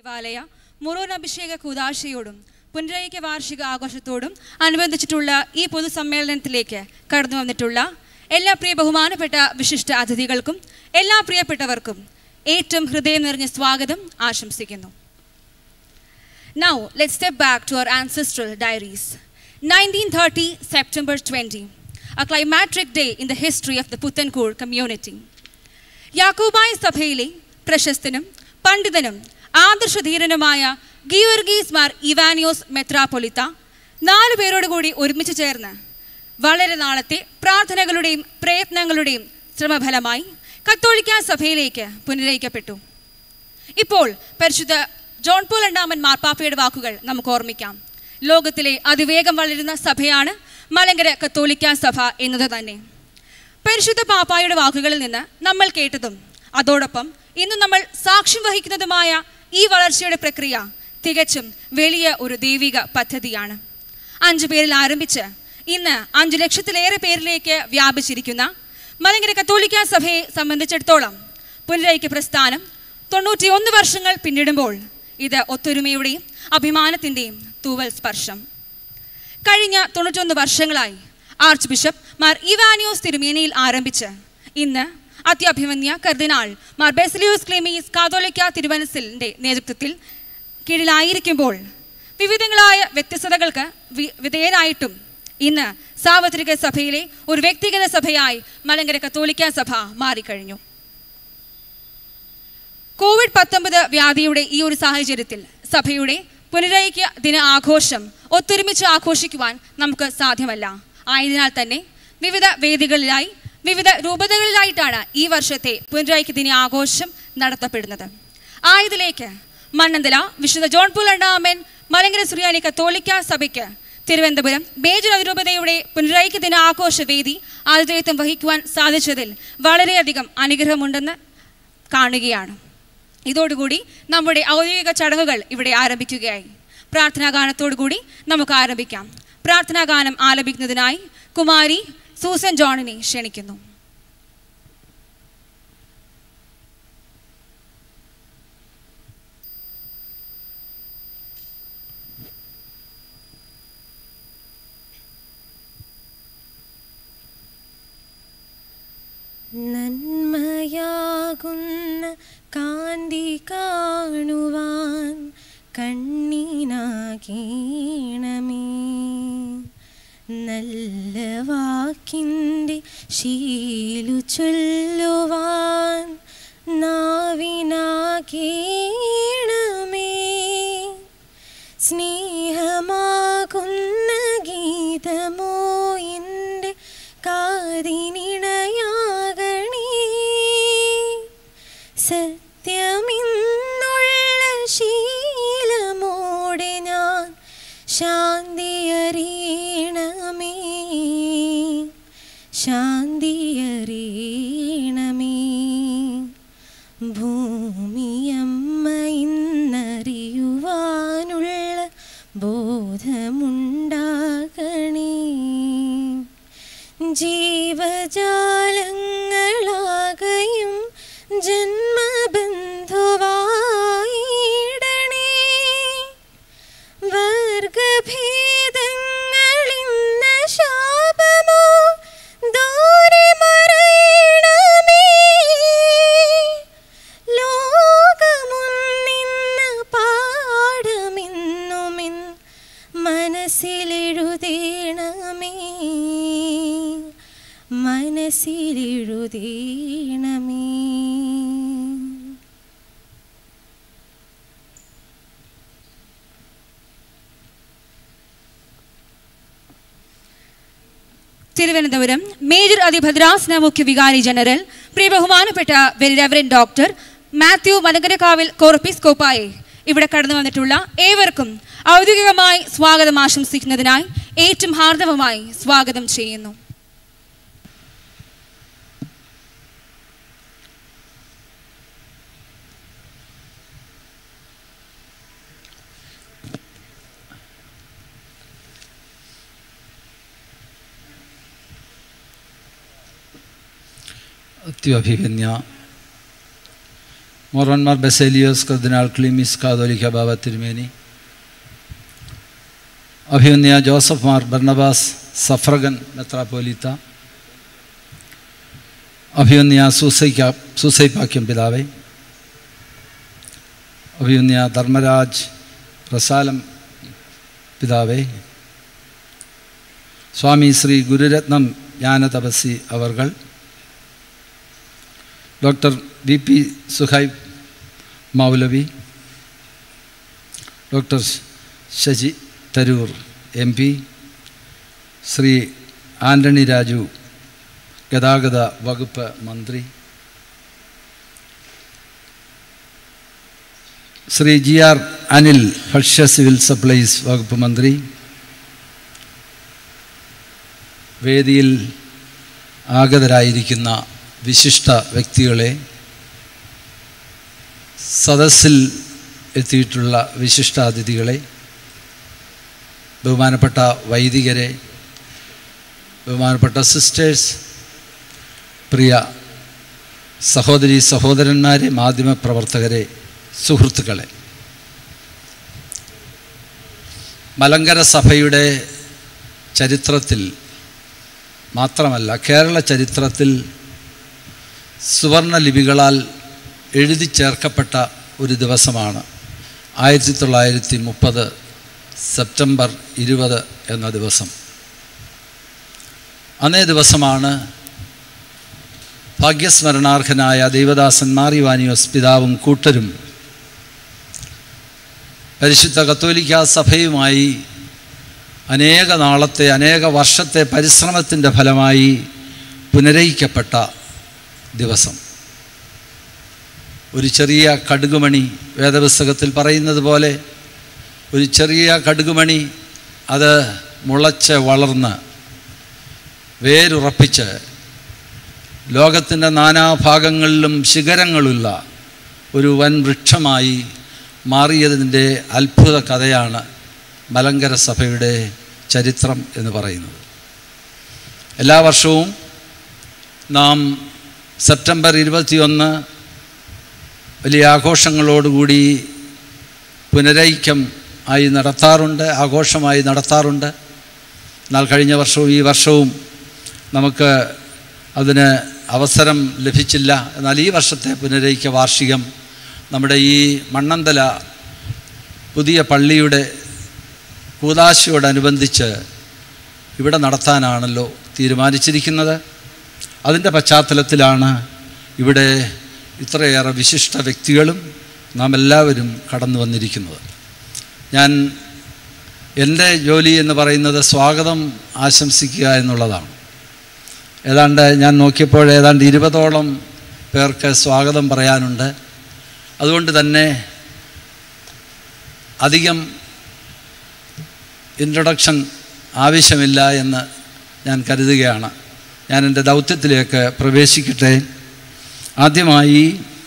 ദേവാലയ മുറൂൻ അഭിഷേക കൂതാശയോടും പുനരൈക്യ വാർഷിക ആഘോഷത്തോടും അനുബന്ധിച്ചിട്ടുള്ള ഈ പൊതുസമ്മേളനത്തിലേക്ക് കടന്നു വന്നിട്ടുള്ള എല്ലാ പ്രിയ ബഹുമാനപ്പെട്ട വിശിഷ്ട അതിഥികൾക്കും എല്ലാ പ്രിയപ്പെട്ടവർക്കും ഏറ്റവും ഹൃദയം നിറഞ്ഞ സ്വാഗതം ആശംസിക്കുന്നു Now, let's step back to our ancestral diaries. 1930, September 20, a climactic day in the history of the Puthankur community. Yakobaya സഭയിലെ പ്രശസ്തനും പണ്ഡിതനും ആദർശധീരനുമായ ഗീവർഗീസ് മാർ ഇവാനിയോസ് മെത്രാപൊലിത്ത നാലു പേരോട് കൂടി ഒരുമിച്ച് ചേർന്ന് വളരെ നാളത്തെ പ്രാർത്ഥനകളുടെയും പ്രയത്നങ്ങളുടെയും ശ്രമഫലമായി കത്തോലിക്ക സഭയിലേക്ക് പുനരയിക്കപ്പെട്ടു ഇപ്പോൾ പരിശുദ്ധ ജോൺ പോൾ രണ്ടാമൻ മാർപ്പാപ്പയുടെ വാക്കുകൾ നമുക്ക് ഓർമ്മിക്കാം ലോകത്തിലെ അതിവേഗം വളരുന്ന സഭയാണ് മലങ്കര കത്തോലിക്ക സഭ എന്നത് തന്നെ പരിശുദ്ധ പാപ്പായുടെ വാക്കുകളിൽ നിന്ന് നമ്മൾ കേട്ടതും അതോടൊപ്പം ഇന്ന് നമ്മൾ സാക്ഷ്യം വഹിക്കുന്നതുമായ ഈ വളർച്ചയുടെ പ്രക്രിയ തികച്ചും വലിയ ഒരു ദൈവിക പദ്ധതിയാണ് അഞ്ചു പേരിൽ ആരംഭിച്ച് ഇന്ന് അഞ്ചു ലക്ഷത്തിലേറെ പേരിലേക്ക് വ്യാപിച്ചിരിക്കുന്ന മലങ്കര കത്തോലിക്ക സഭയെ സംബന്ധിച്ചിടത്തോളം പുനരൈക്യ പ്രസ്ഥാനം തൊണ്ണൂറ്റിയൊന്ന് വർഷങ്ങൾ പിന്നിടുമ്പോൾ ഇത് ഒത്തൊരുമയുടെയും അഭിമാനത്തിൻ്റെയും തൂവൽ സ്പർശം കഴിഞ്ഞ തൊണ്ണൂറ്റൊന്ന് വർഷങ്ങളായി ആർച്ച് ബിഷപ്പ് മാർ ഇവാനിയോസ് തിരുമേനയിൽ ആരംഭിച്ച് ഇന്ന് അത്യഭിമന്യ കർദിനാൾ മാർ ബെസിലിയോസ് ക്ലെമീസ് കാതോലിക്ക തിരുവനസിലിൻ്റെ നേതൃത്വത്തിൽ കീഴിലായിരിക്കുമ്പോൾ വിവിധങ്ങളായ വ്യത്യസ്തതകൾക്ക് വി- വിധേയരായിട്ടും ഇന്ന് സാർവത്രിക സഭയിലെ ഒരു വ്യക്തിഗത സഭയായി മലങ്കര കത്തോലിക്ക സഭ മാറിക്കഴിഞ്ഞു കോവിഡ് പത്തൊമ്പത് വ്യാധിയുടെ ഈ ഒരു സാഹചര്യത്തിൽ സഭയുടെ പുനരൈക്യ ദിന ആഘോഷം ഒത്തൊരുമിച്ച് ആഘോഷിക്കുവാൻ നമുക്ക് സാധ്യമല്ല ആയതിനാൽ തന്നെ വിവിധ വേദികളിലായി വിവിധ രൂപതകളിലായിട്ടാണ് ഈ വർഷത്തെ പുനരൈക്യ ദിന ആഘോഷം നടത്തപ്പെടുന്നത് ആയതിലേക്ക് മണ്ണന്തല വിശുദ്ധ ജോൺ പോൾ രണ്ടാമൻ മലങ്കര സുറിയാനി കത്തോലിക്ക സഭയ്ക്ക് തിരുവനന്തപുരം മേജർ അതിരൂപതയുടെ പുനരൈക്യ ദിന ആഘോഷ വേദി ആതിഥേയത്വം വഹിക്കുവാൻ സാധിച്ചതിൽ വളരെയധികം അനുഗ്രഹമുണ്ടെന്ന് കാണുകയാണ് ഇതോടുകൂടി നമ്മുടെ ഔദ്യോഗിക ചടങ്ങുകൾ ഇവിടെ ആരംഭിക്കുകയായി പ്രാർത്ഥനാ ഗാനത്തോടുകൂടി നമുക്ക് ആരംഭിക്കാം പ്രാർത്ഥനാ ഗാനം ആലപിക്കുന്നതിനായി കുമാരി സൂസൻ ജോണിനെ ക്ഷണിക്കുന്നു നന്മയാകുന്ന കാന്തി കാണുവാൻ കണ്ണിനാകീണമേ നല്ല വാക്കിൻ്റെ ശീലു ചൊല്ലുവാൻ നാവിനാകീണമേ സ്നേഹമാകുന്ന ഗീതമോ എൻ്റെ കാതിനിണയാകണേ സത്യമിന്നുള്ള ശീലമോടെ ഞാൻ ശാന്തി അറിയണമേ ശാന്തി അറിയണമേ ഭൂമിയമ്മ ഇന്നറിയുവാനുള്ള ബോധമുണ്ടാകണേ ജീവജാലങ്ങളാകയും ജന്മബന്ധുവായിടണേ വർഗഭേദങ്ങളിന്ന ശാപമോ ദൂരെ മറയണമേ ലോകമുന്നിന്ന പാഠമിന്നുമിൻ മനസ്സിലെഴുതേണമേ മനസ്സിലെഴുതേണമേ തിരുവനന്തപുരം മേജർ അതിഭദ്രാസന മുഖ്യ വികാരി ജനറൽ പ്രിയ ബഹുമാനപ്പെട്ട very reverend doctor Mathew Malankarakkavil കോർപ്പിസ്കോപ്പായെ ഇവിടെ കടന്നു വന്നിട്ടുള്ള ഏവർക്കും ഔദ്യോഗികമായി സ്വാഗതം ആശംസിക്കുന്നതിനായി ഏറ്റവും ഹാർദവമായി സ്വാഗതം ചെയ്യുന്നു അത്യഭിഗന്യ മോറന്മാർ ബെസേലിയോസ് കർദിനാൾ ക്ലിമിസ് കാതോലിക്ക ബാബ തിരുമേനി അഭിമന്യ ജോസഫ് മാർ ബർണബാസ് സഫ്രഗൻ മെത്രാപ്പോലീത്ത അഭിമന്യ സൂസൈക്ക സൂസൈപ്പാക്യം പിതാവേ അഭിമന്യ ധർമ്മരാജ് പ്രസാലം പിതാവേ സ്വാമി ശ്രീ ഗുരുരത്നം ജ്ഞാനതപസി അവർകൾ doctor V P Suhaib Maulavi doctor Shashi Tharoor M P Shri Antony Raju ഗതാഗത വകുപ്പ് മന്ത്രി ശ്രീ ജി ആർ അനിൽ ഭക്ഷ്യ സിവിൽ സപ്ലൈസ് വകുപ്പ് മന്ത്രി വേദിയിൽ ആഗതരായിരിക്കുന്ന വിശിഷ്ട വ്യക്തികളെ സദസ്സിൽ എത്തിയിട്ടുള്ള വിശിഷ്ടാതിഥികളെ ബഹുമാനപ്പെട്ട വൈദികരെ ബഹുമാനപ്പെട്ട സിസ്റ്റേഴ്സ് പ്രിയ സഹോദരി സഹോദരന്മാരെ മാധ്യമപ്രവർത്തകരെ സുഹൃത്തുക്കളെ മലങ്കര സഭയുടെ ചരിത്രത്തിൽ മാത്രമല്ല കേരള ചരിത്രത്തിൽ സുവർണ ലിപികളാൽ എഴുതി ചേർക്കപ്പെട്ട ഒരു ദിവസമാണ് ആയിരത്തി തൊള്ളായിരത്തി മുപ്പത് സെപ്റ്റംബർ ഇരുപത് എന്ന ദിവസം അന്നേ ദിവസമാണ് ഭാഗ്യസ്മരണാർഹനായ ദൈവദാസൻ മാറിവാനിയോസ് പിതാവും കൂട്ടരും പരിശുദ്ധ കത്തോലിക്ക സഭയുമായി അനേക നാളത്തെ അനേക വർഷത്തെ പരിശ്രമത്തിൻ്റെ ഫലമായി പുനരയിക്കപ്പെട്ട ദിവസം ഒരു ചെറിയ കടുകുമണി വേദപുസ്തകത്തിൽ പറയുന്നത് പോലെ ഒരു ചെറിയ കടുകുമണി അത് മുളച്ച് വളർന്ന് വേരുറപ്പിച്ച് ലോകത്തിൻ്റെ നാനാഭാഗങ്ങളിലും ശിഖരങ്ങളുള്ള ഒരു വൻ വൃക്ഷമായി മാറിയതിൻ്റെ അത്ഭുത കഥയാണ് മലങ്കര സഭയുടെ ചരിത്രം എന്ന് പറയുന്നത് എല്ലാ വർഷവും നാം സെപ്റ്റംബർ ഇരുപത്തിയൊന്ന് വലിയ ആഘോഷങ്ങളോടുകൂടി പുനരൈക്യം ആയി നടത്താറുണ്ട് ആഘോഷമായി നടത്താറുണ്ട് എന്നാൽ കഴിഞ്ഞ വർഷവും ഈ വർഷവും നമുക്ക് അതിന് അവസരം ലഭിച്ചില്ല എന്നാൽ ഈ വർഷത്തെ പുനരൈക്യ വാർഷികം നമ്മുടെ ഈ മണ്ണന്തല പുതിയ പള്ളിയുടെ കൂതാശയോടനുബന്ധിച്ച് ഇവിടെ നടത്താനാണല്ലോ തീരുമാനിച്ചിരിക്കുന്നത് അതിൻ്റെ പശ്ചാത്തലത്തിലാണ് ഇവിടെ ഇത്രയേറെ വിശിഷ്ട വ്യക്തികളും നാം എല്ലാവരും കടന്നു വന്നിരിക്കുന്നത് ഞാൻ എൻ്റെ ജോലി എന്ന് പറയുന്നത് സ്വാഗതം ആശംസിക്കുക എന്നുള്ളതാണ് ഏതാണ്ട് ഞാൻ നോക്കിയപ്പോൾ ഏതാണ്ട് ഇരുപതോളം പേർക്ക് സ്വാഗതം പറയാനുണ്ട് അതുകൊണ്ട് തന്നെ അധികം ഇൻട്രൊഡക്ഷൻ ആവശ്യമില്ല എന്ന് ഞാൻ കരുതുകയാണ് ഞാൻ എൻ്റെ ദൗത്യത്തിലേക്ക് പ്രവേശിക്കട്ടെ ആദ്യമായി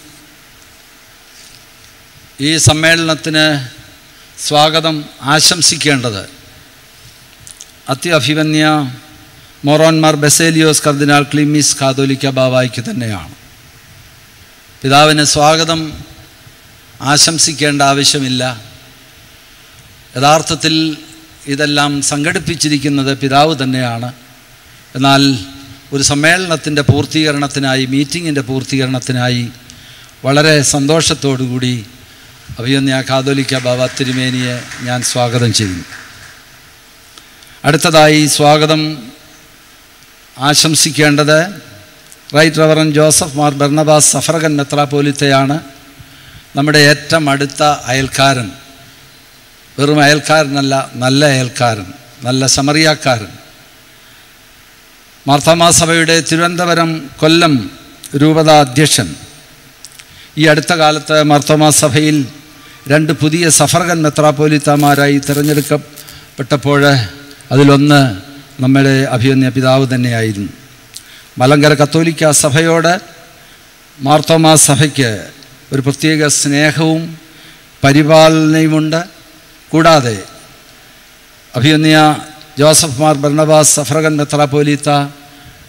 ഈ സമ്മേളനത്തിന് സ്വാഗതം ആശംസിക്കേണ്ടത് അത്യഭിമന്യ മോറോന്മാർ ബെസേലിയോസ് കർദിനാൾ ക്ലിമിസ് കാതോലിക്ക ബാവായ്ക്ക് തന്നെയാണ് പിതാവിന് സ്വാഗതം ആശംസിക്കേണ്ട ആവശ്യമില്ല യഥാർത്ഥത്തിൽ ഇതെല്ലാം സംഘടിപ്പിച്ചിരിക്കുന്നത് പിതാവ് തന്നെയാണ് എന്നാൽ ഒരു സമ്മേളനത്തിൻ്റെ പൂർത്തീകരണത്തിനായി മീറ്റിങ്ങിൻ്റെ പൂർത്തീകരണത്തിനായി വളരെ സന്തോഷത്തോടുകൂടി അഭിയന്യ കാതോലിക്ക ബാബ തിരുമേനിയെ ഞാൻ സ്വാഗതം ചെയ്യുന്നു അടുത്തതായി സ്വാഗതം ആശംസിക്കേണ്ടത് right reverend Joseph Mar Barnabas suffragan മെത്രാപോലിത്തയാണ് നമ്മുടെ ഏറ്റവും അടുത്ത അയൽക്കാരൻ വെറും അയൽക്കാരനല്ല നല്ല അയൽക്കാരൻ നല്ല സമറിയാക്കാരൻ മാർത്തമാ സഭയുടെ തിരുവനന്തപുരം കൊല്ലം രൂപത അധ്യക്ഷൻ ഈ അടുത്ത കാലത്ത് മാർത്തോമാ സഭയിൽ രണ്ട് പുതിയ സഫർഗൻ മെത്രാപ്പോലിത്തമാരായി തിരഞ്ഞെടുക്കപ്പെട്ടപ്പോൾ അതിലൊന്ന് നമ്മുടെ അഭിമന്യ പിതാവ് തന്നെയായിരുന്നു മലങ്കര കത്തോലിക്ക സഭയോട് മാർത്തോമാ സഭയ്ക്ക് ഒരു പ്രത്യേക സ്നേഹവും പരിപാലനയുമുണ്ട് കൂടാതെ അഭിമന്യ ജോസഫ് മാർ ബർണബാസ് സഫ്രഗൻ മെത്രാപ്പോലീത്ത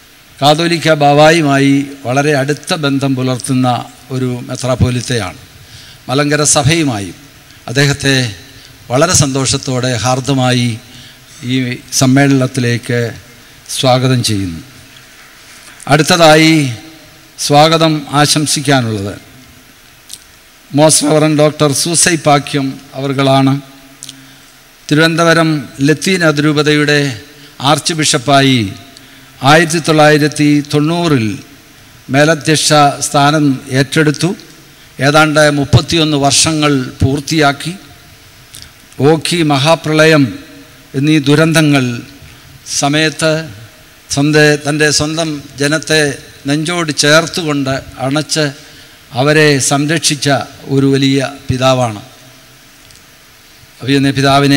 കാതോലിക്ക ബാവായുമായി വളരെ അടുത്ത ബന്ധം പുലർത്തുന്ന ഒരു മെത്രാപ്പോലിത്തയാണ് മലങ്കര സഭയുമായും അദ്ദേഹത്തെ വളരെ സന്തോഷത്തോടെ ഹാർദമായി ഈ സമ്മേളനത്തിലേക്ക് സ്വാഗതം ചെയ്യുന്നു അടുത്തതായി സ്വാഗതം ആശംസിക്കാനുള്ളത് most reverend doctor Soosa Pakiam അവർകളാണ് തിരുവനന്തപുരം ലത്തീൻ അതിരൂപതയുടെ ആർച്ച് ബിഷപ്പായി ആയിരത്തി തൊള്ളായിരത്തി തൊണ്ണൂറിൽ മേലധ്യക്ഷ സ്ഥാനം ഏറ്റെടുത്തു ഏതാണ്ട് മുപ്പത്തിയൊന്ന് വർഷങ്ങൾ പൂർത്തിയാക്കി ഓഖി മഹാപ്രളയം എന്നീ ദുരന്തങ്ങൾ സമയത്ത് സ്വന്തം തൻ്റെ സ്വന്തം ജനത്തെ നെഞ്ചോട് ചേർത്തുകൊണ്ട് അണച്ച് അവരെ സംരക്ഷിച്ച ഒരു വലിയ പിതാവാണ് അഭിയന്ന പിതാവിനെ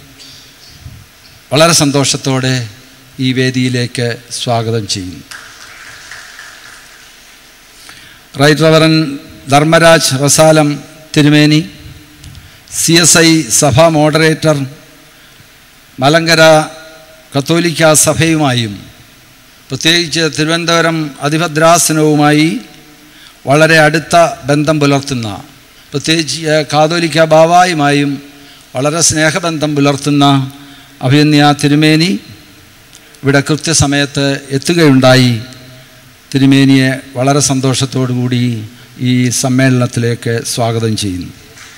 വളരെ സന്തോഷത്തോടെ ഈ വേദിയിലേക്ക് സ്വാഗതം ചെയ്യുന്നു റൈറ്റ് റവറൻ ധർമ്മരാജ് റസാലം തിരുമേനി സി എസ് ഐ സഭ മോഡറേറ്റർ മലങ്കര കത്തോലിക്ക സഭയുമായും പ്രത്യേകിച്ച് തിരുവനന്തപുരം അതിഭദ്രാസനവുമായി വളരെ അടുത്ത ബന്ധം പുലർത്തുന്ന പ്രത്യേകിച്ച് കാതോലിക്ക ബാവായുമായും വളരെ സ്നേഹബന്ധം പുലർത്തുന്ന അഭിനന്യ തിരുമേനി ഇവിടെ കൃത്യസമയത്ത് എത്തുകയുണ്ടായി തിരുമേനിയെ വളരെ സന്തോഷത്തോടു കൂടി ഈ സമ്മേളനത്തിലേക്ക് സ്വാഗതം ചെയ്യുന്നു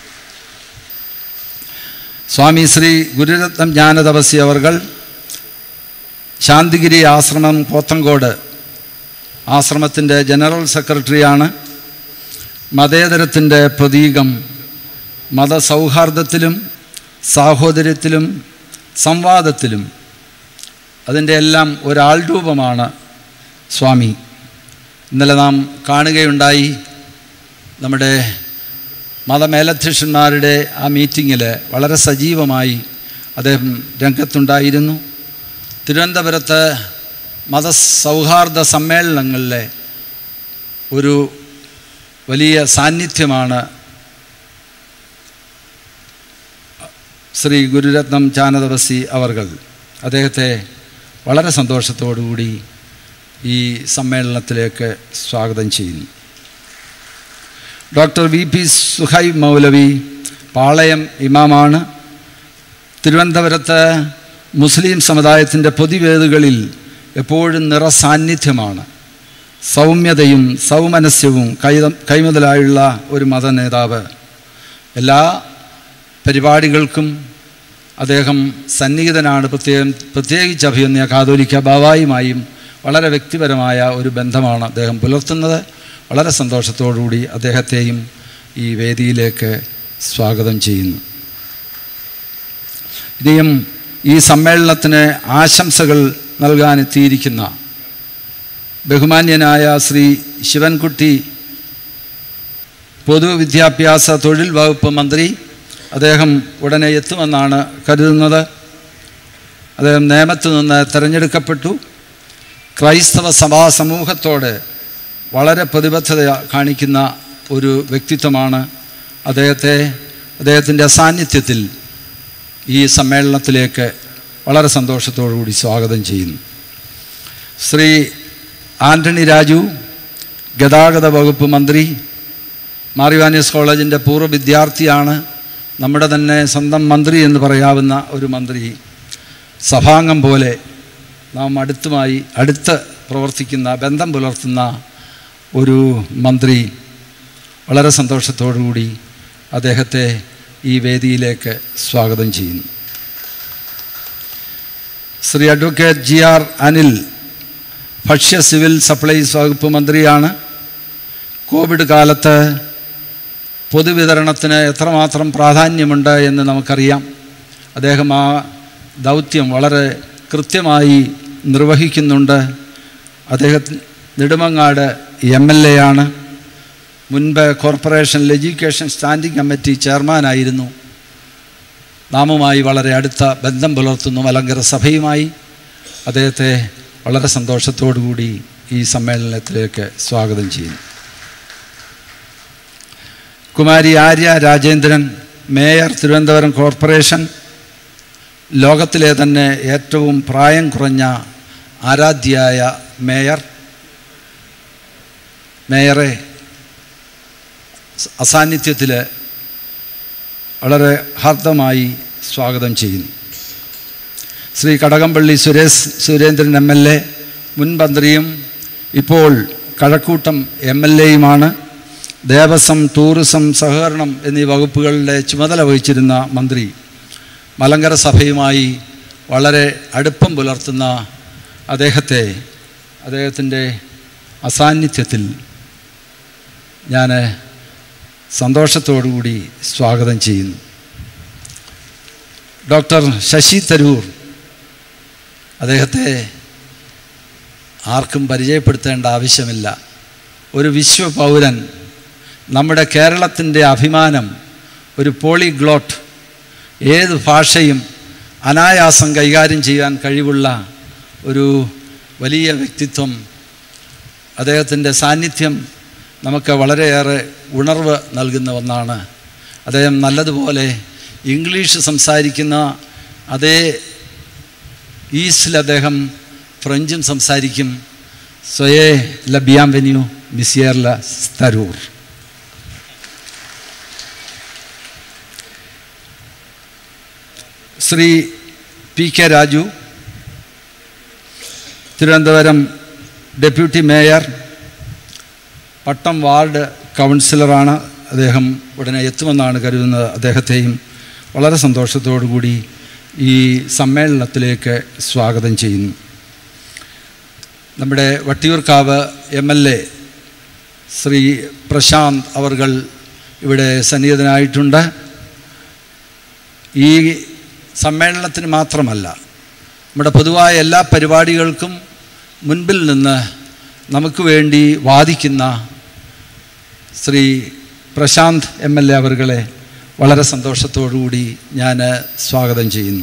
സ്വാമി ശ്രീ ഗുരുരത്നം ജ്ഞാനതപസി അവർകൾ ശാന്തിഗിരി ആശ്രമം പോത്തങ്കോട് ആശ്രമത്തിൻ്റെ ജനറൽ സെക്രട്ടറിയാണ് മതേതരത്തിൻ്റെ പ്രതീകം മതസൗഹാർദ്ദത്തിലും സാഹോദര്യത്തിലും സംവാദത്തിലും അതിൻ്റെ എല്ലാം ഒരാൾ രൂപമാണ് സ്വാമി ഇന്നലെ നാം കാണുകയുണ്ടായി നമ്മുടെ മതമേലധ്യക്ഷന്മാരുടെ ആ മീറ്റിങ്ങിൽ വളരെ സജീവമായി അദ്ദേഹം രംഗത്തുണ്ടായിരുന്നു തിരുവനന്തപുരത്ത് മതസൗഹാർദ്ദ സമ്മേളനങ്ങളിലെ ഒരു വലിയ സാന്നിധ്യമാണ് ശ്രീ ഗുരുരത്നം ചാനതപസി അവർകൾ അദ്ദേഹത്തെ വളരെ സന്തോഷത്തോടുകൂടി ഈ സമ്മേളനത്തിലേക്ക് സ്വാഗതം ചെയ്യുന്നു doctor V P Suhaib Maulavi Palayam ഇമാമാണ് തിരുവനന്തപുരത്ത് മുസ്ലിം സമുദായത്തിൻ്റെ പൊതുവേദികളിൽ എപ്പോഴും നിറസാന്നിധ്യമാണ് സൗമ്യതയും സൗമനസ്യവും കൈ കൈമുതലായുള്ള ഒരു മതനേതാവ് എല്ലാ പരിപാടികൾക്കും അദ്ദേഹം സന്നിഹിതനാണ് പ്രത്യേകം പ്രത്യേകിച്ച് അഭിനന്ദ കാതോലിക്ക ബാവായുമായും വളരെ വ്യക്തിപരമായ ഒരു ബന്ധമാണ് അദ്ദേഹം പുലർത്തുന്നത് വളരെ സന്തോഷത്തോടുകൂടി അദ്ദേഹത്തെയും ഈ വേദിയിലേക്ക് സ്വാഗതം ചെയ്യുന്നു ഇനിയും ഈ സമ്മേളനത്തിന് ആശംസകൾ നൽകാനെത്തിയിരിക്കുന്ന ബഹുമാന്യനായ ശ്രീ ശിവൻകുട്ടി പൊതുവിദ്യാഭ്യാസ തൊഴിൽ വകുപ്പ് മന്ത്രി അദ്ദേഹം ഉടനെ എത്തുമെന്നാണ് കരുതുന്നത് അദ്ദേഹം നേമത്ത് നിന്ന് തിരഞ്ഞെടുക്കപ്പെട്ടു ക്രൈസ്തവ സഭാ സമൂഹത്തോട് വളരെ പ്രതിബദ്ധത കാണിക്കുന്ന ഒരു വ്യക്തിത്വമാണ് അദ്ദേഹത്തെ അദ്ദേഹത്തിൻ്റെ സാന്നിധ്യത്തിൽ ഈ സമ്മേളനത്തിലേക്ക് വളരെ സന്തോഷത്തോടുകൂടി സ്വാഗതം ചെയ്യുന്നു ശ്രീ ആൻ്റണി രാജു ഗതാഗത വകുപ്പ് മന്ത്രി മാറിവാനിയസ് കോളേജിൻ്റെ പൂർവ്വ വിദ്യാർത്ഥിയാണ് നമ്മുടെ തന്നെ സ്വന്തം മന്ത്രി എന്ന് പറയാവുന്ന ഒരു മന്ത്രി സഭാംഗം പോലെ നാം അടുത്തുമായി അടുത്ത് പ്രവർത്തിക്കുന്ന ബന്ധം പുലർത്തുന്ന ഒരു മന്ത്രി വളരെ സന്തോഷത്തോടുകൂടി അദ്ദേഹത്തെ ഈ വേദിയിലേക്ക് സ്വാഗതം ചെയ്യുന്നു Shri advocate G R Anil ഭക്ഷ്യ സിവിൽ സപ്ലൈസ് വകുപ്പ് മന്ത്രിയാണ് കോവിഡ് കാലത്ത് പൊതുവിതരണത്തിന് എത്രമാത്രം പ്രാധാന്യമുണ്ട് എന്ന് നമുക്കറിയാം അദ്ദേഹം ആ ദൗത്യം വളരെ കൃത്യമായി നിർവഹിക്കുന്നുണ്ട് അദ്ദേഹം നെടുമങ്ങാട് എം എൽ എ ആണ് മുൻപ് കോർപ്പറേഷൻ എഡ്യൂക്കേഷൻ സ്റ്റാൻഡിംഗ് കമ്മിറ്റി ചെയർമാനായിരുന്നു നാമുമായി വളരെ അടുത്ത ബന്ധം പുലർത്തുന്നു മലങ്കര സഭയുമായി അദ്ദേഹത്തെ വളരെ സന്തോഷത്തോടുകൂടി ഈ സമ്മേളനത്തിലേക്ക് സ്വാഗതം ചെയ്യുന്നു കുമാരി ആര്യ രാജേന്ദ്രൻ മേയർ തിരുവനന്തപുരം കോർപ്പറേഷൻ ലോകത്തിലെ തന്നെ ഏറ്റവും പ്രായം കുറഞ്ഞ ആരാധ്യയായ മേയർ മേയറെ അസാന്നിധ്യത്തിൽ വളരെ ഹാർദമായി സ്വാഗതം ചെയ്യുന്നു Shri Kadakampally Suresh Surendran M L A മുൻ മന്ത്രിയും ഇപ്പോൾ കഴക്കൂട്ടം എം എൽ എയുമാണ് ദേവസ്വം ടൂറിസം സഹകരണം എന്നീ വകുപ്പുകളുടെ ചുമതല വഹിച്ചിരുന്ന മന്ത്രി മലങ്കര സഭയുമായി വളരെ അടുപ്പം പുലർത്തുന്ന അദ്ദേഹത്തെ അദ്ദേഹത്തിൻ്റെ അസാന്നിധ്യത്തിൽ ഞാൻ സന്തോഷത്തോടുകൂടി സ്വാഗതം ചെയ്യുന്നു ഡോക്ടർ ശശി തരൂർ അദ്ദേഹത്തെ ആർക്കും പരിചയപ്പെടുത്തേണ്ട ആവശ്യമില്ല ഒരു വിശ്വപൗരൻ നമ്മുടെ കേരളത്തിൻ്റെ അഭിമാനം ഒരു പോളിഗ്ലോട്ട് ഏത് ഭാഷയും അനായാസം കൈകാര്യം ചെയ്യാൻ കഴിവുള്ള ഒരു വലിയ വ്യക്തിത്വം അദ്ദേഹത്തിൻ്റെ സാന്നിധ്യം നമുക്ക് വളരെയേറെ ഉണർവ് നൽകുന്ന ഒന്നാണ് അദ്ദേഹം നല്ലതുപോലെ ഇംഗ്ലീഷ് സംസാരിക്കുന്ന അതേ ഈസ്റ്റിൽ അദ്ദേഹം ഫ്രഞ്ചും സംസാരിക്കും സ്വയേ ല ബിയാം വെന്യൂ മിസിയർ ല Tharoor Shri P K Raju Thiruvananthapuram deputy mayor Pattom ward കൗൺസിലറാണ് അദ്ദേഹം ഉടനെ എത്തുമെന്നാണ് കരുതുന്നത് അദ്ദേഹത്തെയും വളരെ സന്തോഷത്തോടു കൂടി ഈ സമ്മേളനത്തിലേക്ക് സ്വാഗതം ചെയ്യുന്നു നമ്മുടെ Vattiyoorkavu M L A Shri Prasanth അവർകൾ ഇവിടെ സന്നിഹിതനായിട്ടുണ്ട് ഈ സമ്മേളനത്തിന് മാത്രമല്ല നമ്മുടെ പൊതുവായ എല്ലാ പരിപാടികൾക്കും മുൻപിൽ നിന്ന് നമുക്ക് വേണ്ടി വാദിക്കുന്ന Shri Prasanth M L A അവർകളെ വളരെ സന്തോഷത്തോടുകൂടി ഞാൻ സ്വാഗതം ചെയ്യുന്നു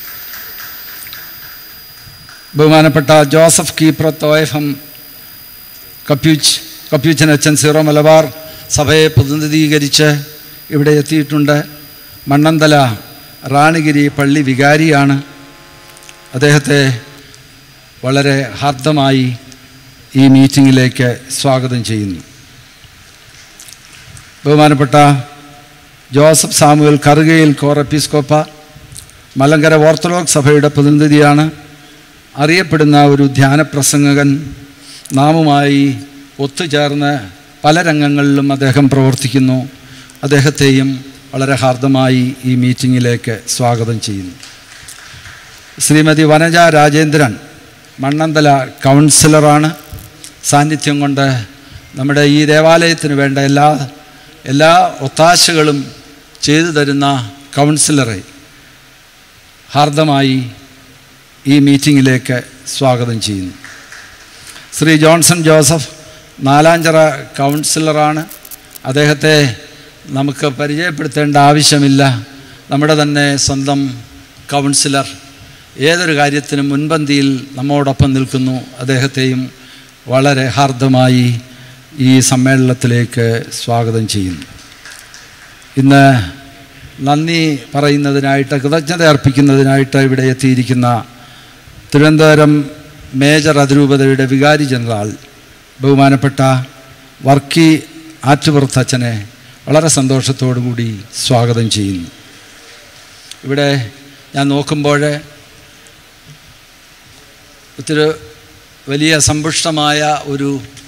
ബഹുമാനപ്പെട്ട Joseph Keeprath O F M കപ്യൂച്ച് കപ്യൂച്ചൻ അച്ഛൻ സീറോ മലബാർ സഭയെ പ്രതിനിധീകരിച്ച് ഇവിടെ എത്തിയിട്ടുണ്ട് മണ്ണന്തല റാണിഗിരി പള്ളി വികാരിയാണ് അദ്ദേഹത്തെ വളരെ ഹാർദമായി ഈ മീറ്റിങ്ങിലേക്ക് സ്വാഗതം ചെയ്യുന്നു ബഹുമാനപ്പെട്ട Joseph Samuel Karukayil corepiscopa Malankara Orthodox സഭയുടെ പ്രതിനിധിയാണ് അറിയപ്പെടുന്ന ഒരു ധ്യാനപ്രസംഗകൻ നാമുമായി ഒത്തുചേർന്ന് പല രംഗങ്ങളിലും അദ്ദേഹം പ്രവർത്തിക്കുന്നു അദ്ദേഹത്തെയും വളരെ ഹാർദമായി ഈ മീറ്റിങ്ങിലേക്ക് സ്വാഗതം ചെയ്യുന്നു ശ്രീമതി വനജ രാജേന്ദ്രൻ മണ്ണന്തല കൗൺസിലറാണ് സാന്നിധ്യം കൊണ്ട് നമ്മുടെ ഈ ദേവാലയത്തിന് വേണ്ട എല്ലാ എല്ലാ ഒത്താശകളും ചെയ്തു തരുന്ന കൗൺസിലറെ ഹാർദമായി ഈ മീറ്റിങ്ങിലേക്ക് സ്വാഗതം ചെയ്യുന്നു ശ്രീ ജോൺസൺ ജോസഫ് നാലാഞ്ചിറ കൗൺസിലറാണ് അദ്ദേഹത്തെ നമുക്ക് പരിചയപ്പെടുത്തേണ്ട ആവശ്യമില്ല നമ്മുടെ തന്നെ സ്വന്തം കൗൺസിലർ ഏതൊരു കാര്യത്തിനും മുൻപന്തിയിൽ നമ്മോടൊപ്പം നിൽക്കുന്നു അദ്ദേഹത്തെയും വളരെ ഹാർദമായി ഈ സമ്മേളനത്തിലേക്ക് സ്വാഗതം ചെയ്യുന്നു ഇന്ന് നന്ദി പറയുന്നതിനായിട്ട് കൃതജ്ഞത അർപ്പിക്കുന്നതിനായിട്ട് ഇവിടെ എത്തിയിരിക്കുന്ന തിരുവനന്തപുരം മേജർ അതിരൂപതയുടെ വികാരി ജനറൽ ബഹുമാനപ്പെട്ട വർക്കി ആറ്റുപുറത്ത് അച്ഛനെ വളരെ സന്തോഷത്തോടു കൂടി സ്വാഗതം ചെയ്യുന്നു ഇവിടെ ഞാൻ നോക്കുമ്പോൾ ഒത്തിരി വലിയ സമ്പുഷ്ടമായ ഒരു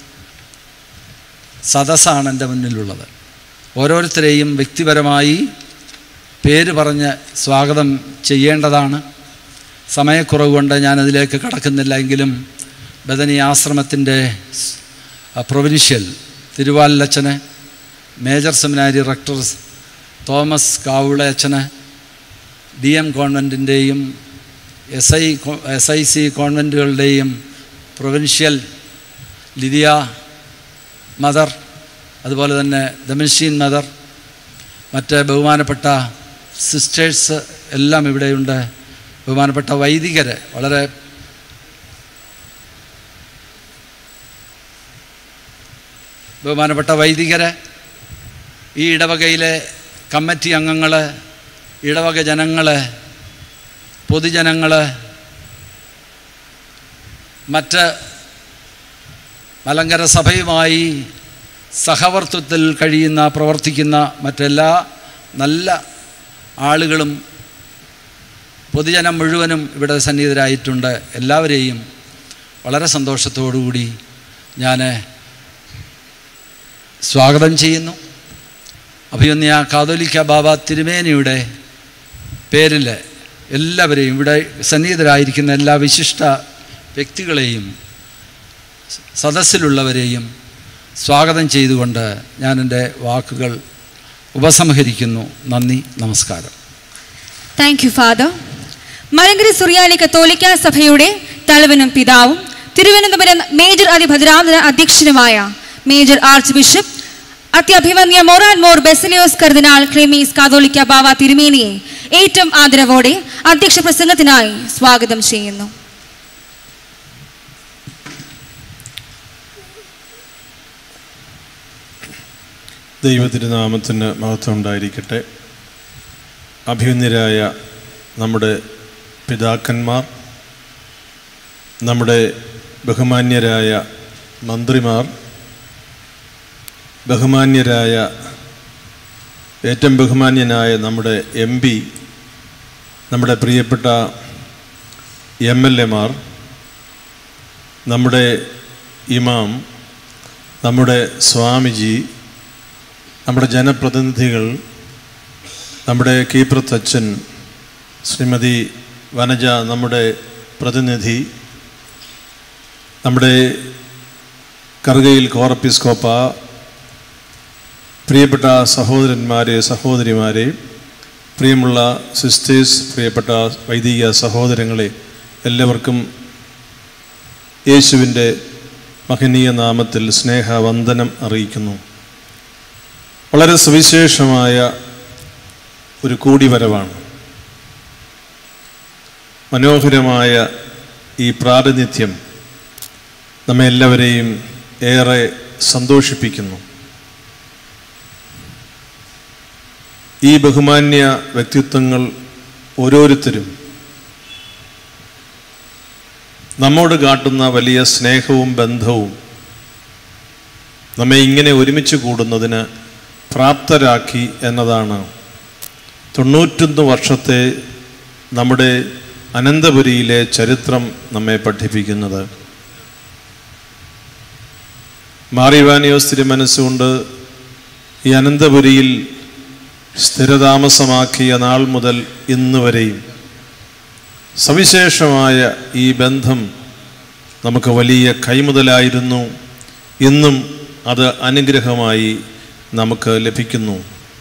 സദസ്സാണ് എൻ്റെ മുന്നിലുള്ളത് ഓരോരുത്തരെയും വ്യക്തിപരമായി പേര് പറഞ്ഞ് സ്വാഗതം ചെയ്യേണ്ടതാണ് സമയക്കുറവ് കൊണ്ട് ഞാനതിലേക്ക് കടക്കുന്നില്ല എങ്കിലും ബദനി ആശ്രമത്തിൻ്റെ പ്രൊവിൻഷ്യൽ തിരുവാലച്ചന് major seminary rector Thomas Kavula അച്ഛന് ഡി എം കോൺവെൻറ്റിൻ്റെയും S I S I C കോൺവെൻറ്റുകളുടെയും പ്രൊവിൻഷ്യൽ ലിതിയ മദർ അതുപോലെ തന്നെ ദമൻഷീൻ മദർ മറ്റ് ബഹുമാനപ്പെട്ട സിസ്റ്റേഴ്സ് എല്ലാം ഇവിടെയുണ്ട് ബഹുമാനപ്പെട്ട വൈദികർ വളരെ ബഹുമാനപ്പെട്ട വൈദികർ ഈ ഇടവകയിലെ കമ്മിറ്റി അംഗങ്ങൾ ഇടവക ജനങ്ങൾ പൊതുജനങ്ങൾ മറ്റ് മലങ്കര സഭയുമായി സഹവർത്തിത്വത്തിൽ കഴിയുന്ന പ്രവർത്തിക്കുന്ന മറ്റെല്ലാ നല്ല ആളുകളും പൊതുജനം മുഴുവനും ഇവിടെ സന്നിഹിതരായിട്ടുണ്ട് എല്ലാവരെയും വളരെ സന്തോഷത്തോടുകൂടി ഞാൻ സ്വാഗതം ചെയ്യുന്നു അഭിമന്യ കാതോലിക്ക ബാബ തിരുമേനിയുടെ പേരിൽ എല്ലാവരെയും ഇവിടെ സന്നിഹിതരായിരിക്കുന്ന എല്ലാ വിശിഷ്ട വ്യക്തികളെയും സദസ്സിലുള്ളവരെയും സ്വാഗതം ചെയ്തുകൊണ്ട് ഞാൻ എൻ്റെ വാക്കുകൾ ഉപസംഹരിക്കുന്നു നന്ദി നമസ്കാരം താങ്ക് യു ഫാദർ മലങ്കര സുറിയാനി കത്തോലിക്ക സഭയുടെ തലവനും പിതാവും തിരുവനന്തപുരം മേജർ അതിഭദ്രാന്തര അധ്യക്ഷനുമായ മേജർ ആർച്ച് ബിഷപ്പ് അത്യഭിമന്യ മൊറാൻ മോർ ബെസലിയോസ് കർദിനാൾ ക്ലെമീസ് കാതോലിക്ക ബാവ തിരുമേനിയെ ഏറ്റവും ആദരവോടെ അധ്യക്ഷ പ്രസംഗത്തിനായി സ്വാഗതം ചെയ്യുന്നു ദൈവത്തിരുനാമത്തിന് മഹത്വം ഉണ്ടായിരിക്കട്ടെ അഭിമന്യരായ നമ്മുടെ പിതാക്കന്മാർ നമ്മുടെ ബഹുമാന്യരായ മന്ത്രിമാർ ബഹുമാന്യരായ ഏറ്റവും ബഹുമാന്യനായ നമ്മുടെ എം പി നമ്മുടെ പ്രിയപ്പെട്ട എം എൽ എമാർ നമ്മുടെ ഇമാം നമ്മുടെ സ്വാമിജി നമ്മുടെ ജനപ്രതിനിധികൾ നമ്മുടെ കീപ്രത്ത് അച്ഛൻ ശ്രീമതി വനജ നമ്മുടെ പ്രതിനിധി നമ്മുടെ കറുകയിൽ കോറപ്പിസ്കോപ്പ പ്രിയപ്പെട്ട സഹോദരന്മാരെ സഹോദരിമാരെ പ്രിയമുള്ള സിസ്റ്റേഴ്സ് പ്രിയപ്പെട്ട വൈദിക സഹോദരങ്ങളെ എല്ലാവർക്കും യേശുവിൻ്റെ മഹനീയ നാമത്തിൽ സ്നേഹവന്ദനം അറിയിക്കുന്നു വളരെ സുവിശേഷമായ ഒരു കൂടിവരവാണ് മനോഹരമായ ഈ പ്രാതിനിധ്യം നമ്മെ എല്ലാവരെയും ഏറെ സന്തോഷിപ്പിക്കുന്നു ഈ ബഹുമാന്യ വ്യക്തിത്വങ്ങൾ ഓരോരുത്തരും നമ്മോട് കാട്ടുന്ന വലിയ സ്നേഹവും ബന്ധവും നമ്മെ ഇങ്ങനെ ഒരുമിച്ച് കൂടുന്നതിന് പ്രാപ്തരാക്കി എന്നതാണ് തൊണ്ണൂറ്റൊന്ന് വർഷത്തെ നമ്മുടെ അനന്തപുരിയിലെ ചരിത്രം നമ്മെ പഠിപ്പിക്കുന്നത് മാറിവാനിയോസ് തിരുമനസ്സുകൊണ്ട് ഈ അനന്തപുരിയിൽ സ്ഥിരതാമസമാക്കിയ നാൾ മുതൽ ഇന്ന് വരെയും സവിശേഷമായ ഈ ബന്ധം നമുക്ക് വലിയ കൈമുതലായിരുന്നു ഇന്നും അത് അനുഗ്രഹമായി നമുക്ക് ലഭിക്കുന്നു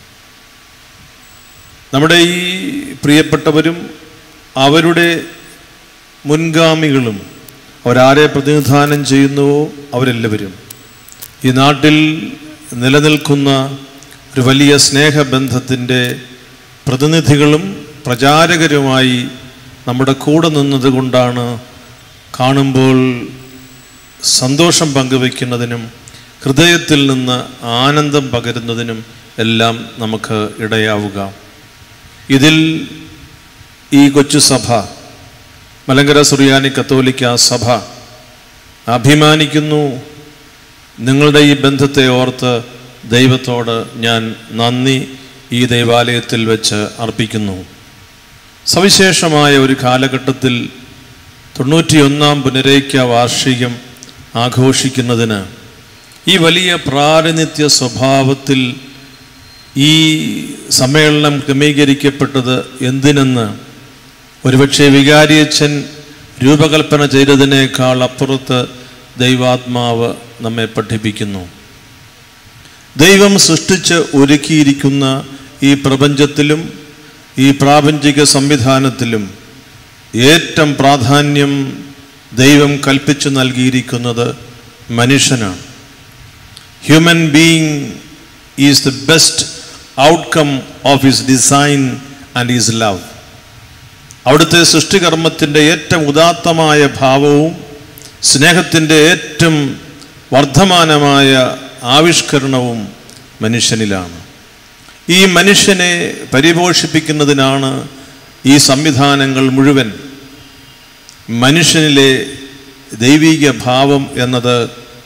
നമ്മുടെ ഈ പ്രിയപ്പെട്ടവരും അവരുടെ മുൻഗാമികളും അവരാരെ പ്രതിനിധാനം ചെയ്യുന്നുവോ അവരെല്ലാവരും ഈ നാട്ടിൽ നിലനിൽക്കുന്ന ഒരു വലിയ സ്നേഹബന്ധത്തിൻ്റെ പ്രതിനിധികളും പ്രചാരകരുമായി നമ്മുടെ കൂടെ നിന്നതുകൊണ്ടാണ് കാണുമ്പോൾ സന്തോഷം പങ്കുവയ്ക്കുന്നതിനും ഹൃദയത്തിൽ നിന്ന് ആനന്ദം പകരുന്നതിനും എല്ലാം നമുക്ക് ഇടയാവുക ഇതിൽ ഈ കൊച്ചു സഭ മലങ്കര സുറിയാനി കത്തോലിക്ക സഭ അഭിമാനിക്കുന്നു നിങ്ങളുടെ ഈ ബന്ധത്തെ ഓർത്ത് ദൈവത്തോട് ഞാൻ നന്ദി ഈ ദൈവാലയത്തിൽ വെച്ച് അർപ്പിക്കുന്നു സവിശേഷമായ ഒരു കാലഘട്ടത്തിൽ തൊണ്ണൂറ്റിയൊന്നാം പുനരേക്ക വാർഷികം ആഘോഷിക്കുന്നതിന് ഈ വലിയ പ്രാതിനിധ്യ സ്വഭാവത്തിൽ ഈ സമ്മേളനം ക്രമീകരിക്കപ്പെട്ടത് എന്തിനെന്ന് ഒരുപക്ഷെ വികാരിയച്ഛൻ രൂപകൽപ്പന ചെയ്തതിനേക്കാൾ അപ്പുറത്ത് ദൈവാത്മാവ് നമ്മെ പഠിപ്പിക്കുന്നു ദൈവം സൃഷ്ടിച്ച് ഒരുക്കിയിരിക്കുന്ന ഈ പ്രപഞ്ചത്തിലും ഈ പ്രാപഞ്ചിക സംവിധാനത്തിലും ഏറ്റവും പ്രാധാന്യം ദൈവം കൽപ്പിച്ചു നൽകിയിരിക്കുന്നത് മനുഷ്യനാണ് human being is the best outcome of his design and his love അവിടുത്തെ സൃഷ്ടികർമ്മത്തിൻ്റെ ഏറ്റവും ഉദാത്തമായ ഭാവവും സ്നേഹത്തിൻ്റെ ഏറ്റവും വർദ്ധമാനമായ ആവിഷ്കരണവും മനുഷ്യനിലാണ് ഈ മനുഷ്യനെ പരിപോഷിപ്പിക്കുന്നതിനാണ് ഈ സംവിധാനങ്ങൾ മുഴുവൻ മനുഷ്യനിലെ ദൈവിക ഭാവം എന്നത്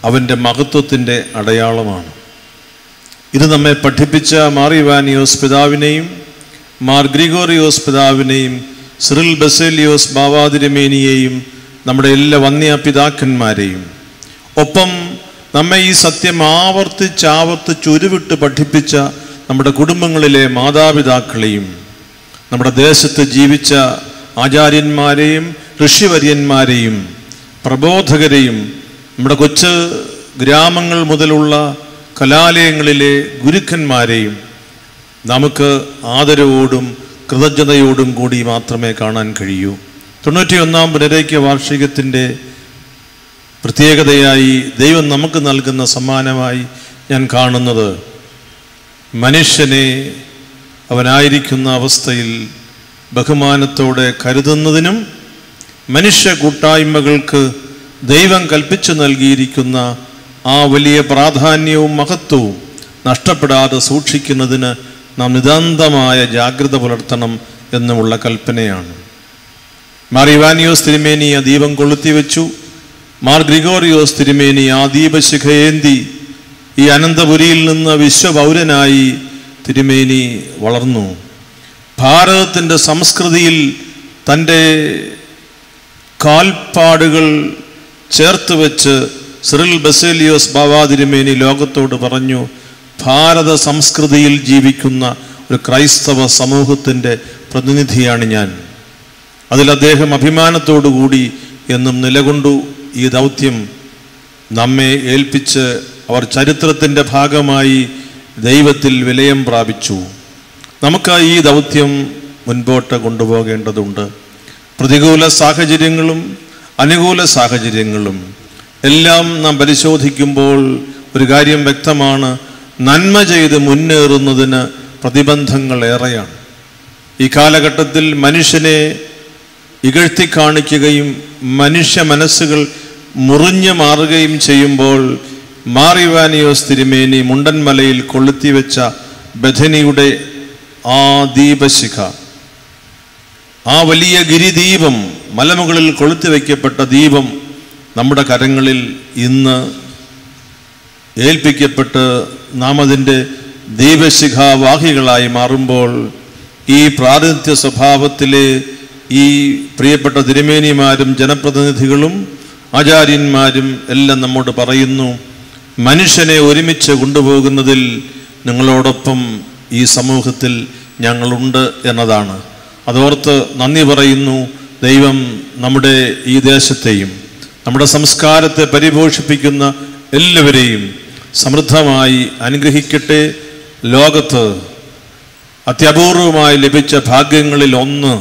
അവൻ്റെ മഹത്വത്തിൻ്റെ അടയാളമാണ് ഇത് നമ്മെ പഠിപ്പിച്ച മാർ ഇവാനിയോസ് പിതാവിനെയും മാർ ഗ്രിഗോറിയോസ് പിതാവിനെയും സിറിൽ ബസേലിയോസ് ബാവാതിരമേനിയെയും നമ്മുടെ എല്ലാ വന്യ പിതാക്കന്മാരെയും ഒപ്പം നമ്മെ ഈ സത്യം ആവർത്തിച്ച് ആവർത്തിച്ച് ഉരുവിട്ട് പഠിപ്പിച്ച നമ്മുടെ കുടുംബങ്ങളിലെ മാതാപിതാക്കളെയും നമ്മുടെ ദേശത്ത് ജീവിച്ച ആചാര്യന്മാരെയും ഋഷിവര്യന്മാരെയും പ്രബോധകരെയും നമ്മുടെ കൊച്ചു ഗ്രാമങ്ങൾ മുതലുള്ള കലാലയങ്ങളിലെ ഗുരുക്കന്മാരെയും നമുക്ക് ആദരവോടും കൃതജ്ഞതയോടും കൂടി മാത്രമേ കാണാൻ കഴിയൂ തൊണ്ണൂറ്റിയൊന്നാം പുനരൈക്യ വാർഷികത്തിൻ്റെ പ്രത്യേകതയായി ദൈവം നമുക്ക് നൽകുന്ന സമ്മാനമായി ഞാൻ കാണുന്നത് മനുഷ്യനെ അവനായിരിക്കുന്ന അവസ്ഥയിൽ ബഹുമാനത്തോടെ കരുതുന്നതിനും മനുഷ്യ കൂട്ടായ്മകൾക്ക് ദൈവം കൽപ്പിച്ചു നൽകിയിരിക്കുന്ന ആ വലിയ പ്രാധാന്യവും മഹത്വവും നഷ്ടപ്പെടാതെ സൂക്ഷിക്കുന്നതിന് നാം നിതാന്തമായ ജാഗ്രത പുലർത്തണം എന്നുമുള്ള കൽപ്പനയാണ് മാർ ഇവാനിയോസ് തിരുമേനി ആ ദീപം കൊളുത്തിവെച്ചു മാർ ഗ്രിഗോറിയോസ് തിരുമേനി ആ ദീപശിഖയേന്തി ഈ അനന്തപുരിയിൽ നിന്ന് വിശ്വപൗരനായി തിരുമേനി വളർന്നു ഭാരതത്തിൻ്റെ സംസ്കൃതിയിൽ തൻ്റെ കാൽപ്പാടുകൾ ചേർത്ത് വെച്ച് സിറിൽ ബസേലിയോസ് ബാബാ തിരുമേനി ലോകത്തോട് പറഞ്ഞു ഭാരത സംസ്കൃതിയിൽ ജീവിക്കുന്ന ഒരു ക്രൈസ്തവ സമൂഹത്തിൻ്റെ പ്രതിനിധിയാണ് ഞാൻ അതിൽ അദ്ദേഹം അഭിമാനത്തോടു കൂടി എന്നും നിലകൊണ്ടു ഈ ദൗത്യം നമ്മെ ഏൽപ്പിച്ച് അവർ ചരിത്രത്തിൻ്റെ ഭാഗമായി ദൈവത്തിൽ വിലയം പ്രാപിച്ചു നമുക്ക് ഈ ദൗത്യം മുൻപോട്ട് കൊണ്ടുപോകേണ്ടതുണ്ട് പ്രതികൂല സാഹചര്യങ്ങളും അനുകൂല സാഹചര്യങ്ങളും എല്ലാം നാം പരിശോധിക്കുമ്പോൾ ഒരു കാര്യം വ്യക്തമാണ് നന്മ ചെയ്ത് മുന്നേറുന്നതിന് പ്രതിബന്ധങ്ങൾ ഏറെയാണ് ഈ കാലഘട്ടത്തിൽ മനുഷ്യനെ ഇകഴ്ത്തി കാണിക്കുകയും മനുഷ്യ മനസ്സുകൾ മുറിഞ്ഞു മാറുകയും ചെയ്യുമ്പോൾ മാറിവാനിയോസ് തിരുമേനി മുണ്ടൻമലയിൽ കൊളുത്തിവെച്ച ബഥനിയുടെ ആ ദീപശിഖ ആ വലിയ ഗിരിദീപം മലമുകളിൽ കൊളുത്തി വയ്ക്കപ്പെട്ട ദീപം നമ്മുടെ കരങ്ങളിൽ ഇന്ന് ഏൽപ്പിക്കപ്പെട്ട് നാം അതിൻ്റെ ദീപശിഖാവാഹികളായി മാറുമ്പോൾ ഈ പ്രാതിനിധ്യ സ്വഭാവത്തിലെ ഈ പ്രിയപ്പെട്ട തിരുമേനിമാരും ജനപ്രതിനിധികളും ആചാര്യന്മാരും എല്ലാം നമ്മോട് പറയുന്നു മനുഷ്യനെ ഒരുമിച്ച് കൊണ്ടുപോകുന്നതിൽ നിങ്ങളോടൊപ്പം ഈ സമൂഹത്തിൽ ഞങ്ങളുണ്ട് എന്നതാണ് അതോർത്ത് നന്ദി പറയുന്നു ദൈവം നമ്മുടെ ഈ ദേശത്തെയും നമ്മുടെ സംസ്കാരത്തെ പരിപോഷിപ്പിക്കുന്ന എല്ലാവരെയും സമൃദ്ധമായി അനുഗ്രഹിക്കട്ടെ ലോകത്ത് അത്യപൂർവമായി ലഭിച്ച ഭാഗ്യങ്ങളിൽ ഒന്ന്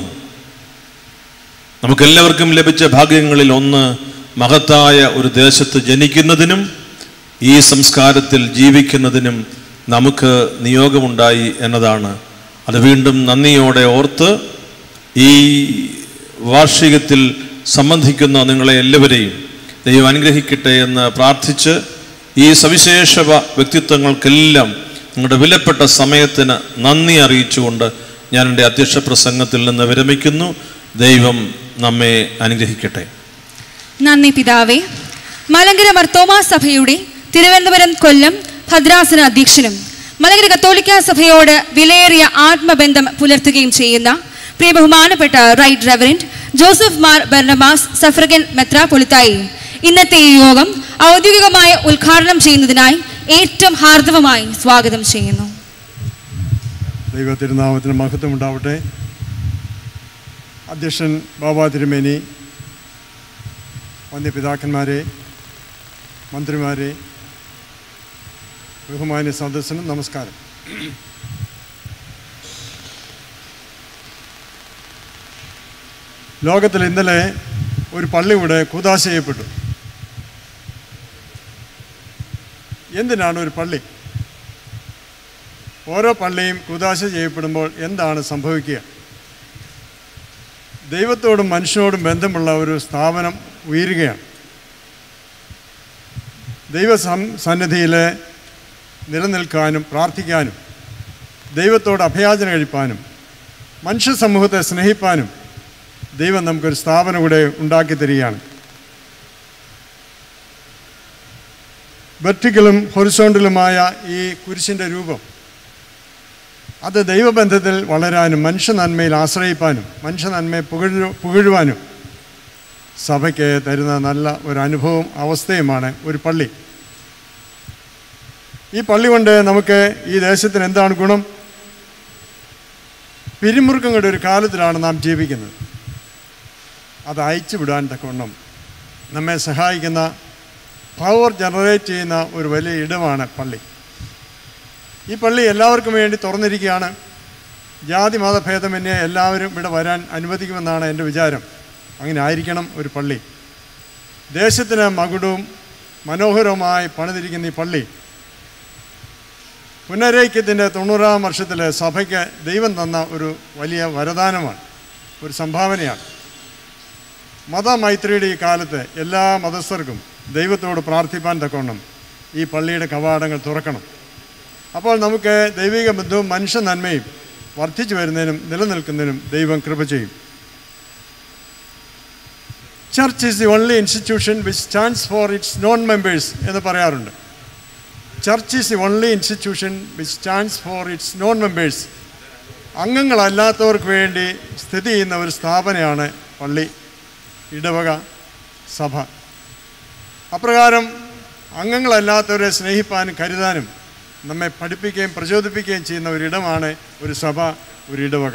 നമുക്കെല്ലാവർക്കും ലഭിച്ച ഭാഗ്യങ്ങളിൽ ഒന്ന് മഹത്തായ ഒരു ദേശത്ത് ജനിക്കുന്നതിനും ഈ സംസ്കാരത്തിൽ ജീവിക്കുന്നതിനും നമുക്ക് നിയോഗമുണ്ടായി എന്നതാണ് അത് വീണ്ടും നന്ദിയോടെ ഓർത്ത് ഈ വാർഷികത്തിൽ സംബന്ധിക്കുന്ന നിങ്ങളെ എല്ലാവരെയും ദൈവം അനുഗ്രഹിക്കട്ടെ എന്ന് പ്രാർത്ഥിച്ച് ഈ സവിശേഷ വ- വ്യക്തിത്വങ്ങൾക്കെല്ലാം നിങ്ങളുടെ വിലപ്പെട്ട സമയത്തിന് നന്ദി അറിയിച്ചുകൊണ്ട് ഞാൻ എൻ്റെ അധ്യക്ഷ പ്രസംഗത്തിൽ നിന്ന് വിരമിക്കുന്നു ദൈവം നമ്മെ അനുഗ്രഹിക്കട്ടെ നന്ദി പിതാവേ മലങ്കര മർത്തോമാ സഭയുടെ തിരുവനന്തപുരം കൊല്ലം ഭദ്രാസന അധ്യക്ഷനും മലങ്കര കത്തോലിക്ക സഭയോട് വിലയേറിയ ആത്മബന്ധം പുലർത്തുകയും ചെയ്യുന്ന പ്രിയ ബഹുമാനപ്പെട്ട right reverend Joseph Mar Barnabas suffragan മെത്രാപൊളിത്തായി ഇന്നത്തെ ഈ യോഗം ഔദ്യോഗികമായി ഉദ്ഘാടനം ചെയ്യുന്നതിനായി ഏറ്റവും ഹാർദവമായി സ്വാഗതം ചെയ്യുന്നു ദൈവ തിരുനാമത്തിന് മഹത്വം ഉണ്ടാവട്ടെ അധ്യക്ഷൻ ബാബാ തിരുമേനി വന്യപിതാക്കന്മാരെ മന്ത്രിമാരെ ബഹുമാന്യ സദസ്സിനും നമസ്കാരം ലോകത്തിൽ ഇന്നലെ ഒരു പള്ളി ഇവിടെ കൂതാശ ചെയ്യപ്പെട്ടു എന്തിനാണ് ഒരു പള്ളി ഓരോ പള്ളിയും കുദാശ ചെയ്യപ്പെടുമ്പോൾ എന്താണ് സംഭവിക്കുക ദൈവത്തോടും മനുഷ്യനോടും ബന്ധമുള്ള ഒരു സ്ഥാപനം ഉയരുകയാണ് ദൈവ സം സന്നിധിയിൽ നിലനിൽക്കാനും പ്രാർത്ഥിക്കാനും ദൈവത്തോട് അഭയാചന കഴിപ്പാനും മനുഷ്യ സമൂഹത്തെ സ്നേഹിപ്പാനും ദൈവം നമുക്കൊരു സ്ഥാപനം ഇവിടെ ഉണ്ടാക്കി തരികയാണ് വെർട്ടിക്കലും ഹൊറിസോണ്ടലുമായ ഈ കുരിശിൻ്റെ രൂപം അത് ദൈവബന്ധത്തിൽ വളരാനും മനുഷ്യ നന്മയിൽ ആശ്രയിപ്പാനും മനുഷ്യ നന്മയെ പുകഴു പുകഴുവാനും സഭയ്ക്ക് തരുന്ന നല്ല ഒരു അനുഭവം അവസ്ഥയുമാണ് ഒരു പള്ളി ഈ പള്ളി കൊണ്ട് നമുക്ക് ഈ ദേശത്തിന് എന്താണ് ഗുണം പിരിമുറുക്കങ്ങളുടെ ഒരു കാലത്തിലാണ് നാം ജീവിക്കുന്നത് അത് അയച്ചു വിടാൻ തക്കവണ്ണം നമ്മെ സഹായിക്കുന്ന പവർ ജനറേറ്റ് ചെയ്യുന്ന ഒരു വലിയ ഇടമാണ് പള്ളി ഈ പള്ളി എല്ലാവർക്കും വേണ്ടി തുറന്നിരിക്കുകയാണ് ജാതി മതഭേദമന്യേ എല്ലാവരും ഇവിടെ വരാൻ അനുവദിക്കുമെന്നാണ് എൻ്റെ വിചാരം അങ്ങനെ ആയിരിക്കണം ഒരു പള്ളി ദേശത്തിന് മകുടവും മനോഹരവുമായി പണിതിരിക്കുന്ന ഈ പള്ളി പുനരൈക്യത്തിൻ്റെ തൊണ്ണൂറാം വർഷത്തിൽ സഭയ്ക്ക് ദൈവം തന്ന ഒരു വലിയ വരദാനമാണ് ഒരു സംഭാവനയാണ് മതമൈത്രിയുടെ ഈ കാലത്ത് എല്ലാ മതസ്ഥർക്കും ദൈവത്തോട് പ്രാർത്ഥിപ്പാൻ തക്കവണ്ണം ഈ പള്ളിയുടെ കവാടങ്ങൾ തുറക്കണം അപ്പോൾ നമുക്ക് ദൈവിക ബന്ധവും മനുഷ്യ നന്മയും വർദ്ധിച്ചു വരുന്നതിനും നിലനിൽക്കുന്നതിനും ദൈവം കൃപ ചെയ്യും church is the only institution which stands for its non members എന്ന് പറയാറുണ്ട് church is the only institution which stands for its non members അംഗങ്ങളല്ലാത്തവർക്ക് വേണ്ടി സ്ഥിതി ചെയ്യുന്ന ഒരു സ്ഥാപനയാണ് പള്ളി ഇടവക സഭ അപ്രകാരം അംഗങ്ങളല്ലാത്തവരെ സ്നേഹിപ്പാനും കരുതാനും നമ്മെ പഠിപ്പിക്കുകയും പ്രചോദിപ്പിക്കുകയും ചെയ്യുന്ന ഒരിടമാണ് ഒരു സഭ ഒരു ഇടവക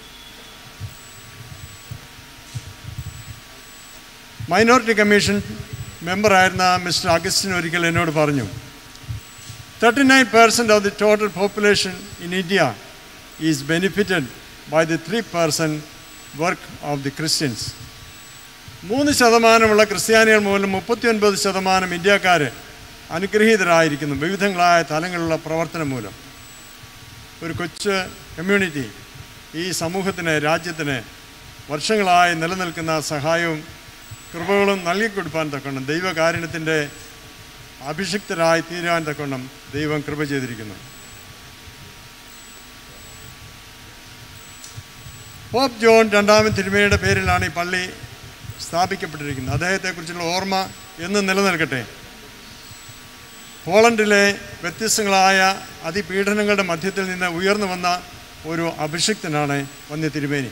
മൈനോറിറ്റി കമ്മീഷൻ മെമ്പറായിരുന്ന മിസ്റ്റർ അഗസ്റ്റിൻ ഒരിക്കൽ എന്നോട് പറഞ്ഞു thirty nine percent of the total population in India is benefited by the three percent work of the Christians മൂന്ന് ശതമാനമുള്ള ക്രിസ്ത്യാനികൾ മൂലം മുപ്പത്തിയൊൻപത് ശതമാനം ഇന്ത്യക്കാർ അനുഗ്രഹീതരായിരിക്കുന്നു വിവിധങ്ങളായ തലങ്ങളിലുള്ള പ്രവർത്തനം മൂലം ഒരു കൊച്ചു കമ്മ്യൂണിറ്റി ഈ സമൂഹത്തിന് രാജ്യത്തിന് വർഷങ്ങളായി നിലനിൽക്കുന്ന സഹായവും കൃപകളും നൽകിക്കൊടുപ്പാൻ തക്കണം ദൈവകാരുണ്യത്തിൻ്റെ അഭിഷിക്തരായി തീരാൻ തക്കണം ദൈവം കൃപ ചെയ്തിരിക്കുന്നു പോപ്പ് ജോൺ രണ്ടാമൻ തിരുമേനിയുടെ പേരിലാണ് ഈ പള്ളി സ്ഥാപിക്കപ്പെട്ടിരിക്കുന്നത് അദ്ദേഹത്തെക്കുറിച്ചുള്ള ഓർമ്മ എന്നും നിലനിൽക്കട്ടെ പോളണ്ടിലെ വ്യത്യസ്തങ്ങളായ അതിപീഡനങ്ങളുടെ മധ്യത്തിൽ നിന്ന് ഉയർന്നു വന്ന ഒരു അഭിഷിക്തനാണ് വന്യ തിരുമേനി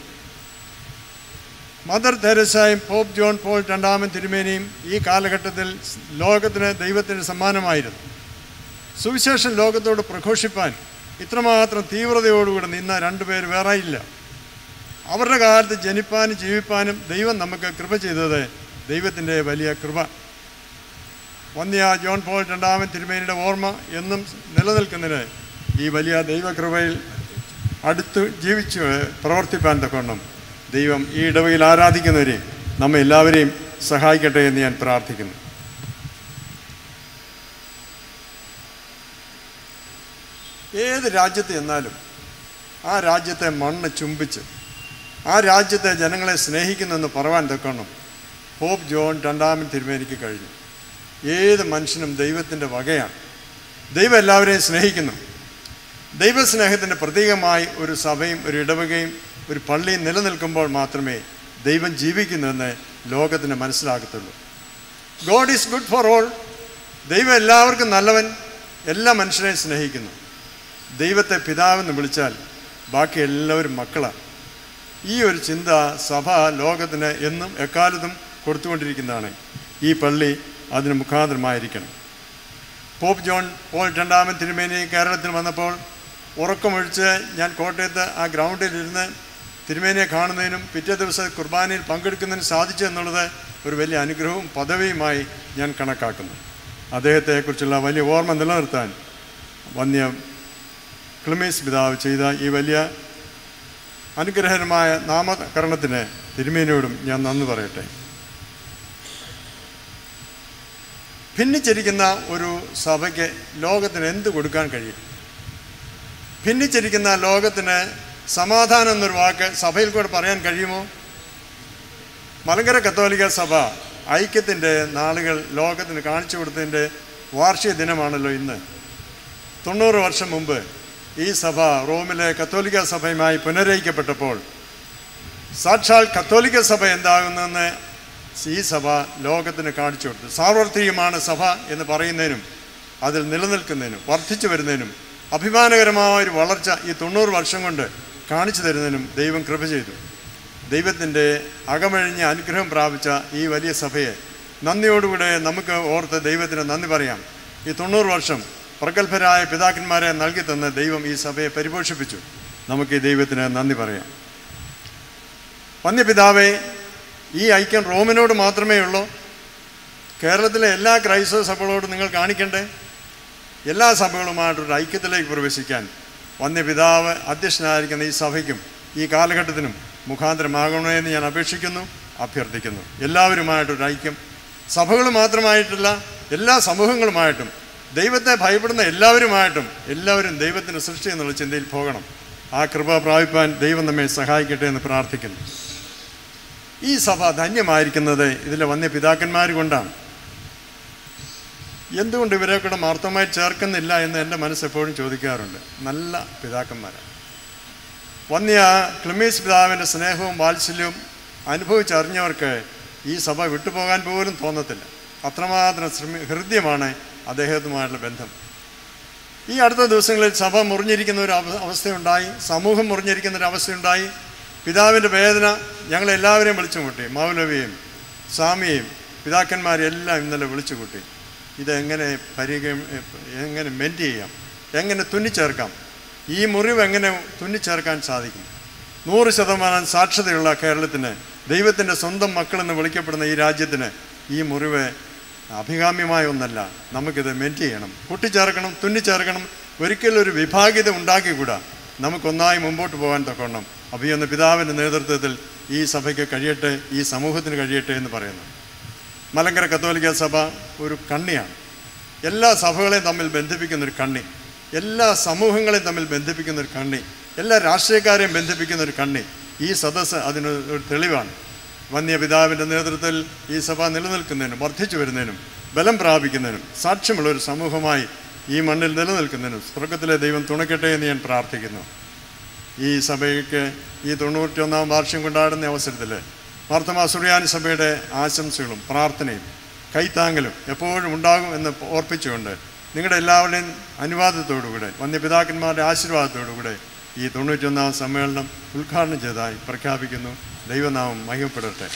മദർ തെരേസയും പോപ്പ് ജോൺ പോൾ രണ്ടാമൻ തിരുമേനിയും ഈ കാലഘട്ടത്തിൽ ലോകത്തിന് ദൈവത്തിന് സമ്മാനമായിരുന്നു സുവിശേഷം ലോകത്തോട് പ്രഘോഷിപ്പാൻ ഇത്രമാത്രം തീവ്രതയോടുകൂടെ നിന്ന രണ്ടുപേർ വേറെയില്ല അവരുടെ കാലത്ത് ജനിപ്പാനും ജീവിപ്പാനും ദൈവം നമുക്ക് കൃപ ചെയ്തത് ദൈവത്തിൻ്റെ വലിയ കൃപ വന്യ ജോൺ പോൾ രണ്ടാമൻ തിരുമേനിയുടെ ഓർമ്മ എന്നും നിലനിൽക്കുന്നതിന് ഈ വലിയ ദൈവകൃപയിൽ അടുത്ത് ജീവിച്ച് പ്രവർത്തിപ്പാൻ തക്കവണ്ണം ദൈവം ഈ ഇടവയിൽ ആരാധിക്കുന്നവരെയും നമ്മെ എല്ലാവരെയും സഹായിക്കട്ടെ എന്ന് ഞാൻ പ്രാർത്ഥിക്കുന്നു ഏത് രാജ്യത്ത് ചെന്നാലും ആ രാജ്യത്തെ മണ്ണ് ചുംബിച്ച് ആ രാജ്യത്തെ ജനങ്ങളെ സ്നേഹിക്കുന്നെന്ന് പറവാൻ തക്കണം പോപ്പ് ജോൺ രണ്ടാമൻ തിരുമേനിക്ക് കഴിഞ്ഞു ഏത് മനുഷ്യനും ദൈവത്തിൻ്റെ വകയാണ് ദൈവം എല്ലാവരെയും സ്നേഹിക്കുന്നു ദൈവസ്നേഹത്തിൻ്റെ പ്രതീകമായി ഒരു സഭയും ഒരു ഇടവകയും ഒരു പള്ളിയും നിലനിൽക്കുമ്പോൾ മാത്രമേ ദൈവം ജീവിക്കുന്നുവെന്ന് ലോകത്തിന് മനസ്സിലാകത്തുള്ളൂ God is good for all ദൈവം എല്ലാവർക്കും നല്ലവൻ എല്ലാ മനുഷ്യരെയും സ്നേഹിക്കുന്നു ദൈവത്തെ പിതാവെന്ന് വിളിച്ചാൽ ബാക്കി എല്ലാവരും മക്കളാണ് ഈ ഒരു ചിന്ത സഭ ലോകത്തിന് എന്നും എക്കാലത്തും കൊടുത്തുകൊണ്ടിരിക്കുന്നതാണ് ഈ പള്ളി അതിന് മുഖാന്തരമായിരിക്കണം പോപ്പ് ജോൺ പോൾ രണ്ടാമൻ തിരുമേനി കേരളത്തിൽ വന്നപ്പോൾ ഉറക്കമൊഴിച്ച് ഞാൻ കോട്ടയത്ത് ആ ഗ്രൗണ്ടിലിരുന്ന് തിരുമേനിയെ കാണുന്നതിനും പിറ്റേ ദിവസം കുർബാനയിൽ പങ്കെടുക്കുന്നതിനും സാധിച്ചു എന്നുള്ളത് ഒരു വലിയ അനുഗ്രഹവും പദവിയുമായി ഞാൻ കണക്കാക്കുന്നു അദ്ദേഹത്തെക്കുറിച്ചുള്ള വലിയ ഓർമ്മ നിലനിർത്താൻ വന്യ ക്ലിമീസ് പിതാവ് ചെയ്ത ഈ വലിയ അനുഗ്രഹകരമായ നാമകരണത്തിന് തിരുമേനിയോടും ഞാൻ നന്ദി പറയട്ടെ ഭിന്നിച്ചിരിക്കുന്ന ഒരു സഭയ്ക്ക് ലോകത്തിന് എന്ത് കൊടുക്കാൻ കഴിയും ഭിന്നിച്ചിരിക്കുന്ന ലോകത്തിന് സമാധാനം എന്നൊരു വാക്ക് സഭയിൽ കൂടെ പറയാൻ കഴിയുമോ മലങ്കര കത്തോലിക്ക സഭ ഐക്യത്തിൻ്റെ നാളുകൾ ലോകത്തിന് കാണിച്ചു കൊടുത്തതിൻ്റെ വാർഷിക ദിനമാണല്ലോ ഇന്ന് തൊണ്ണൂറ് വർഷം മുമ്പ് ഈ സഭ റോമിലെ കത്തോലിക്ക സഭയുമായി പുനരയിക്കപ്പെട്ടപ്പോൾ സാക്ഷാൽ കത്തോലിക്ക സഭ എന്താകുന്നെന്ന് ഈ സഭ ലോകത്തിന് കാണിച്ചു കൊടുത്തു സാർവത്രികമാണ് സഭ എന്ന് പറയുന്നതിനും അതിൽ നിലനിൽക്കുന്നതിനും വർദ്ധിച്ചു വരുന്നതിനും അഭിമാനകരമായ ഒരു വളർച്ച ഈ തൊണ്ണൂറ് വർഷം കൊണ്ട് കാണിച്ചു തരുന്നതിനും ദൈവം കൃപ ചെയ്തു ദൈവത്തിൻ്റെ അകമഴിഞ്ഞ അനുഗ്രഹം പ്രാപിച്ച ഈ വലിയ സഭയെ നന്ദിയോടുകൂടെ നമുക്ക് ഓർത്ത് ദൈവത്തിന് നന്ദി പറയാം ഈ തൊണ്ണൂറ് വർഷം പ്രഗത്ഭരായ പിതാക്കന്മാരെ നൽകി തന്ന് ദൈവം ഈ സഭയെ പരിപോഷിപ്പിച്ചു നമുക്ക് ഈ ദൈവത്തിന് നന്ദി പറയാം വന്യപിതാവേ ഈ ഐക്യം റോമിനോട് മാത്രമേ ഉള്ളൂ കേരളത്തിലെ എല്ലാ ക്രൈസ്തവ സഭകളോടും നിങ്ങൾ കാണിക്കണ്ടേ എല്ലാ സഭകളുമായിട്ടൊരു ഐക്യത്തിലേക്ക് പ്രവേശിക്കാൻ വന്യപിതാവ് അധ്യക്ഷനായിരിക്കുന്ന ഈ സഭയ്ക്കും ഈ കാലഘട്ടത്തിനും മുഖാന്തരമാകണമെന്ന് ഞാൻ അപേക്ഷിക്കുന്നു അഭ്യർത്ഥിക്കുന്നു എല്ലാവരുമായിട്ടൊരു ഐക്യം സഭകൾ മാത്രമായിട്ടല്ല എല്ലാ സമൂഹങ്ങളുമായിട്ടും ദൈവത്തെ ഭയപ്പെടുന്ന എല്ലാവരുമായിട്ടും എല്ലാവരും ദൈവത്തിൻ്റെ സൃഷ്ടി എന്നുള്ള ചിന്തയിൽ പോകണം ആ കൃപ പ്രാപിപ്പാൻ ദൈവം നമ്മെ സഹായിക്കട്ടെ എന്ന് പ്രാർത്ഥിക്കുന്നു ഈ സഭ ധന്യമായിരിക്കുന്നത് ഇതിലെ വന്യ പിതാക്കന്മാർ കൊണ്ടാണ് എന്തുകൊണ്ട് ഇവരെ കൂടെ മാർത്തമായി ചേർക്കുന്നില്ല എന്ന് എൻ്റെ മനസ്സ് എപ്പോഴും ചോദിക്കാറുണ്ട് നല്ല പിതാക്കന്മാരാണ് വന്യ ക്ലിമീസ് പിതാവിൻ്റെ സ്നേഹവും വാത്സല്യവും അനുഭവിച്ചറിഞ്ഞവർക്ക് ഈ സഭ വിട്ടുപോകാൻ പോലും തോന്നത്തില്ല അത്രമാത്രം ശ്രമി ഹൃദ്യമാണ് അദ്ദേഹത്തുമായിട്ടുള്ള ബന്ധം ഈ അടുത്ത ദിവസങ്ങളിൽ സഭ മുറിഞ്ഞിരിക്കുന്ന ഒരു അവ- അവസ്ഥയുണ്ടായി സമൂഹം മുറിഞ്ഞിരിക്കുന്ന ഒരു അവസ്ഥയുണ്ടായി പിതാവിൻ്റെ വേദന ഞങ്ങളെല്ലാവരെയും വിളിച്ചു കൂട്ടി മൗലവിയെയും സ്വാമിയെയും പിതാക്കന്മാരെയും എല്ലാം ഇന്നലെ വിളിച്ചു കൂട്ടി ഇതെങ്ങനെ പരിഗ എങ്ങനെ മെൻറ്റ് ചെയ്യാം എങ്ങനെ തുന്നിച്ചേർക്കാം ഈ മുറിവ് എങ്ങനെ തുന്നിച്ചേർക്കാൻ സാധിക്കും നൂറ് ശതമാനം സാക്ഷരതയുള്ള കേരളത്തിന് ദൈവത്തിൻ്റെ സ്വന്തം മക്കളെന്ന് വിളിക്കപ്പെടുന്ന ഈ രാജ്യത്തിന് ഈ മുറിവ് അഭികാമ്യമായ ഒന്നല്ല നമുക്കിത് മെൻറ്റ് ചെയ്യണം കൂട്ടിച്ചേർക്കണം തുന്നിച്ചേർക്കണം ഒരിക്കലും ഒരു വിഭാഗ്യത ഉണ്ടാക്കിക്കൂടാ നമുക്കൊന്നായി മുമ്പോട്ട് പോകാൻ തക്കവണ്ണം അഭിയൊന്ന് പിതാവിൻ്റെ നേതൃത്വത്തിൽ ഈ സഭയ്ക്ക് കഴിയട്ടെ ഈ സമൂഹത്തിന് കഴിയട്ടെ എന്ന് പറയുന്നു മലങ്കര കത്തോലിക്ക സഭ ഒരു കണ്ണിയാണ് എല്ലാ സഭകളെയും തമ്മിൽ ബന്ധിപ്പിക്കുന്ന ഒരു കണ്ണി എല്ലാ സമൂഹങ്ങളെയും തമ്മിൽ ബന്ധിപ്പിക്കുന്ന ഒരു കണ്ണി എല്ലാ രാഷ്ട്രീയക്കാരെയും ബന്ധിപ്പിക്കുന്ന ഒരു കണ്ണി ഈ സദസ്സ് അതിന് ഒരു തെളിവാണ് വന്യപിതാവിൻ്റെ നേതൃത്വത്തിൽ ഈ സഭ നിലനിൽക്കുന്നതിനും വർദ്ധിച്ചു വരുന്നതിനും ബലം പ്രാപിക്കുന്നതിനും സാക്ഷ്യമുള്ള ഒരു സമൂഹമായി ഈ മണ്ണിൽ നിലനിൽക്കുന്നതിനും സ്വർഗത്തിലെ ദൈവം തുണയ്ക്കട്ടെ എന്ന് ഞാൻ പ്രാർത്ഥിക്കുന്നു ഈ സഭയ്ക്ക് ഈ തൊണ്ണൂറ്റിയൊന്നാം വാർഷികം കൊണ്ടാടുന്ന അവസരത്തിൽ മാർത്തമാ സുറിയാനി സഭയുടെ ആശംസകളും പ്രാർത്ഥനയും കൈത്താങ്ങലും എപ്പോഴും ഉണ്ടാകും എന്ന് ഓർപ്പിച്ചുകൊണ്ട് നിങ്ങളുടെ എല്ലാവരുടെയും അനുവാദത്തോടുകൂടെ വന്യപിതാക്കന്മാരുടെ ആശീർവാദത്തോടുകൂടെ ഈ തൊണ്ണൂറ്റിയൊന്നാം സമ്മേളനം ഉദ്ഘാടനം ചെയ്തതായി പ്രഖ്യാപിക്കുന്നു ദൈവനാമം മഹിമപ്പെടട്ടെ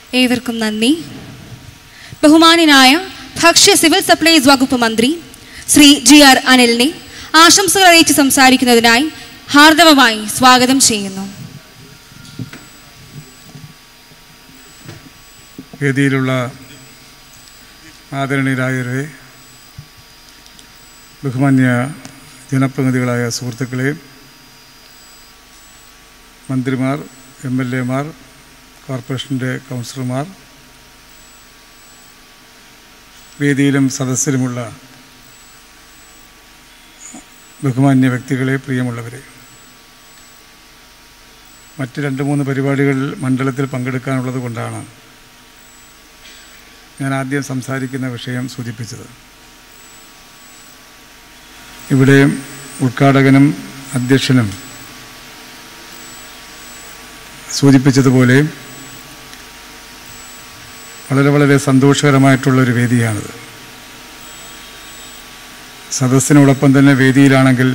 ഏവർക്കും നന്ദി ബഹുമാന്യനായ ഭക്ഷ്യ സിവിൽ സപ്ലൈസ് വകുപ്പ് മന്ത്രി ശ്രീ ജി ആർ അനിലിനെ ആശംസകൾ അറിയിച്ച് സംസാരിക്കുന്നതിനായി ഹാർദവമായി സ്വാഗതം ചെയ്യുന്നു വേദിയിലുള്ള ആദരണീയരായവരെ ബഹുമാന്യ ജനപ്രതിനിധികളായ സുഹൃത്തുക്കളെ മന്ത്രിമാർ എം എൽ എമാർ കോർപ്പറേഷൻ്റെ കൗൺസിലർമാർ വേദിയിലും സദസ്സിലുമുള്ള ബഹുമാന്യ വ്യക്തികളെ പ്രിയമുള്ളവരെ മറ്റ് രണ്ട് മൂന്ന് പരിപാടികൾ മണ്ഡലത്തിൽ പങ്കെടുക്കാനുള്ളത് കൊണ്ടാണ് ഞാൻ ആദ്യം സംസാരിക്കുന്ന വിഷയം സൂചിപ്പിച്ചത് ഇവിടെ ഉദ്ഘാടകനും അധ്യക്ഷനും സൂചിപ്പിച്ചതുപോലെ വളരെ വളരെ സന്തോഷകരമായിട്ടുള്ളൊരു വേദിയാണിത് സദസ്സിനോടൊപ്പം തന്നെ വേദിയിലാണെങ്കിൽ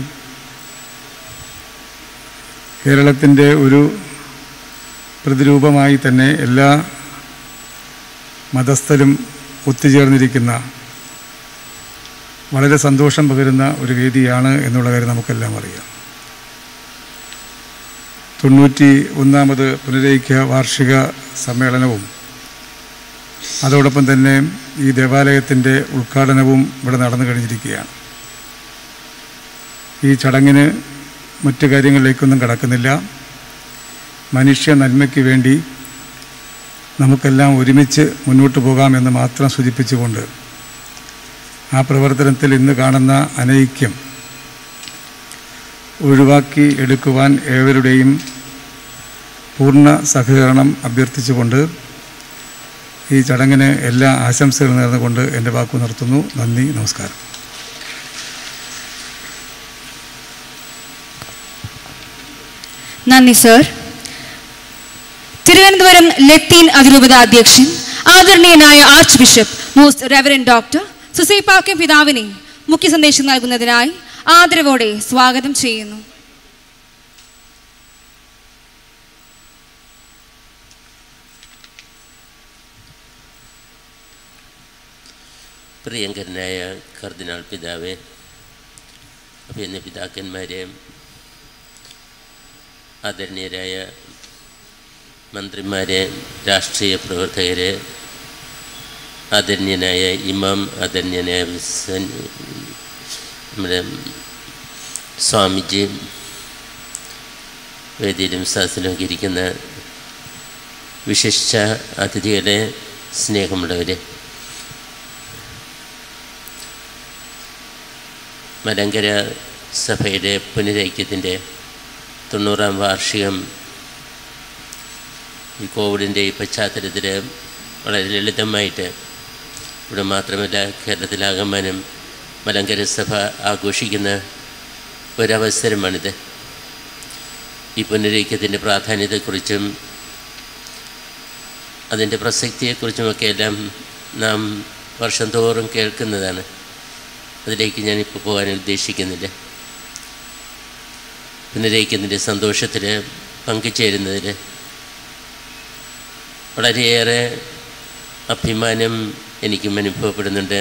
കേരളത്തിൻ്റെ ഒരു പ്രതിരൂപമായി തന്നെ എല്ലാ മതസ്ഥരും ഒത്തുചേർന്നിരിക്കുന്ന വളരെ സന്തോഷം പകരുന്ന ഒരു വേദിയാണ് എന്നുള്ള കാര്യം നമുക്കെല്ലാം അറിയാം തൊണ്ണൂറ്റി ഒന്നാമത് പുനരൈക്യ വാർഷിക സമ്മേളനവും അതോടൊപ്പം തന്നെ ഈ ദേവാലയത്തിൻ്റെ ഉദ്ഘാടനവും ഇവിടെ നടന്നു കഴിഞ്ഞിരിക്കുകയാണ് ഈ ചടങ്ങിന് മറ്റു കാര്യങ്ങളിലേക്കൊന്നും കടക്കുന്നില്ല മനുഷ്യ നന്മയ്ക്ക് വേണ്ടി നമുക്കെല്ലാം ഒരുമിച്ച് മുന്നോട്ട് പോകാമെന്ന് മാത്രം സൂചിപ്പിച്ചുകൊണ്ട് ആ പ്രവർത്തനത്തിൽ ഇന്ന് കാണുന്ന അനൈക്യം ഒഴിവാക്കി എടുക്കുവാൻ ഏവരുടെയും പൂർണ്ണ സഹകരണം അഭ്യർത്ഥിച്ചുകൊണ്ട് ഈ ചടങ്ങിന് എല്ലാ ആശംസകളും നേർന്നുകൊണ്ട് എൻ്റെ വാക്കു നിർത്തുന്നു നന്ദി നമസ്കാരം നന്ദി സർ തിരുവനന്തപുരം ലത്തീൻ അതിരൂപത അധ്യക്ഷൻ ആദരണീയനായ archbishop most reverend doctor Soosapakiam പിതാവിനെ മുഖ്യ സന്ദേശം നൽകുന്നതിനായി ആദരവോടെ സ്വാഗതം ചെയ്യുന്നു പ്രിയങ്കരനായ കർദിനാൾ പിതാവേ അഭിയന്യ പിതാക്കന്മാരെ ആദരണീയരായ മന്ത്രിമാരെ രാഷ്ട്രീയ പ്രവർത്തകരെ ആദരണീയനായ ഇമാം ആദരണീയനായ സൻ- നമ്മുടെ സ്വാമിജി വേദിയിലും സദസ്സിലുമൊക്കെ ഇരിക്കുന്ന വിശിഷ്ട അതിഥികളെ സ്നേഹമുള്ളവരെ മലങ്കര സഭയുടെ പുനരൈക്യത്തിൻ്റെ തൊണ്ണൂറാം വാർഷികം ഈ കോവിഡിൻ്റെ ഈ പശ്ചാത്തലത്തിൽ വളരെ ലളിതമായിട്ട് ഇവിടെ മാത്രമല്ല കേരളത്തിലാകമാനം മലങ്കര സഭ ആഘോഷിക്കുന്ന ഒരവസരമാണിത് ഈ പുനരൈക്യത്തിൻ്റെ പ്രാധാന്യത്തെക്കുറിച്ചും അതിൻ്റെ പ്രസക്തിയെക്കുറിച്ചുമൊക്കെ എല്ലാം നാം വർഷം തോറും കേൾക്കുന്നതാണ് അതിലേക്ക് ഞാനിപ്പോൾ പോകാൻ ഉദ്ദേശിക്കുന്നില്ല പുനരയിക്കുന്നതിൻ്റെ സന്തോഷത്തിൽ പങ്കുചേരുന്നതിൽ വളരെയേറെ അഭിമാനം എനിക്കും അനുഭവപ്പെടുന്നുണ്ട്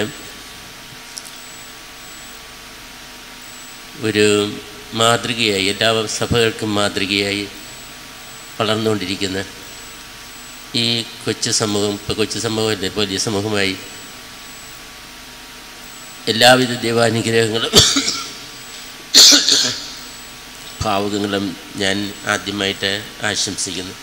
ഒരു മാതൃകയായി എല്ലാ സഭകൾക്കും മാതൃകയായി വളർന്നുകൊണ്ടിരിക്കുന്ന ഈ കൊച്ചു സമൂഹം ഇപ്പോൾ കൊച്ചു സമൂഹമല്ലേ വലിയ സമൂഹമായി എല്ലാവിധ ദൈവാനുഗ്രഹങ്ങളും ഭാവുകങ്ങളും ഞാൻ ആദ്യമായിട്ട് ആശംസിക്കുന്നു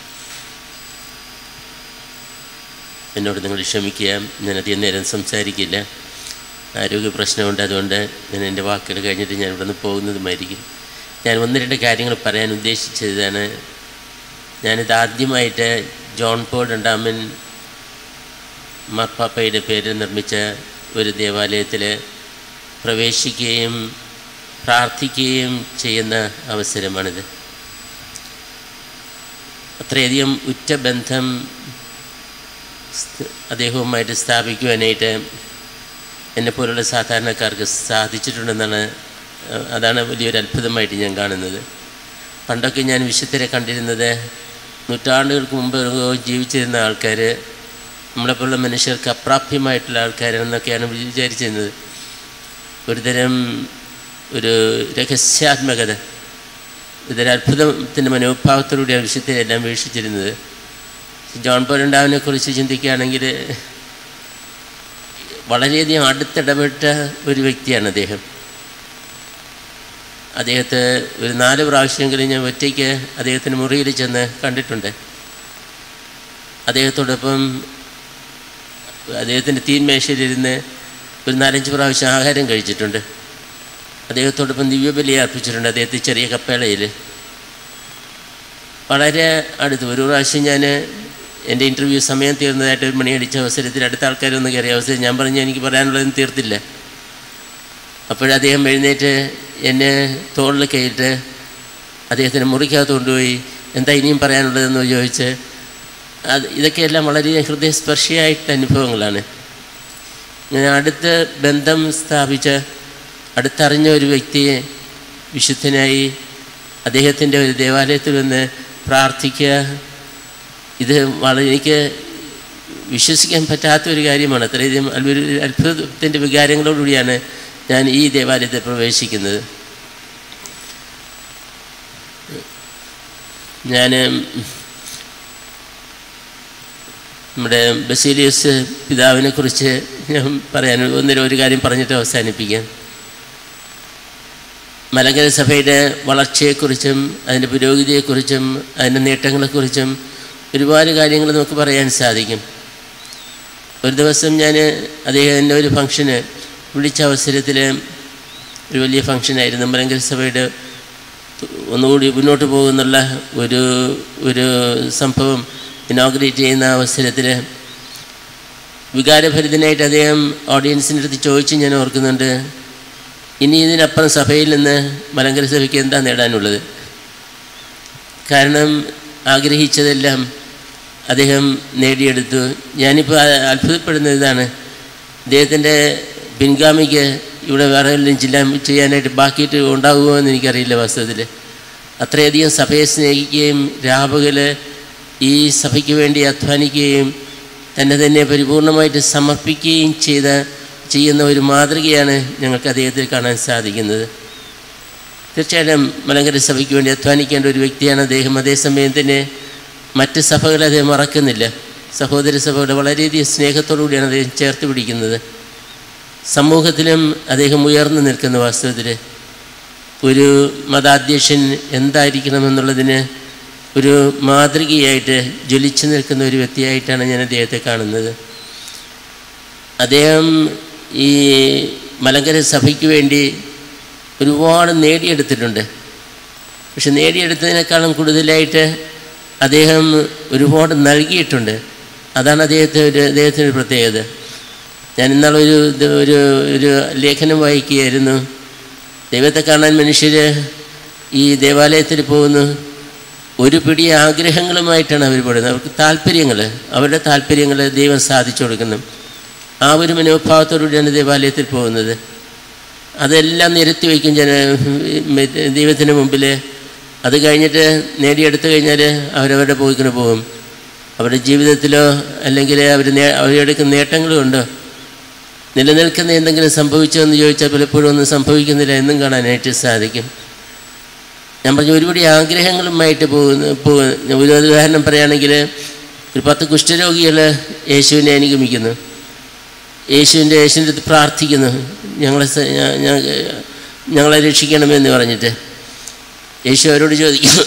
എന്നോട് നിങ്ങൾ ക്ഷമിക്കുക ഞാൻ അധികം നേരം സംസാരിക്കില്ല ആരോഗ്യ പ്രശ്നമുണ്ട് അതുകൊണ്ട് ഞാൻ എൻ്റെ വാക്കുകൾ കഴിഞ്ഞിട്ട് ഞാൻ ഇവിടെ നിന്ന് പോകുന്നതുമായിരിക്കും ഞാൻ ഒന്ന് രണ്ട് കാര്യങ്ങൾ പറയാൻ ഉദ്ദേശിച്ചതാണ് ഞാനിത് ആദ്യമായിട്ട് ജോൺ പോൾ രണ്ടാമൻ മാർപ്പാപ്പയുടെ പേരിൽ നിർമ്മിച്ച ഒരു ദേവാലയത്തിൽ പ്രവേശിക്കുകയും പ്രാർത്ഥിക്കുകയും ചെയ്യുന്ന അവസരമാണിത് അത്രയധികം ഉറ്റ ബന്ധം സ്- അദ്ദേഹവുമായിട്ട് സ്ഥാപിക്കുവാനായിട്ട് എന്നെപ്പോലുള്ള സാധാരണക്കാർക്ക് സാധിച്ചിട്ടുണ്ടെന്നാണ് അഹ് അതാണ് വലിയൊരു അത്ഭുതമായിട്ട് ഞാൻ കാണുന്നത് പണ്ടൊക്കെ ഞാൻ വിശുദ്ധരെ കണ്ടിരുന്നത് നൂറ്റാണ്ടുകൾക്ക് മുമ്പ് ജീവിച്ചിരുന്ന ആൾക്കാർ നമ്മളെപ്പോലുള്ള മനുഷ്യർക്ക് അപ്രാപ്യമായിട്ടുള്ള ആൾക്കാരാണെന്നൊക്കെയാണ് വിചാരിച്ചിരുന്നത് ഒരുതരം ഒരു രഹസ്യാത്മകത ഒരുതരം അത്ഭുതത്തിൻ്റെ മനോഭാവത്തോടുകൂടിയാണ് വിശുദ്ധരെല്ലാം വീക്ഷിച്ചിരുന്നത് ജോൺ പോലണ്ടാവിനെ കുറിച്ച് ചിന്തിക്കുകയാണെങ്കിൽ വളരെയധികം അടുത്തിടപെട്ട ഒരു വ്യക്തിയാണ് അദ്ദേഹം അദ്ദേഹത്തെ ഒരു നാല് പ്രാവശ്യമെങ്കിലും ഞാൻ ഒറ്റയ്ക്ക് അദ്ദേഹത്തിൻ്റെ മുറിയിൽ ചെന്ന് കണ്ടിട്ടുണ്ട് അദ്ദേഹത്തോടൊപ്പം അദ്ദേഹത്തിൻ്റെ തീന്മേശയിലിരുന്ന് ഒരു നാലഞ്ച് പ്രാവശ്യം ആഹാരം കഴിച്ചിട്ടുണ്ട് അദ്ദേഹത്തോടൊപ്പം ദിവ്യബലി അർപ്പിച്ചിട്ടുണ്ട് അദ്ദേഹത്തെ ചെറിയ കപ്പേളയിൽ വളരെ അടുത്ത് ഒരു പ്രാവശ്യം ഞാൻ എൻ്റെ ഇൻ്റർവ്യൂ സമയം തീർന്നതായിട്ട് ഒരു മണിയടിച്ച അവസരത്തിൽ അടുത്ത ആൾക്കാരൊന്ന് കയറിയ അവസരം ഞാൻ പറഞ്ഞു എനിക്ക് പറയാനുള്ളതൊന്നും തീർത്തില്ല അപ്പോഴദ്ദേഹം എഴുന്നേറ്റ് എന്നെ തോളിൽ കയറിയിട്ട് അദ്ദേഹത്തിന് മുറിക്കകത്ത് കൊണ്ടുപോയി എന്താ ഇനിയും പറയാനുള്ളതെന്ന് ചോദിച്ച് അത് ഇതൊക്കെയെല്ലാം വളരെ ഹൃദയസ്പർശിയായിട്ടുള്ള അനുഭവങ്ങളാണ് ഞാൻ അടുത്ത് ബന്ധം സ്ഥാപിച്ച് അടുത്തറിഞ്ഞ ഒരു വ്യക്തിയെ വിശുദ്ധനായി അദ്ദേഹത്തിൻ്റെ ഒരു ദേവാലയത്തിൽ വന്ന് പ്രാർത്ഥിക്കുക ഇത് വളരെ എനിക്ക് വിശ്വസിക്കാൻ പറ്റാത്ത ഒരു കാര്യമാണ് അത്രയധികം ഒരു അത്ഭുതത്തിൻ്റെ വികാരങ്ങളോടുകൂടിയാണ് ഞാൻ ഈ ദേവാലയത്തിൽ പ്രവേശിക്കുന്നത് ഞാൻ നമ്മുടെ ബസീലിയസ് പിതാവിനെ കുറിച്ച് ഞാൻ പറയാൻ ഒന്നിനും ഒരു കാര്യം പറഞ്ഞിട്ട് അവസാനിപ്പിക്കാം മലങ്കര സഭയുടെ വളർച്ചയെക്കുറിച്ചും അതിൻ്റെ പുരോഗതിയെക്കുറിച്ചും അതിൻ്റെ നേട്ടങ്ങളെക്കുറിച്ചും ഒരുപാട് കാര്യങ്ങൾ നമുക്ക് പറയാൻ സാധിക്കും ഒരു ദിവസം ഞാൻ അദ്ദേഹത്തിൻ്റെ ഒരു ഫംഗ്ഷന് വിളിച്ച അവസരത്തിൽ ഒരു വലിയ ഫംഗ്ഷനായിരുന്നു മലങ്കര സഭയുടെ ഒന്നുകൂടി മുന്നോട്ട് പോകുന്നുള്ള ഒരു ഒരു സംഭവം ഇനോഗ്രേറ്റ് ചെയ്യുന്ന അവസരത്തിൽ വികാരഭരിതനായിട്ട് അദ്ദേഹം ഓഡിയൻസിൻ്റെ അടുത്ത് ചോദിച്ച് ഞാൻ ഓർക്കുന്നുണ്ട് ഇനി ഇതിനപ്പുറം സഭയിൽ നിന്ന് മലങ്കര സഭയ്ക്ക് എന്താ നേടാനുള്ളത് കാരണം ആഗ്രഹിച്ചതെല്ലാം അദ്ദേഹം നേടിയെടുത്തു ഞാനിപ്പോൾ അത്ഭുതപ്പെടുന്ന ഇതാണ് അദ്ദേഹത്തിൻ്റെ പിൻഗാമിക്ക് ഇവിടെ വേറെ എല്ലാം ജില്ല ചെയ്യാനായിട്ട് ബാക്കിയിട്ട് ഉണ്ടാകുമോ എന്ന് എനിക്കറിയില്ല വാസ്തവത്തിൽ അത്രയധികം സഭയെ സ്നേഹിക്കുകയും രാപകൽ ഈ സഭയ്ക്ക് വേണ്ടി അധ്വാനിക്കുകയും തന്നെ തന്നെ പരിപൂർണമായിട്ട് സമർപ്പിക്കുകയും ചെയ്ത ചെയ്യുന്ന ഒരു മാതൃകയാണ് ഞങ്ങൾക്ക് അദ്ദേഹത്തിൽ കാണാൻ സാധിക്കുന്നത് തീർച്ചയായിട്ടും മലങ്കര സഭയ്ക്ക് വേണ്ടി അധ്വാനിക്കേണ്ട ഒരു വ്യക്തിയാണ് അദ്ദേഹം അതേസമയം തന്നെ മറ്റ് സഭകളെ അദ്ദേഹം മറക്കുന്നില്ല സഹോദര സഭയുടെ വളരെയധികം സ്നേഹത്തോടുകൂടിയാണ് അദ്ദേഹം ചേർത്ത് പിടിക്കുന്നത് സമൂഹത്തിലും അദ്ദേഹം ഉയർന്നു നിൽക്കുന്ന വാസ്തവത്തിൽ ഒരു മതാധ്യക്ഷൻ എന്തായിരിക്കണമെന്നുള്ളതിന് ഒരു മാതൃകയായിട്ട് ജ്വലിച്ചു നിൽക്കുന്ന ഒരു വ്യക്തിയായിട്ടാണ് ഞാൻ അദ്ദേഹത്തെ കാണുന്നത് അദ്ദേഹം ഈ മലങ്കര സഭയ്ക്ക് വേണ്ടി ഒരുപാട് നേടിയെടുത്തിട്ടുണ്ട് പക്ഷെ നേടിയെടുത്തതിനേക്കാളും കൂടുതലായിട്ട് അദ്ദേഹം ഒരുപാട് നൽകിയിട്ടുണ്ട് അതാണ് അദ്ദേഹത്തെ ഒരു അദ്ദേഹത്തിൻ്റെ ഒരു പ്രത്യേകത ഞാൻ ഇന്നാളൊരു ഇത് ഒരു ഒരു ലേഖനം വായിക്കുകയായിരുന്നു ദൈവത്തെ കാണാൻ മനുഷ്യർ ഈ ദേവാലയത്തിൽ പോകുന്നു ഒരു പിടി ആഗ്രഹങ്ങളുമായിട്ടാണ് അവർ പെടുന്നത് അവർക്ക് താല്പര്യങ്ങൾ അവരുടെ താല്പര്യങ്ങൾ ദൈവം സാധിച്ചു കൊടുക്കുന്നു ആ ഒരു മനോഭാവത്തോടുകൂടിയാണ് ദേവാലയത്തിൽ പോകുന്നത് അതെല്ലാം നിരത്തി വയ്ക്കും ജന ദൈവത്തിന് മുമ്പിൽ അത് കഴിഞ്ഞിട്ട് നേടിയെടുത്തു കഴിഞ്ഞാൽ അവരവരുടെ പോയിക്കിന് പോകും അവരുടെ ജീവിതത്തിലോ അല്ലെങ്കിൽ അവർ നേ അവരെടുക്കുന്ന നേട്ടങ്ങളുണ്ടോ നിലനിൽക്കുന്ന എന്തെങ്കിലും സംഭവിച്ചോ എന്ന് ചോദിച്ചാൽ പലപ്പോഴും ഒന്നും സംഭവിക്കുന്നില്ല എന്നും കാണാനായിട്ട് സാധിക്കും ഞാൻ പറഞ്ഞു ഒരുപാട് ആഗ്രഹങ്ങളുമായിട്ട് പോകുന്ന പോകുന്ന ഒരു ഉദാഹരണം പറയുകയാണെങ്കിൽ ഒരു പത്ത് കുഷ്ഠരോഗികൾ യേശുവിനെ അനുഗമിക്കുന്നു യേശുവിൻ്റെ യേശുവിൻ്റെ അടുത്ത് പ്രാർത്ഥിക്കുന്നു ഞങ്ങളെ സ- ഞ- ഞ- ഞങ്ങളെ രക്ഷിക്കണമെന്ന് പറഞ്ഞിട്ട് യേശു അവരോട് ചോദിക്കുന്നു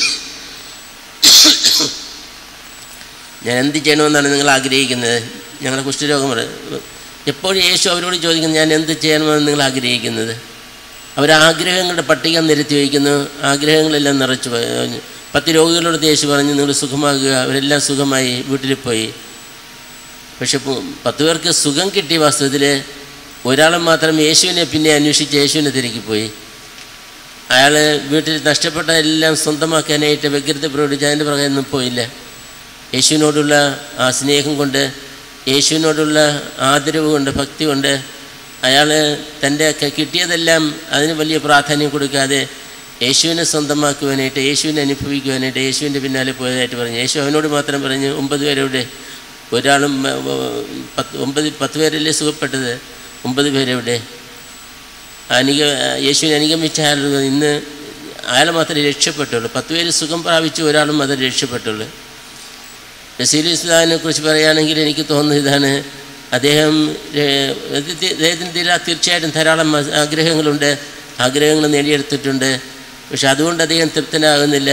ഞാൻ എന്ത് ചെയ്യണമെന്നാണ് നിങ്ങൾ ആഗ്രഹിക്കുന്നത് ഞങ്ങളുടെ കുഷ്ഠരോഗം പറ- എപ്പോഴും യേശു അവരോട് ചോദിക്കുന്നു ഞാൻ എന്ത് ചെയ്യണമെന്ന് നിങ്ങൾ ആഗ്രഹിക്കുന്നത് അവർ ആഗ്രഹങ്ങളുടെ പട്ടിക നിരത്തി വയ്ക്കുന്നു ആഗ്രഹങ്ങളെല്ലാം നിറച്ചു പോയി. പത്ത് രോഗികളോട് യേശു പറഞ്ഞു നിങ്ങൾ സുഖമാകുക അവരെല്ലാം സുഖമായി വീട്ടിൽ പോയി പക്ഷെ പു- പത്ത് പേർക്ക് സുഖം കിട്ടിയ വാസ്തവത്തിൽ ഒരാൾ മാത്രം യേശുവിനെ പിന്നെ അന്വേഷിച്ച് യേശുവിനെ തിരക്കിപ്പോയി അയാൾ വീട്ടിൽ നഷ്ടപ്പെട്ട എല്ലാം സ്വന്തമാക്കാനായിട്ട് വ്യഗ്രത പ്രകടിച്ച് അതിൻ്റെ പുറകെ ഒന്നും പോയില്ല യേശുവിനോടുള്ള ആ സ്നേഹം കൊണ്ട് യേശുവിനോടുള്ള ആദരവ് കൊണ്ട് ഭക്തി കൊണ്ട് അയാൾ തൻ്റെ ക- കിട്ടിയതെല്ലാം അതിന് വലിയ പ്രാധാന്യം കൊടുക്കാതെ യേശുവിനെ സ്വന്തമാക്കുവാനായിട്ട് യേശുവിനെ അനുഭവിക്കുവാനായിട്ട് യേശുവിൻ്റെ പിന്നാലെ പോയതായിട്ട് പറഞ്ഞു യേശു അവനോട് മാത്രം പറഞ്ഞു ഒമ്പത് പേരോട് ഒരാളും ഏ, ഏ, പത്ത് ഒമ്പത് പത്ത് പേരല്ലേ സുഖപ്പെട്ടത് ഒമ്പത് പേരെവിടെ അനുഗ യേശുവിനെ അനുഗമിച്ച അയാൾ ഇന്ന് അയാൾ മാത്രമേ രക്ഷപ്പെട്ടുള്ളൂ പത്ത് പേര് സുഖം പ്രാപിച്ചു ഒരാളും മാത്രമേ രക്ഷപ്പെട്ടുള്ളൂ നസീർ ഇസ്ലാമിനെ കുറിച്ച് പറയുകയാണെങ്കിൽ എനിക്ക് തോന്നുന്നത് ഇതാണ് അദ്ദേഹം ഏഹ്, അദ്ദേഹത്തിന് തീരാ തീർച്ചയായിട്ടും ധാരാളം മ- ആഗ്രഹങ്ങളുണ്ട് ആഗ്രഹങ്ങൾ നേടിയെടുത്തിട്ടുണ്ട് പക്ഷെ അതുകൊണ്ട് അദ്ദേഹം തൃപ്തനാകുന്നില്ല